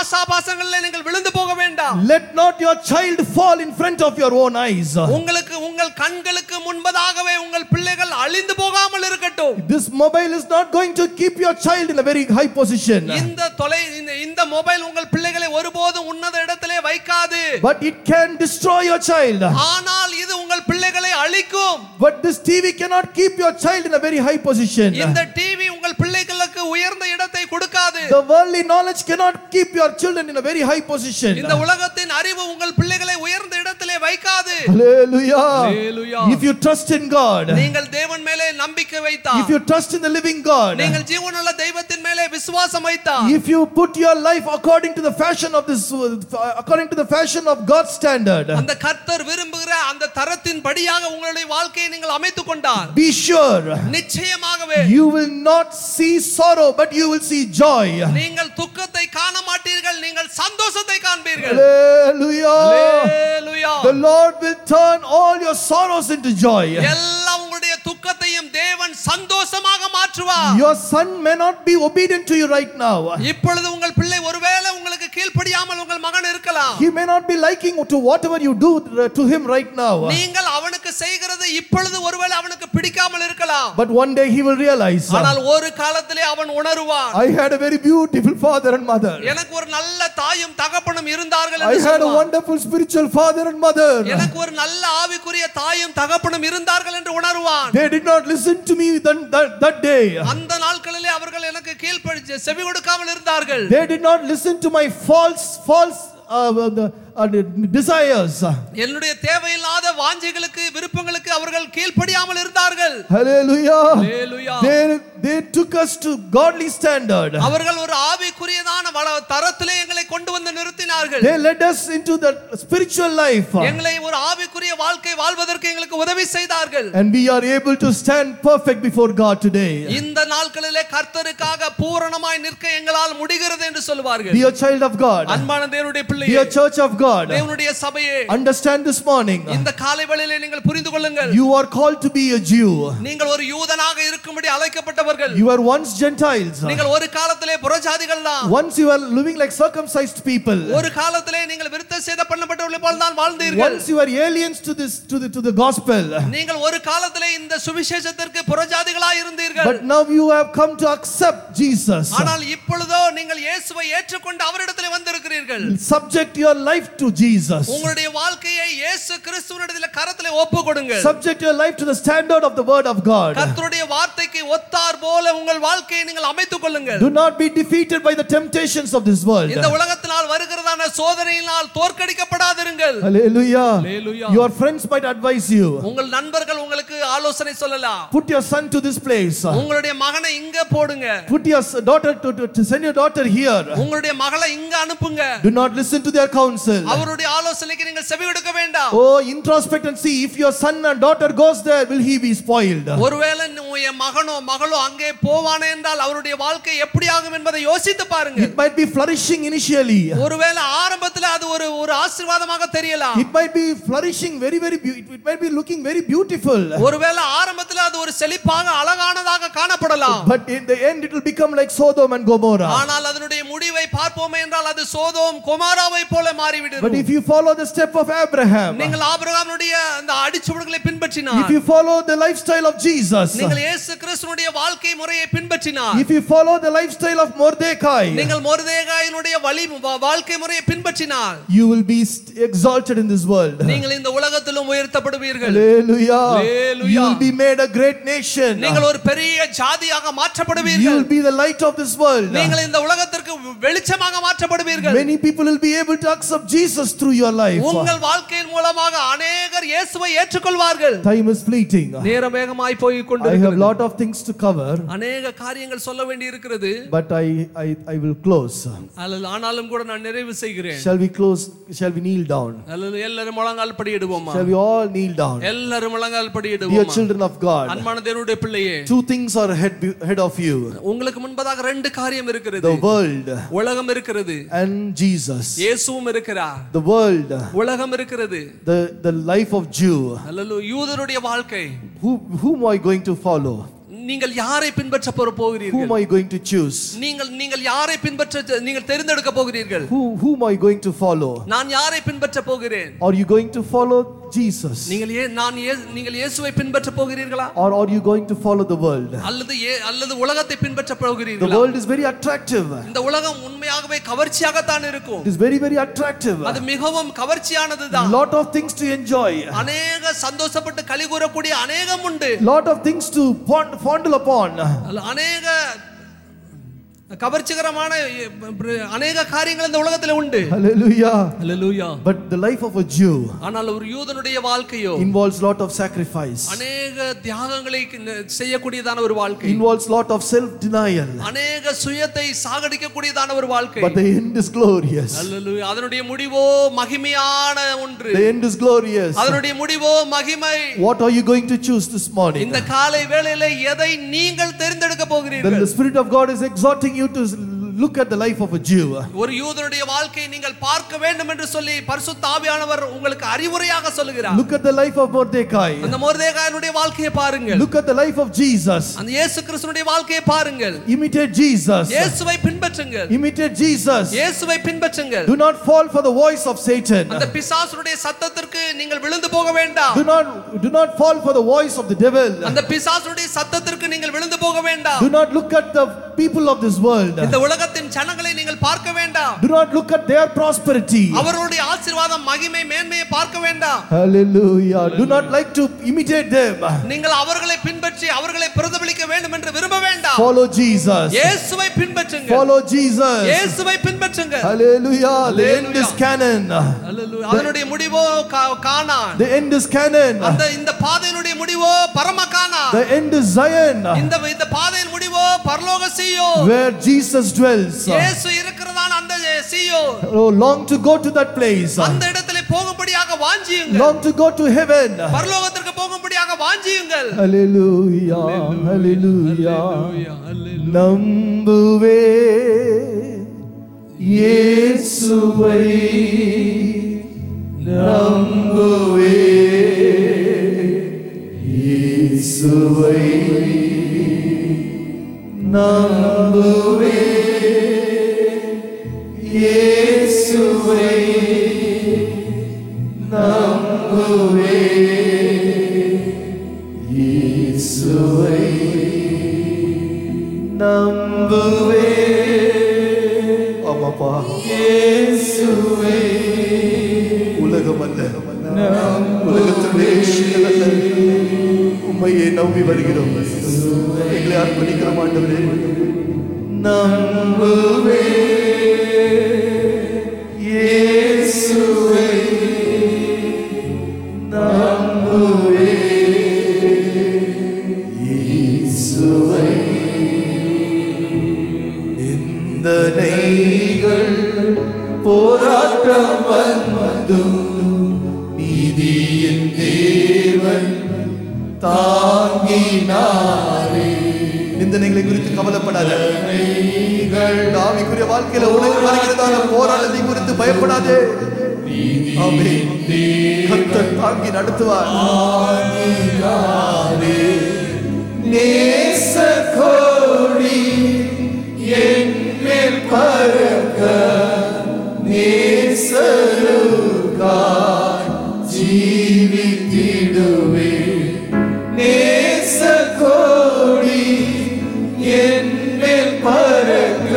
ஆசாபாசங்களிலே நீங்கள் விழுந்து போக வேண்டாம் Let not your child fall in front of your own eyes. உங்களுக்கு உங்கள் கண்களுக்கு முன்பதாகவே உங்கள் பிள்ளைகள் அழிந்து போகாமல் இருக்கட்டும் This mobile is not going to keep your child in a very high position, இந்த தொலை இந்த இந்த மொபைல் உங்கள் பிள்ளைகளை ஒருபோதும் உன்னத இடத்திலே வைக்காது but it can destroy your child. ஆனால் இது உங்கள் பிள்ளைகளை அழிக்கும் But this TV cannot keep your child in a very high position. இந்த டிவி உங்கள் பிள்ளைகளுக்கு உயர்ந்த இடத்தை கொடுக்காது The worldly knowledge cannot keep your children in a very high position. இந்த உலகத்தின் அறிவு உங்கள் பிள்ளைகளை உயர்ந்த இடத்திலே வைக்காது Hallelujah. Hallelujah. If you trust in God, நீங்கள் தேவன் மேலே நம்பிக்கை if வைத்தால் you trust in the living God, நீங்கள் ஜீவனுள்ள தெய்வத்தின் மேலே விசுவாசம் வைத்தால் if you put your life according to the fashion of this, according to the fashion of God's standard, அந்த கர்த்தர் விரும்புகிற அந்த தரத்தின் படியாக உங்களுடைய வாழ்க்கையை நீங்கள் அமைத்துக் கொண்டால் be sure நிச்சயமாகவே you will not see sorrow, but you will see joy. நீங்கள் துக்கத்தை காண மாட்டீர்கள் நீங்கள் சந்தோஷத்தை காண்பீர்கள் Hallelujah. Hallelujah. The Lord will turn all your sorrows into joy. எல்லாம் உங்களுடைய துக்கத்தையும் தேவன் சந்தோஷமாக மாற்றுவார் Your son may not be obedient to you right now. இப்பொழுது உங்கள் பிள்ளை ஒருவேளை உங்களுக்கு கீழ்ப்படியாமல் உங்கள் மகன் இருக்கலாம் He may not be liking to whatever you do to him right now. நீங்கள் அவனுக்கு செய்கிறது இப்பொழுது ஒருவேளை அவனுக்கு பிடிக்காமல் இருக்கலாம் But one day he will realize ஆனால் ஒரு காலத்திலே அவன் உணருவான் I had a very beautiful father and mother. எனக்கு ஒரு நல்ல தாயும் தகப்பனும் இருந்தார்கள் I என்று had a சொல்லுவான். wonderful spiritual father and mother. எனக்கு ஒரு நல்ல ஆவிக்குரிய தாயும் தகப்பனும் இருந்தார்கள் என்று உணருவான் They did not listen to me that, that, that day. அந்த நாட்களிலே அவர்கள் எனக்கு கீழ்ப்படிச்சு செவி கொடுக்காமல் இருந்தார்கள் They did not listen to my false, false uh, the, uh, desires. என்னுடைய தேவையில்லாத வாஞ்சைகளுக்கு விருப்பங்களுக்கு அவர்கள் கீழ்ப்படியாமல் இருந்தார்கள் Hallelujah. Hallelujah. They, they took us to godly standard. அவர்கள் ஒரு ஆவிக்குரியதான வள- தரத்திலே எங்களை கொண்டு வந்து நிறுத்தினார்கள் They led us into the spiritual life. எங்களை ஒரு ஆவிக்குரிய வாழ்க்கை வாழ்வதற்கு எங்களுக்கு உதவி செய்தார்கள் And we are able to stand perfect before God today. இந்த நாட்களிலே கர்த்தருக்காக பூரணமாய் நிற்க எங்களால் முடிகிறது என்று சொல்லுவார்கள் Be a child of God. அன்பான தேவனுடைய Be பிள்ளையே a church of God. தேவனுடைய சபையே Understand this morning. இந்த காலை வேளையிலே நீங்கள் புரிந்து கொள்ளுங்கள் You are called to be a Jew. நீங்கள் ஒரு யூதனாக இருக்கும்படி அழைக்கப்பட்டவர்கள் You were once Gentiles. நீங்கள் ஒரு காலத்திலே புறஜாதிகள் தான் Once you were living like circumcised people. ஒரு காலத்திலே நீங்கள் விருத்த சேத பண்ணப்பட்டவர்கள் போல் தான் வாழ்ந்தீர்கள் Once you were aliens to this to the to the gospel. நீங்கள் ஒரு காலத்திலே இந்த சுவிசேஷத்திற்கு புறஜாதிகளாய் இருந்தீர்கள் But now you have come to accept Jesus. ஆனால் இப்பொழுதோ நீங்கள் இயேசுவை ஏற்றுக்கொண்டு அவரிடத்தில் வந்திருக்கிறீர்கள் Subject your life to Jesus. உங்களுடைய வாழ்க்கையை இயேசு கிறிஸ்துவனிடத்தில் கரத்திலே ஒப்பு கொடுங்கள் Subject your life to the standard of the word of God. கர்த்தருடைய வார்த்தைக்கு ஒத்தார் போல உங்கள் வாழ்க்கையை நீங்கள் அமைத்துக் கொள்ளுங்கள் Do not be defeated by the temptations of this world. இந்த உலகத்தினால் வருகிறதான சோதனையினால் தோற்கடிக்கப்படாதிருங்கள் Hallelujah. Hallelujah. Your friends might advise you. உங்கள் நண்பர்கள் உங்களுக்கு ஆலோசனை சொல்லலாம் Put your son to this place. உங்களுடைய மகனை இங்க போடுங்க Put your s- daughter to, to, to send your daughter here. உங்களுடைய மகளை இங்க அனுப்புங்க Do not listen to their counsel. அவருடைய ஆலோசனைக்கு நீங்கள் செவி கொடுக்க வேண்டாம் Oh, introspect and see if your son and daughter goes there, will he be spoiled? ஒருவேளை நீ- என் மகனோ மகளோ அங்கே போவானே என்றால் அவருடைய வாழ்க்கை எப்படி ஆகும் என்பதை யோசித்து பாருங்க It might be flourishing initially. ஒருவேளை ஆரம்பத்துல அது ஒரு ஒரு ஆசீர்வாதமாக தெரியலாம் It might be flourishing very, very, beau- it might be looking very beautiful. ஒருவேளை ஆரம்பத்துல அது ஒரு செழிப்பாக அழகானதாக காணப்படலாம் But in the end, it will become like Sodom and Gomorrah. ஆனால் அதனுடைய முடிவை பார்ப்போமே என்றால் அது சோதோம் குமாராவை போல But மாறிவிடும் if you follow the step of Abraham, நீங்கள் ஆபிரகாமுடைய அந்த அடிச்சுவடுகளை if பின்பற்றினார் you follow the lifestyle of Jesus, நீங்கள் இயேசு கிறிஸ்துனுடைய வாழ்க்கை முறையை பின்பற்றினார் if you follow the lifestyle of Mordecai, நீங்கள் மொர்தேகாயினுடைய வழி வா- வாழ்க்கை முறையை பின்பற்றினார் you will be st- exalted in this world. நீங்கள் இந்த உலகத்திலும் உயர்த்தப்படுவீர்கள் Hallelujah. Hallelujah. You will be made a great nation. நீங்கள் ஒரு பெரிய ஜாதியாக You மாற்றப்படுவீர்கள் will be the light of this world. நீங்கள் இந்த உலகத்திற்கு வெளிச்சமாக மாற்றப்படுவீர்கள் Many people will be able to accept Jesus through your life. உங்கள் வாழ்க்கையின் மூலமாக அநேகர் இயேசுவை ஏற்றுக்கொள்வார்கள் Time is fleeting. நேரம் வேகமாய் போய் I have கொண்டு lot of things to cover, அநேக காரியங்கள் சொல்ல வேண்டி இருக்கிறது but I, I, I will close. அல்லது ஆனாலும் கூட நான் நிறைவு செய்கிறேன் Shall we close? Shall we kneel down? அல்லது எல்லாரும் முழங்கால் படியிடுவோமா Shall we all kneel down? எல்லாரும் முழங்கால் Dear படியிடுவோமா children of God, அன்பான தேவனுடைய பிள்ளையே two things are ahead, ahead of you உங்களுக்கு முன்பதாக ரெண்டு காரியம் இருக்கிறது the world உலகம் இருக்கிறது and Jesus. இயேசுவும் இருக்கிறார் The world, உலகம் இருக்கிறது the, the life of Jew. அல்லது யூதருடைய வாழ்க்கை Who, whom are you going to follow? நீங்கள் யாரை பின்பற்ற போற Whom போகிறீர்கள் are you going to choose? நீங்கள் நீங்கள் யாரை பின்பற்ற நீங்கள் தேர்ந்தெடுக்க போகிறீர்கள் Who, whom are you going to follow? நான் யாரை பின்பற்ற போகிறேன் Are you going to follow Jesus? நீங்கள் ஏ நான் ஏ நீங்கள் இயேசுவை பின்பற்ற போகிறீர்களா Or are you going to follow the world? அல்லது ஏ அல்லது உலகத்தை பின்பற்ற The போகிறீர்களா world is very attractive. இந்த உலகம் உண்மையாகவே கவர்ச்சியாகத்தான் இருக்கும் It is very, very attractive. அது மிகவும் கவர்ச்சியானதுதான் Lot of things to enjoy. அநேக சந்தோஷப்பட்டு களி கூறக்கூடிய அநேகம் உண்டு Lot of things to pond, fondle upon. அல்ல, அநேக கவர்ச்சிகரமான எ, பிர- அநேக காரியங்கள் இந்த உலகத்துல உண்டு Hallelujah. Hallelujah But the life of a Jew ஆனால் ஒரு யூதனுடைய வாழ்க்கையோ involves lot of sacrifice, அநேக தியாகங்களை க- செய்யக்கூடியதான ஒரு வாழ்க்கை involves lot of self-denial. அநேக சுயத்தை சாகடிக்கக்கூடியதான ஒரு வாழ்க்கை But the end is glorious. அல்லேலூயா அதனுடைய முடிவோ மகிமையான ஒன்று The end is glorious. அதனுடைய முடிவோ மகிமை What are you going to choose this morning? இந்த காலை வேளையில எதை நீங்கள் தேர்ந்தெடுக்க Then போகிறீர்கள் the Spirit of God is exhorting you to look at the life of a Jew. ஒரு யூதனுடைய வாழ்க்கையை நீங்கள் பார்க்க வேண்டும் என்று சொல்லி பரிசுத்த ஆவியானவர் உங்களுக்கு அறிவுரையாக சொல்லுகிறார் Look at the life of Mordecai. அந்த மோர்தேகாயனுடைய வாழ்க்கையை பாருங்கள் Look at the life of Jesus. அந்த இயேசு கிறிஸ்துனுடைய வாழ்க்கையை பாருங்கள் Imitate Jesus. இயேசுவை பின்பற்றுங்கள் Imitate Jesus. இயேசுவை பின்பற்றுங்கள் Do not fall for the voice of Satan. அந்த பிசாசுடைய சத்தத்திற்கு நீங்கள் விழுந்து போக வேண்டாம் Do not do not fall for the voice of the devil. அந்த பிசாசுடைய சத்தத்திற்கு நீங்கள் விழுந்து போக வேண்டாம் Do not look at the people of this world. இந்த உலகத்தின் ஜனங்களை நீங்கள் பார்க்க வேண்டாம் Do not look at their prosperity. அவர்களுடைய ஆசீர்வாதம் மகிமை மேன்மையை பார்க்க வேண்டாம் Hallelujah. Do not like to imitate them. நீங்கள் அவர்களை பின்பற்றி அவர்களை பிரதிபலிக்க வேண்டும் என்று விரும்ப வேண்டாம் Follow Jesus. இயேசுவை பின்பற்றுங்க Follow Jesus. இயேசுவை பின்பற்றுங்க Hallelujah. The end is Canaan. Hallelujah. அதனுடைய முடிவோ கா- கானான் The end is Canaan. அந்த இந்த பாதையினுடைய முடிவோ பரம கானான் The end is Zion. இந்த இந்த பாதையின் முடிவோ பரலோக சீயோ Where Jesus dwells. இயேசு இருக்கிறதான அந்த சீயோ Oh, long to go to that place. அந்த இடத்திலே போகும்படியாக வாஞ்சியுங்கள் Long to go to heaven. பரலோகத்திற்கு போகும்படியாக வாஞ்சியுங்கள் Hallelujah. Hallelujah. நம்புவே இயேசுவை நம்புவே இயேசுவை நம்புவே இயேசுவை நம்புவே இயேசுவை நம்புவே ஆமாப்பா இயேசுவை உலகம் அல்ல உலகத்தினுடைய விஷயங்கள் அல்ல உண்மையை நம்பி வருகிறோம் எங்களை அர்ப்பணிக்கிறோம் ஆண்டவரே நம்புவே இயேசுவை நம்புவே இயேசுவை நிந்தனைகள் போராட்டம் வந்தும் நீதியின் தேவன் தாங்கினாரே நிந்தனைகளை குறித்து கவலைப்படாத ஆவிக்குரிய வாழ்க்கையில உனக்கு வருகிறதான போராட்டத்தை குறித்து பயப்படாதே ஆமென். கர்த்தர் தாங்கி நடத்துவார் நேச கோடி என் மேல் பறக்க நேசருக்காய் ஜீவித்திடுவே நேச கோடி என் மேல் பறக்க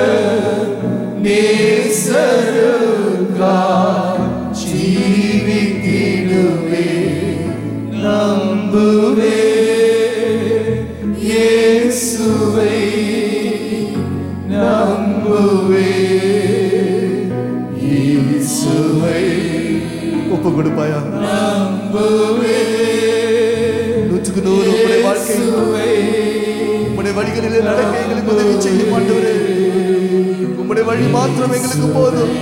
நேசருக்காய் ஜீவித்திடுவே நம்புவே இயேசுவை நம்புவே இயேசுவை ஒப்பு கொடுப்பாயா நம்புவே நூற்றுக்கு நூறு உங்களுடைய வாழ்க்கை உங்களுடைய வழிகளிலே நடக்க எங்களுக்கு உதவி செய்ய மாட்டவரே உங்களுடைய வழி மாத்திரம் எங்களுக்கு போதும்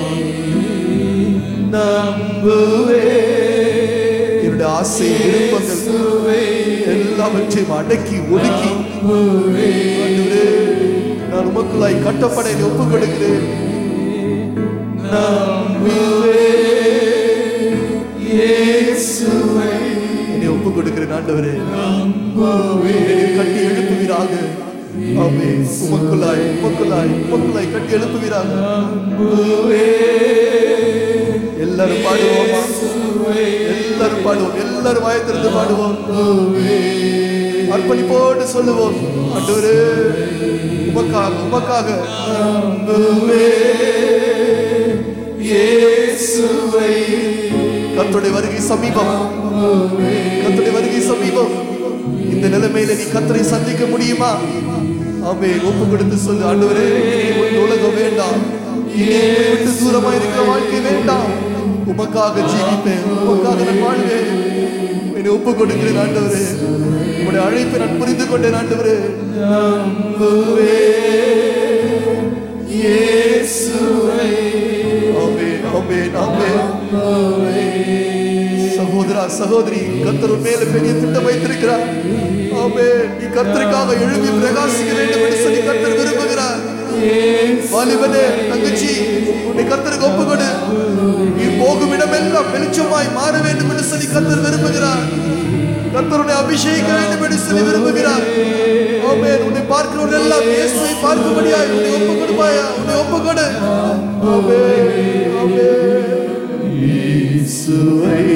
நம்புவே என்னுடைய ஆசை விருப்பங்கள் எல்லாவற்றையும் அடக்கி ஒடுக்கி ஆண்டவரே, நான் உமக்குள்ளாய் கட்டப்பட என்னை ஒப்புக் கொடுக்கிறேன் நம்புவே இயேசுவை என்னை ஒப்புக் ஒப்பு கொடுக்கிறேன் ஆண்டவரே என்னை கட்டி எழுப்புவீராக ஆமே உமக்குள்ளாய் உமக்குள்ளாய் உமக்குள்ளாய் கட்டி எழுப்புவீராக எல்லாரும் பாடுவோமா எல்லாரும் பாடுவோம் எல்லாரும் வாயத்திலிருந்து பாடுவோம் அர்ப்பணிப்போடு சொல்லுவோம் ஆண்டவரே உமக்காக உமக்காக கர்த்தருடைய வருகை சமீபம் கர்த்தருடைய வருகை சமீபம் இந்த நிலைமையில நீ கர்த்தரை சந்திக்க முடியுமா ஆமே ஒப்பு கொடுத்து சொல்லு ஆண்டவரே இனி உன் உலகம் வேண்டாம் இனி உம்மை விட்டு தூரமா இருக்கிற வாழ்க்கை வேண்டாம் உமக்காக ஜீவிப்பேன் உமக்காக நான் வாழ்வேன் என்னை ஒப்பு கொடுக்கிறேன் ஆண்டவரே உங்களுடைய அழைப்பை நான் புரிந்து கொண்டேன் ஆண்டவரே நம்புவே இயேசுவை ஆமென் ஆமென் ஆமென் சகோதரா சகோதரி கர்த்தர் உன் மேல பெரிய திட்டம் வைத்திருக்கிறார் ஆமென் நீ கர்த்தருக்காக எழுப்பி பிரகாசிக்க வேண்டும் என்று சொல்லி கர்த்தர் விரும்புகிறார் வாலிபனே தங்கச்சி உன்னை கர்த்தருக்கு ஒப்புக்கொடு நீ போகும் இடமெல்லாம் வெளிச்சமாய் மாற வேண்டும் என்று சொல்லி கர்த்தர் விரும்புகிறார் கர்த்தருடைய அபிஷேகிக்க வேண்டும் என்று சொல்லி விரும்புகிறார் ஆமென் உன்னை பார்க்கிறவர்கள் எல்லாம் இயேசுவை பார்க்கும்படியாய் உன்னை ஒப்பு கொடுப்பாயா உன்னை ஒப்பு கொடு ஆமென் ஆமென் இயேசுவை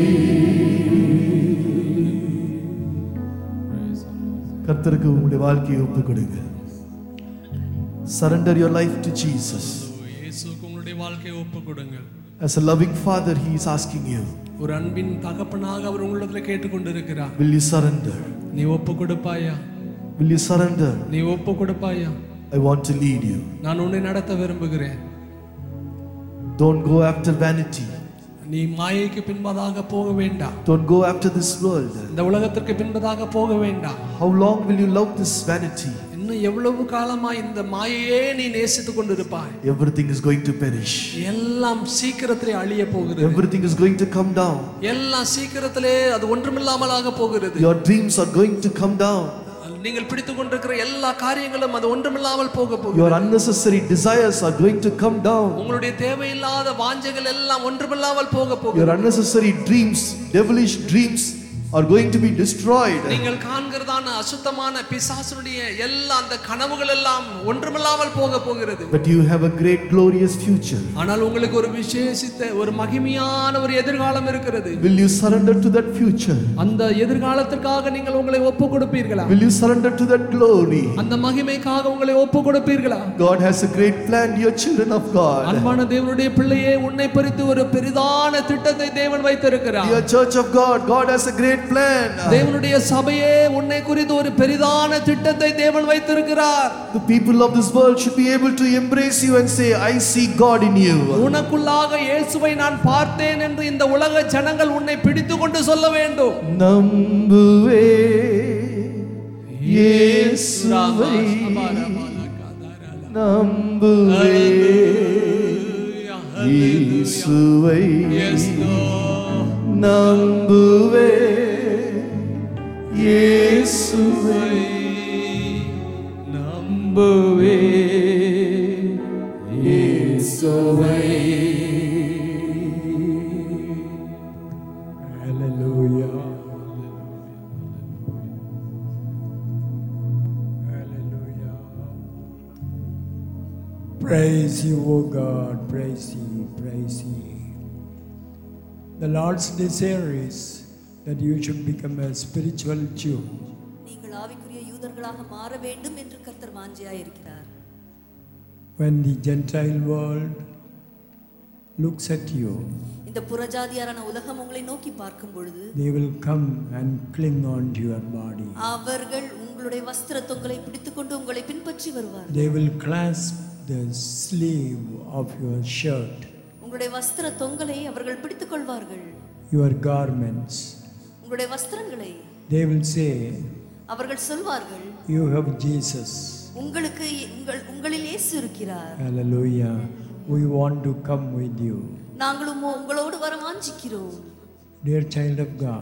கர்த்தருக்கு உங்களுடைய வாழ்க்கையை ஒப்பு கொடுங்க surrender your life to Jesus இயேசுவுக்கு உங்களுடைய வாழ்க்கையை ஒப்பு கொடுங்கள் As a loving father, he is asking you, ஒரு அன்பின் தகப்பனாக அவர் உங்களிடத்துல கேட்டுக்கொண்டிருக்கிறார் Will you surrender? நீ ஒப்பு கொடுப்பாயா Will you surrender? நீ ஒப்பு கொடுப்பாயா I want to lead you. நான் உன்னை நடத்த விரும்புகிறேன் Don't go after vanity. நீ மாயைக்கு பின்பதாக போக வேண்டாம் Don't go after this world. இந்த உலகத்திற்கு பின்பதாக போக வேண்டாம் How long will you love this vanity? இன்னும் எவ்வளவு காலமா இந்த மாயையே நீ நேசித்துக் கொண்டிருப்பாய் Everything is going to perish. எல்லாம் சீக்கிரத்திலே அழிய போகிறது Everything is going to come down. எல்லாம் சீக்கிரத்திலே அது ஒன்றுமில்லாமலாக போகிறது Your dreams are going to come down. நீங்கள் பிடித்துக் கொண்டிருக்கிற எல்லா காரியங்களும் அது ஒன்றுமில்லாமல் போக போகுது Your unnecessary desires are going to come down. உங்களுடைய தேவையில்லாத வாஞ்சைகள் எல்லாம் ஒன்றுமில்லாமல் போக போகுது Your unnecessary dreams, devilish dreams, are going to be destroyed. நீங்கள் காண்கிறதான அசுத்தமான பிசாசனுடைய எல்லா அந்த கனவுகள் எல்லாம் ஒன்றுமில்லாமல் போக போகிறது But you have a great, glorious future. ஆனால் உங்களுக்கு ஒரு விசேஷித்த ஒரு மகிமையான ஒரு எதிர்காலம் இருக்கிறது Will you surrender to that future? அந்த எதிர்காலத்திற்காக நீங்கள் உங்களை ஒப்பு கொடுப்பீர்களா Will you surrender to that glory? அந்த மகிமைக்காக உங்களை ஒப்பு கொடுப்பீர்களா God has a great plan, dear children of God. அன்பான தேவனுடைய பிள்ளையே உன்னை குறித்து ஒரு பெரிதான திட்டத்தை தேவன் வைத்திருக்கிறார் Dear church of God, God has a great plan. தேவனுடைய சபையே உன்னை குறித்து ஒரு பெரிதான திட்டத்தை தேவன் வைத்திருக்கிறார் The people of this world should be able to embrace you and say, I see God in you. உனக்குள்ளாக இயேசுவை நான் பார்த்தேன் என்று இந்த உலக ஜனங்கள் உன்னை பிடித்து கொண்டு சொல்ல வேண்டும் நம்புவே இயேசுவை நம்புவே இயேசுவை நம்புவே இயேசுவை நம்புவே இயேசுவை Hallelujah. Hallelujah. Praise you, O God. Praise ye, praise ye. The Lord's desire is that you should become a spiritual Jew. நீங்கள் ஆவிக்குரிய யூதர்களாக மாற வேண்டும் என்று கர்த்தர் வாஞ்சியாய் இருக்கிறார் When the Gentile world looks at you, இந்த புறஜாதியாரான உலகம் உங்களை நோக்கி பார்க்கும் பொழுது they will come and cling on to your body. அவர்கள் உங்களுடைய வஸ்திர தொங்கலை பிடித்துக்கொண்டு உங்களை பின்பற்றி வருவார் They will clasp the sleeve of your shirt, உங்களுடைய வஸ்திர தொங்கலை அவர்கள் பிடித்துக் கொள்வார்கள் your garments. உங்களுடைய வஸ்திரங்களை They will say, அவர்கள் சொல்வார்கள் You have Jesus. உங்களுக்கு உங்கள் உங்களில் இயேசு இருக்கிறார் Hallelujah. We want to come with you. நாங்களும் உங்களோடு வர வாஞ்சிக்கிறோம் Dear child of God,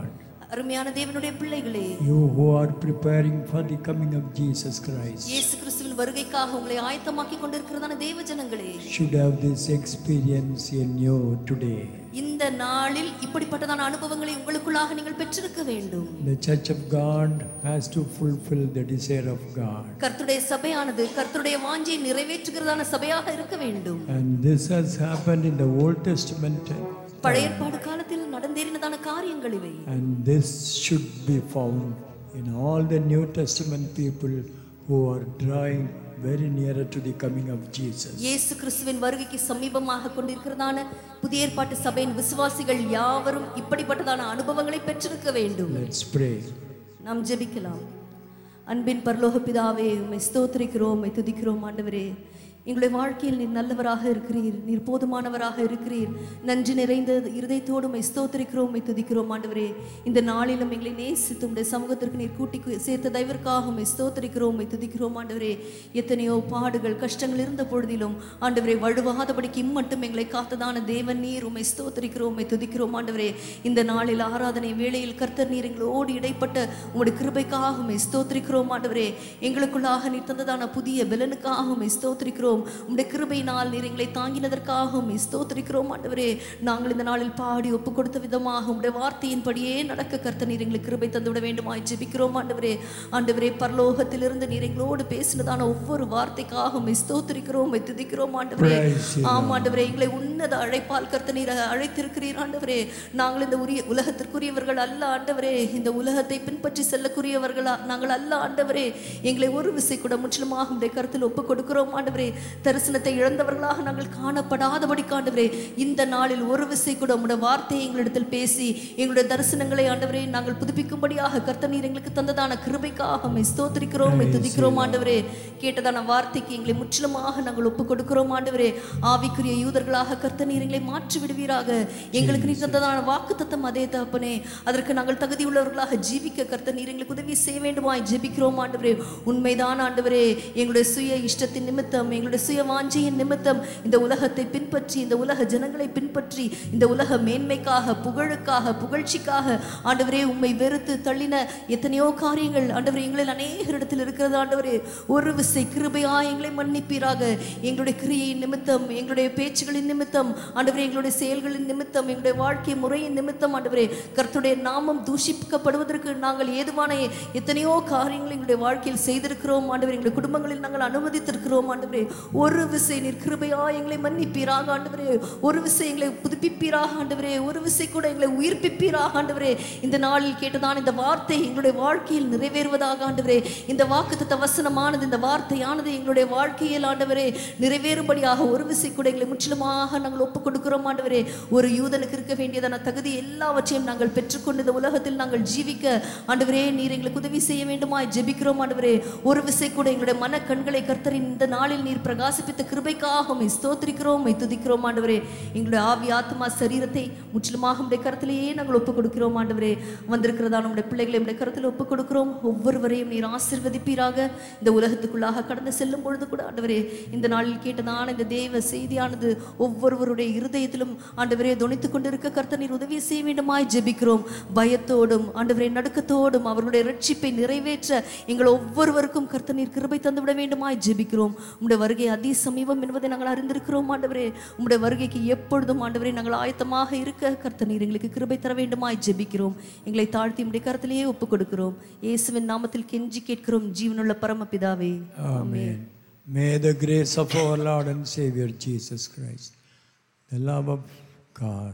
அருமையான தேவனுடைய பிள்ளைகளே you who are preparing for the coming of Jesus Christ, இயேசு கிறிஸ்துவின் வருகைக்காக உங்களை ஆயத்தமாக்கி கொண்டிருக்கிறதான தேவ ஜனங்களே should have this experience in you today. இந்த நாளில் இப்படிப்பட்டதான அனுபவங்களை உங்களுக்குள்ளாக நீங்கள் பெற்றிருக்க வேண்டும் The church of God has to fulfill the desire of God. கர்த்தருடைய சபையானது கர்த்தருடைய வாஞ்சியை நிறைவேற்றுகிறதான சபையாக இருக்க வேண்டும் And this has happened in the Old Testament, பழைய ஏற்பாடு காலத்தில் நடந்தேறினதான காரியங்கள் இவை and this should be found in all the New Testament people who are drawing very nearer to the coming of Jesus. இயேசு கிறிஸ்துவின் வருகைக்கு சமீபமாக கொண்டிருக்கிறதான புதிய ஏற்பாட்டு சபையின் விசுவாசிகள் யாவரும் இப்படிப்பட்டதான அனுபவங்களை பெற்றிருக்க வேண்டும் Let's pray. நாம் ஜெபிக்கலாம் அன்பின் பரலோக பிதாவே உம்மை ஸ்தோத்திரிக்கிறோம் உம்மை துதிக்கிறோம் ஆண்டவரே எங்களுடைய வாழ்க்கையில் நீர் நல்லவராக இருக்கிறீர் நீர் போதுமானவராக இருக்கிறீர் நன்றி நிறைந்த இருதயத்தோடு உம்மை ஸ்தோத்திரிக்கிறோம் உம்மை துதிக்கிறோம் ஆண்டவரே இந்த நாளிலும் எங்களை நேசித்து உம்முடைய சமூகத்திற்கு நீர் கூட்டி கு- சேர்த்த தயவிற்காக உம்மை ஸ்தோத்திரிக்கிறோம் உம்மை துதிக்கிறோம் ஆண்டவரே எத்தனையோ பாடுகள் கஷ்டங்கள் இருந்த பொழுதிலும் ஆண்டவரே வழுவாதபடிக்கு இம்மட்டும் எங்களை காத்ததான தேவன் நீர் உம்மை ஸ்தோத்திரிக்கிறோம் உம்மை துதிக்கிறோம் ஆண்டவரே இந்த நாளில் ஆராதனை வேளையில் கர்த்தர் நீர் எங்களோடு இடைப்பட்ட உம்முடைய கிருபைக்காக உம்மை ஸ்தோத்திரிக்கிறோம் ஆண்டவரே எங்களுக்குள்ளாக நீர் தந்ததான புதிய பலனுக்காக உம்மை ஸ்தோத்திரிக்கிறோம் உம்முடைய கிருபையினால் நீர் எங்களை தாங்கினதற்காக உம்மை ஸ்தோத்திரிக்கிறோம் ஆண்டவரே நாங்கள் இந்த நாளில் பாடி ஒப்பு கொடுத்த விதமாக உம்முடைய வார்த்தையின்படியே நடக்க கர்த்தர் நீர் எங்களுக்கு கிருபை தந்துவிட வேண்டுமாய் ஜெபிக்கிறோம் ஆண்டவரே ஆண்டவரே பரலோகத்திலிருந்து நீர் எங்களோடு பேசினதான ஒவ்வொரு வார்த்தைக்காக உம்மை ஸ்தோத்திரிக்கிறோம் உம்மை துதிக்கிறோம் ஆண்டவரே Praise you, ஆம் ஆண்டவரே எங்களை உன்னத அழைப்பால் கர்த்த நீர் அழைத்திருக்கிறீர் ஆண்டவரே நாங்கள் இந்த உரிய உலகத்திற்குரியவர்கள் அல்ல ஆண்டவரே இந்த உலகத்தை பின்பற்றி செல்லக்கூடியவர்களா நாங்கள் அல்ல ஆண்டவரே எங்களை ஒரு விசை கூட முற்றிலுமாக உடைய கருத்தில் ஒப்புக் கொடுக்கிறோம் ஆண்டவரே தரிசனத்தை இழந்தவர்களாக நாங்கள் காணப்படாதபடி ஆண்டவரே இந்த நாளில் ஒரு விசை கூட உம்முடைய வார்த்தையை எங்களிடத்தில் பேசி எங்களுடைய தரிசனங்களை ஆண்டவரே நாங்கள் புதுப்பிக்கும்படியாக கர்த்த நீர் எங்களுக்கு தந்ததான கிருபைக்காக உம்மை ஸ்தோத்திரிக்கிறோம் உம்மை துதிக்கிறோம் ஆண்டவரே கேட்டதான வார்த்தைக்கு எங்களை முற்றிலுமாக நாங்கள் ஒப்புக் கொடுக்கிறோம் ஆண்டவரே ஆவிக்குரிய யூதர்களாக கர்த்த நீர் எங்களை மாற்றி விடுவீராக எங்களுக்கு நீர் தந்ததான வாக்கு தத்தம் அதே தகப்பனே அதற்கு நாங்கள் தகுதி உள்ளவர்களாக ஜீவிக்க கர்த்த நீர் எங்களுக்கு உதவி செய்ய வேண்டுமாய் ஜெபிக்கிறோம் ஆண்டவரே உண்மைதான் ஆண்டவரே எங்களுடைய சுய இஷ்டத்தின் நிமித்தம் எங்களுடைய சுய வாஞ்சையின் நிமித்தம் இந்த உலகத்தை பின்பற்றி இந்த உலக ஜனங்களை பின்பற்றி இந்த உலக மேன்மைக்காக புகழுக்காக புகழ்ச்சிக்காக ஆண்டவரே உம்மை வெறுத்து தள்ளின எத்தனையோ காரியங்கள் ஆண்டவரே எங்களில் அநேகரிடத்தில் இருக்கிறது ஆண்டவரே ஒரு விசை கிருபையா எங்களை மன்னிப்பீராக எங்களுடைய கிரியையின் நிமித்தம் எங்களுடைய பேச்சுகளின் நிமித்தம் ஆண்டவரே எங்களுடைய செயல்களின் நிமித்தம் எங்களுடைய வாழ்க்கை முறையின் நிமித்தம் ஆண்டவரே கர்த்தருடைய நாமம் தூஷிக்கப்படுவதற்கு நாங்கள் ஏதுவான எத்தனையோ காரியங்கள் எங்களுடைய வாழ்க்கையில் செய்திருக்கிறோம் ஆண்டவரே எங்களுடைய குடும்பங்களில் நாங்கள் அனுமதித்திருக்கிறோம் ஆண்டவரே ஒரு விசை நீர் கிருபையா எங்களை மன்னிப்பீராக ஆண்டவரே ஒரு விசை எங்களை புதுப்பிப்பீராக ஆண்டவரே ஒரு விசை கூட எங்களை உயிர்ப்பிப்பீராக ஆண்டவரே இந்த நாளில் கேட்டதான் இந்த வார்த்தை எங்களுடைய வாழ்க்கையில் நிறைவேறுவதாக ஆண்டவரே இந்த வாக்குத்தத்த வசனமானது இந்த வார்த்தையானது எங்களுடைய வாழ்க்கையில் ஆண்டவரே நிறைவேறும்படியாக ஒரு விசை கூட எங்களை முற்றிலுமாக நாங்கள் ஒப்புக் கொடுக்கிறோம் ஆண்டவரே ஒரு யூதனுக்கு இருக்க வேண்டியதான தகுதி எல்லாவற்றையும் நாங்கள் பெற்றுக்கொண்டு இந்த உலகத்தில் நாங்கள் ஜீவிக்க ஆண்டவரே நீர் எங்களுக்கு உதவி செய்ய வேண்டுமாய் ஜெபிக்கிறோம் ஆண்டவரே ஒரு விசை கூட எங்களுடைய மன கண்களை கர்த்தரின் இந்த நாளில் நீர் பிரகாசிப்பித்த கிருபைக்காக உம்மை ஸ்தோத்திரிக்கிறோம் உம்மை துதிக்கிறோம் ஆண்டவரே எங்களுடைய ஆவி ஆத்மா சரீரத்தை முற்றிலுமாக உடைய கருத்திலேயே நாங்கள் ஒப்புக் கொடுக்கிறோம் ஆண்டவரே வந்திருக்கிறதா நம்முடைய பிள்ளைகளை உடைய கருத்தில் ஒப்புக் கொடுக்கிறோம் ஒவ்வொருவரையும் நீர் ஆசிர்வதிப்பீராக இந்த உலகத்துக்குள்ளாக கடந்து செல்லும் பொழுது கூட ஆண்டவரே இந்த நாளில் கேட்டதான இந்த தேவ செய்தியானது ஒவ்வொருவருடைய இருதயத்திலும் ஆண்டவரே துணித்துக் கொண்டிருக்க கர்த்தர் நீர் உதவி செய்ய வேண்டுமாய் ஜெபிக்கிறோம் பயத்தோடும் ஆண்டவரே நடுக்கத்தோடும் அவர்களுடைய ரட்சிப்பை நிறைவேற்ற எங்கள் ஒவ்வொருவருக்கும் கர்த்தர் நீர் கிருபை தந்து விட வேண்டுமாய் ஜெபிக்கிறோம் உம்முடைய வருகை அதி சமீபம் என்பதை நாங்கள் அறிந்திருக்கிறோம் ஆண்டவரே உம்முடைய வருகைக்கு எப்பொழுதும் ஆண்டவரே நாங்கள் ஆயத்தமாக இருக்க கர்த்தர் நீர் எங்களுக்கு கிருபை தர வேண்டுமாய் ஜெபிக்கிறோம் எங்களை தாழ்த்தி உம்முடைய கரத்திலேயே ஒப்புக் கொடுக்கிறோம் இயேசுவின் நாமத்தில் கெஞ்சி கேட்கிறோம் ஜீவனுள்ள பரமபிதாவே Amen. May the grace of our Lord and Savior Jesus Christ, the love of God,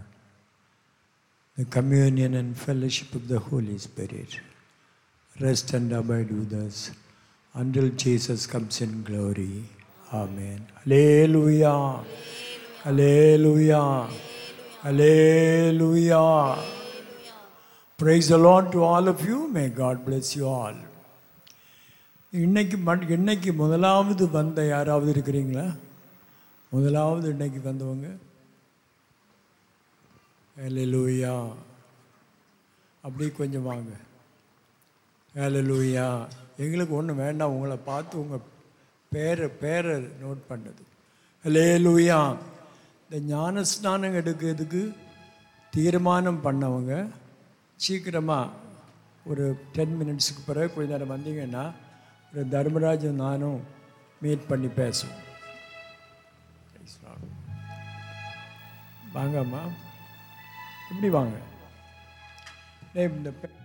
the communion and fellowship of the Holy Spirit rest and abide with us until Jesus comes in glory. Amen. Hallelujah. Hallelujah. Hallelujah. Praise the Lord to all of you. May God bless you all. இன்னைக்கு மட் இன்னைக்கு முதலாவது வந்த யாராவது இருக்கிறீங்களா முதலாவது இன்னைக்கு வந்தவங்க ஹalleluya அப்படி கொஞ்சம் வாங்க ஹalleluya எங்களுக்கு ஒன்றும் வேண்டாம் உங்களை பார்த்து உங்கள் பேரை பேரை நோட் பண்ணது ஹalleluya இந்த ஞானஸ்நானம் எடுக்கிறதுக்கு தீர்மானம் பண்ணவங்க சீக்கிரமாக ஒரு டென் மினிட்ஸுக்கு பிறகு கொஞ்ச நேரம் வந்தீங்கன்னா ஒரு தர்மராஜும் நானும் மீட் பண்ணி பேசுவோம் Praise Lord. வாங்கம்மா இப்படி வாங்க டேய், இந்த பெ-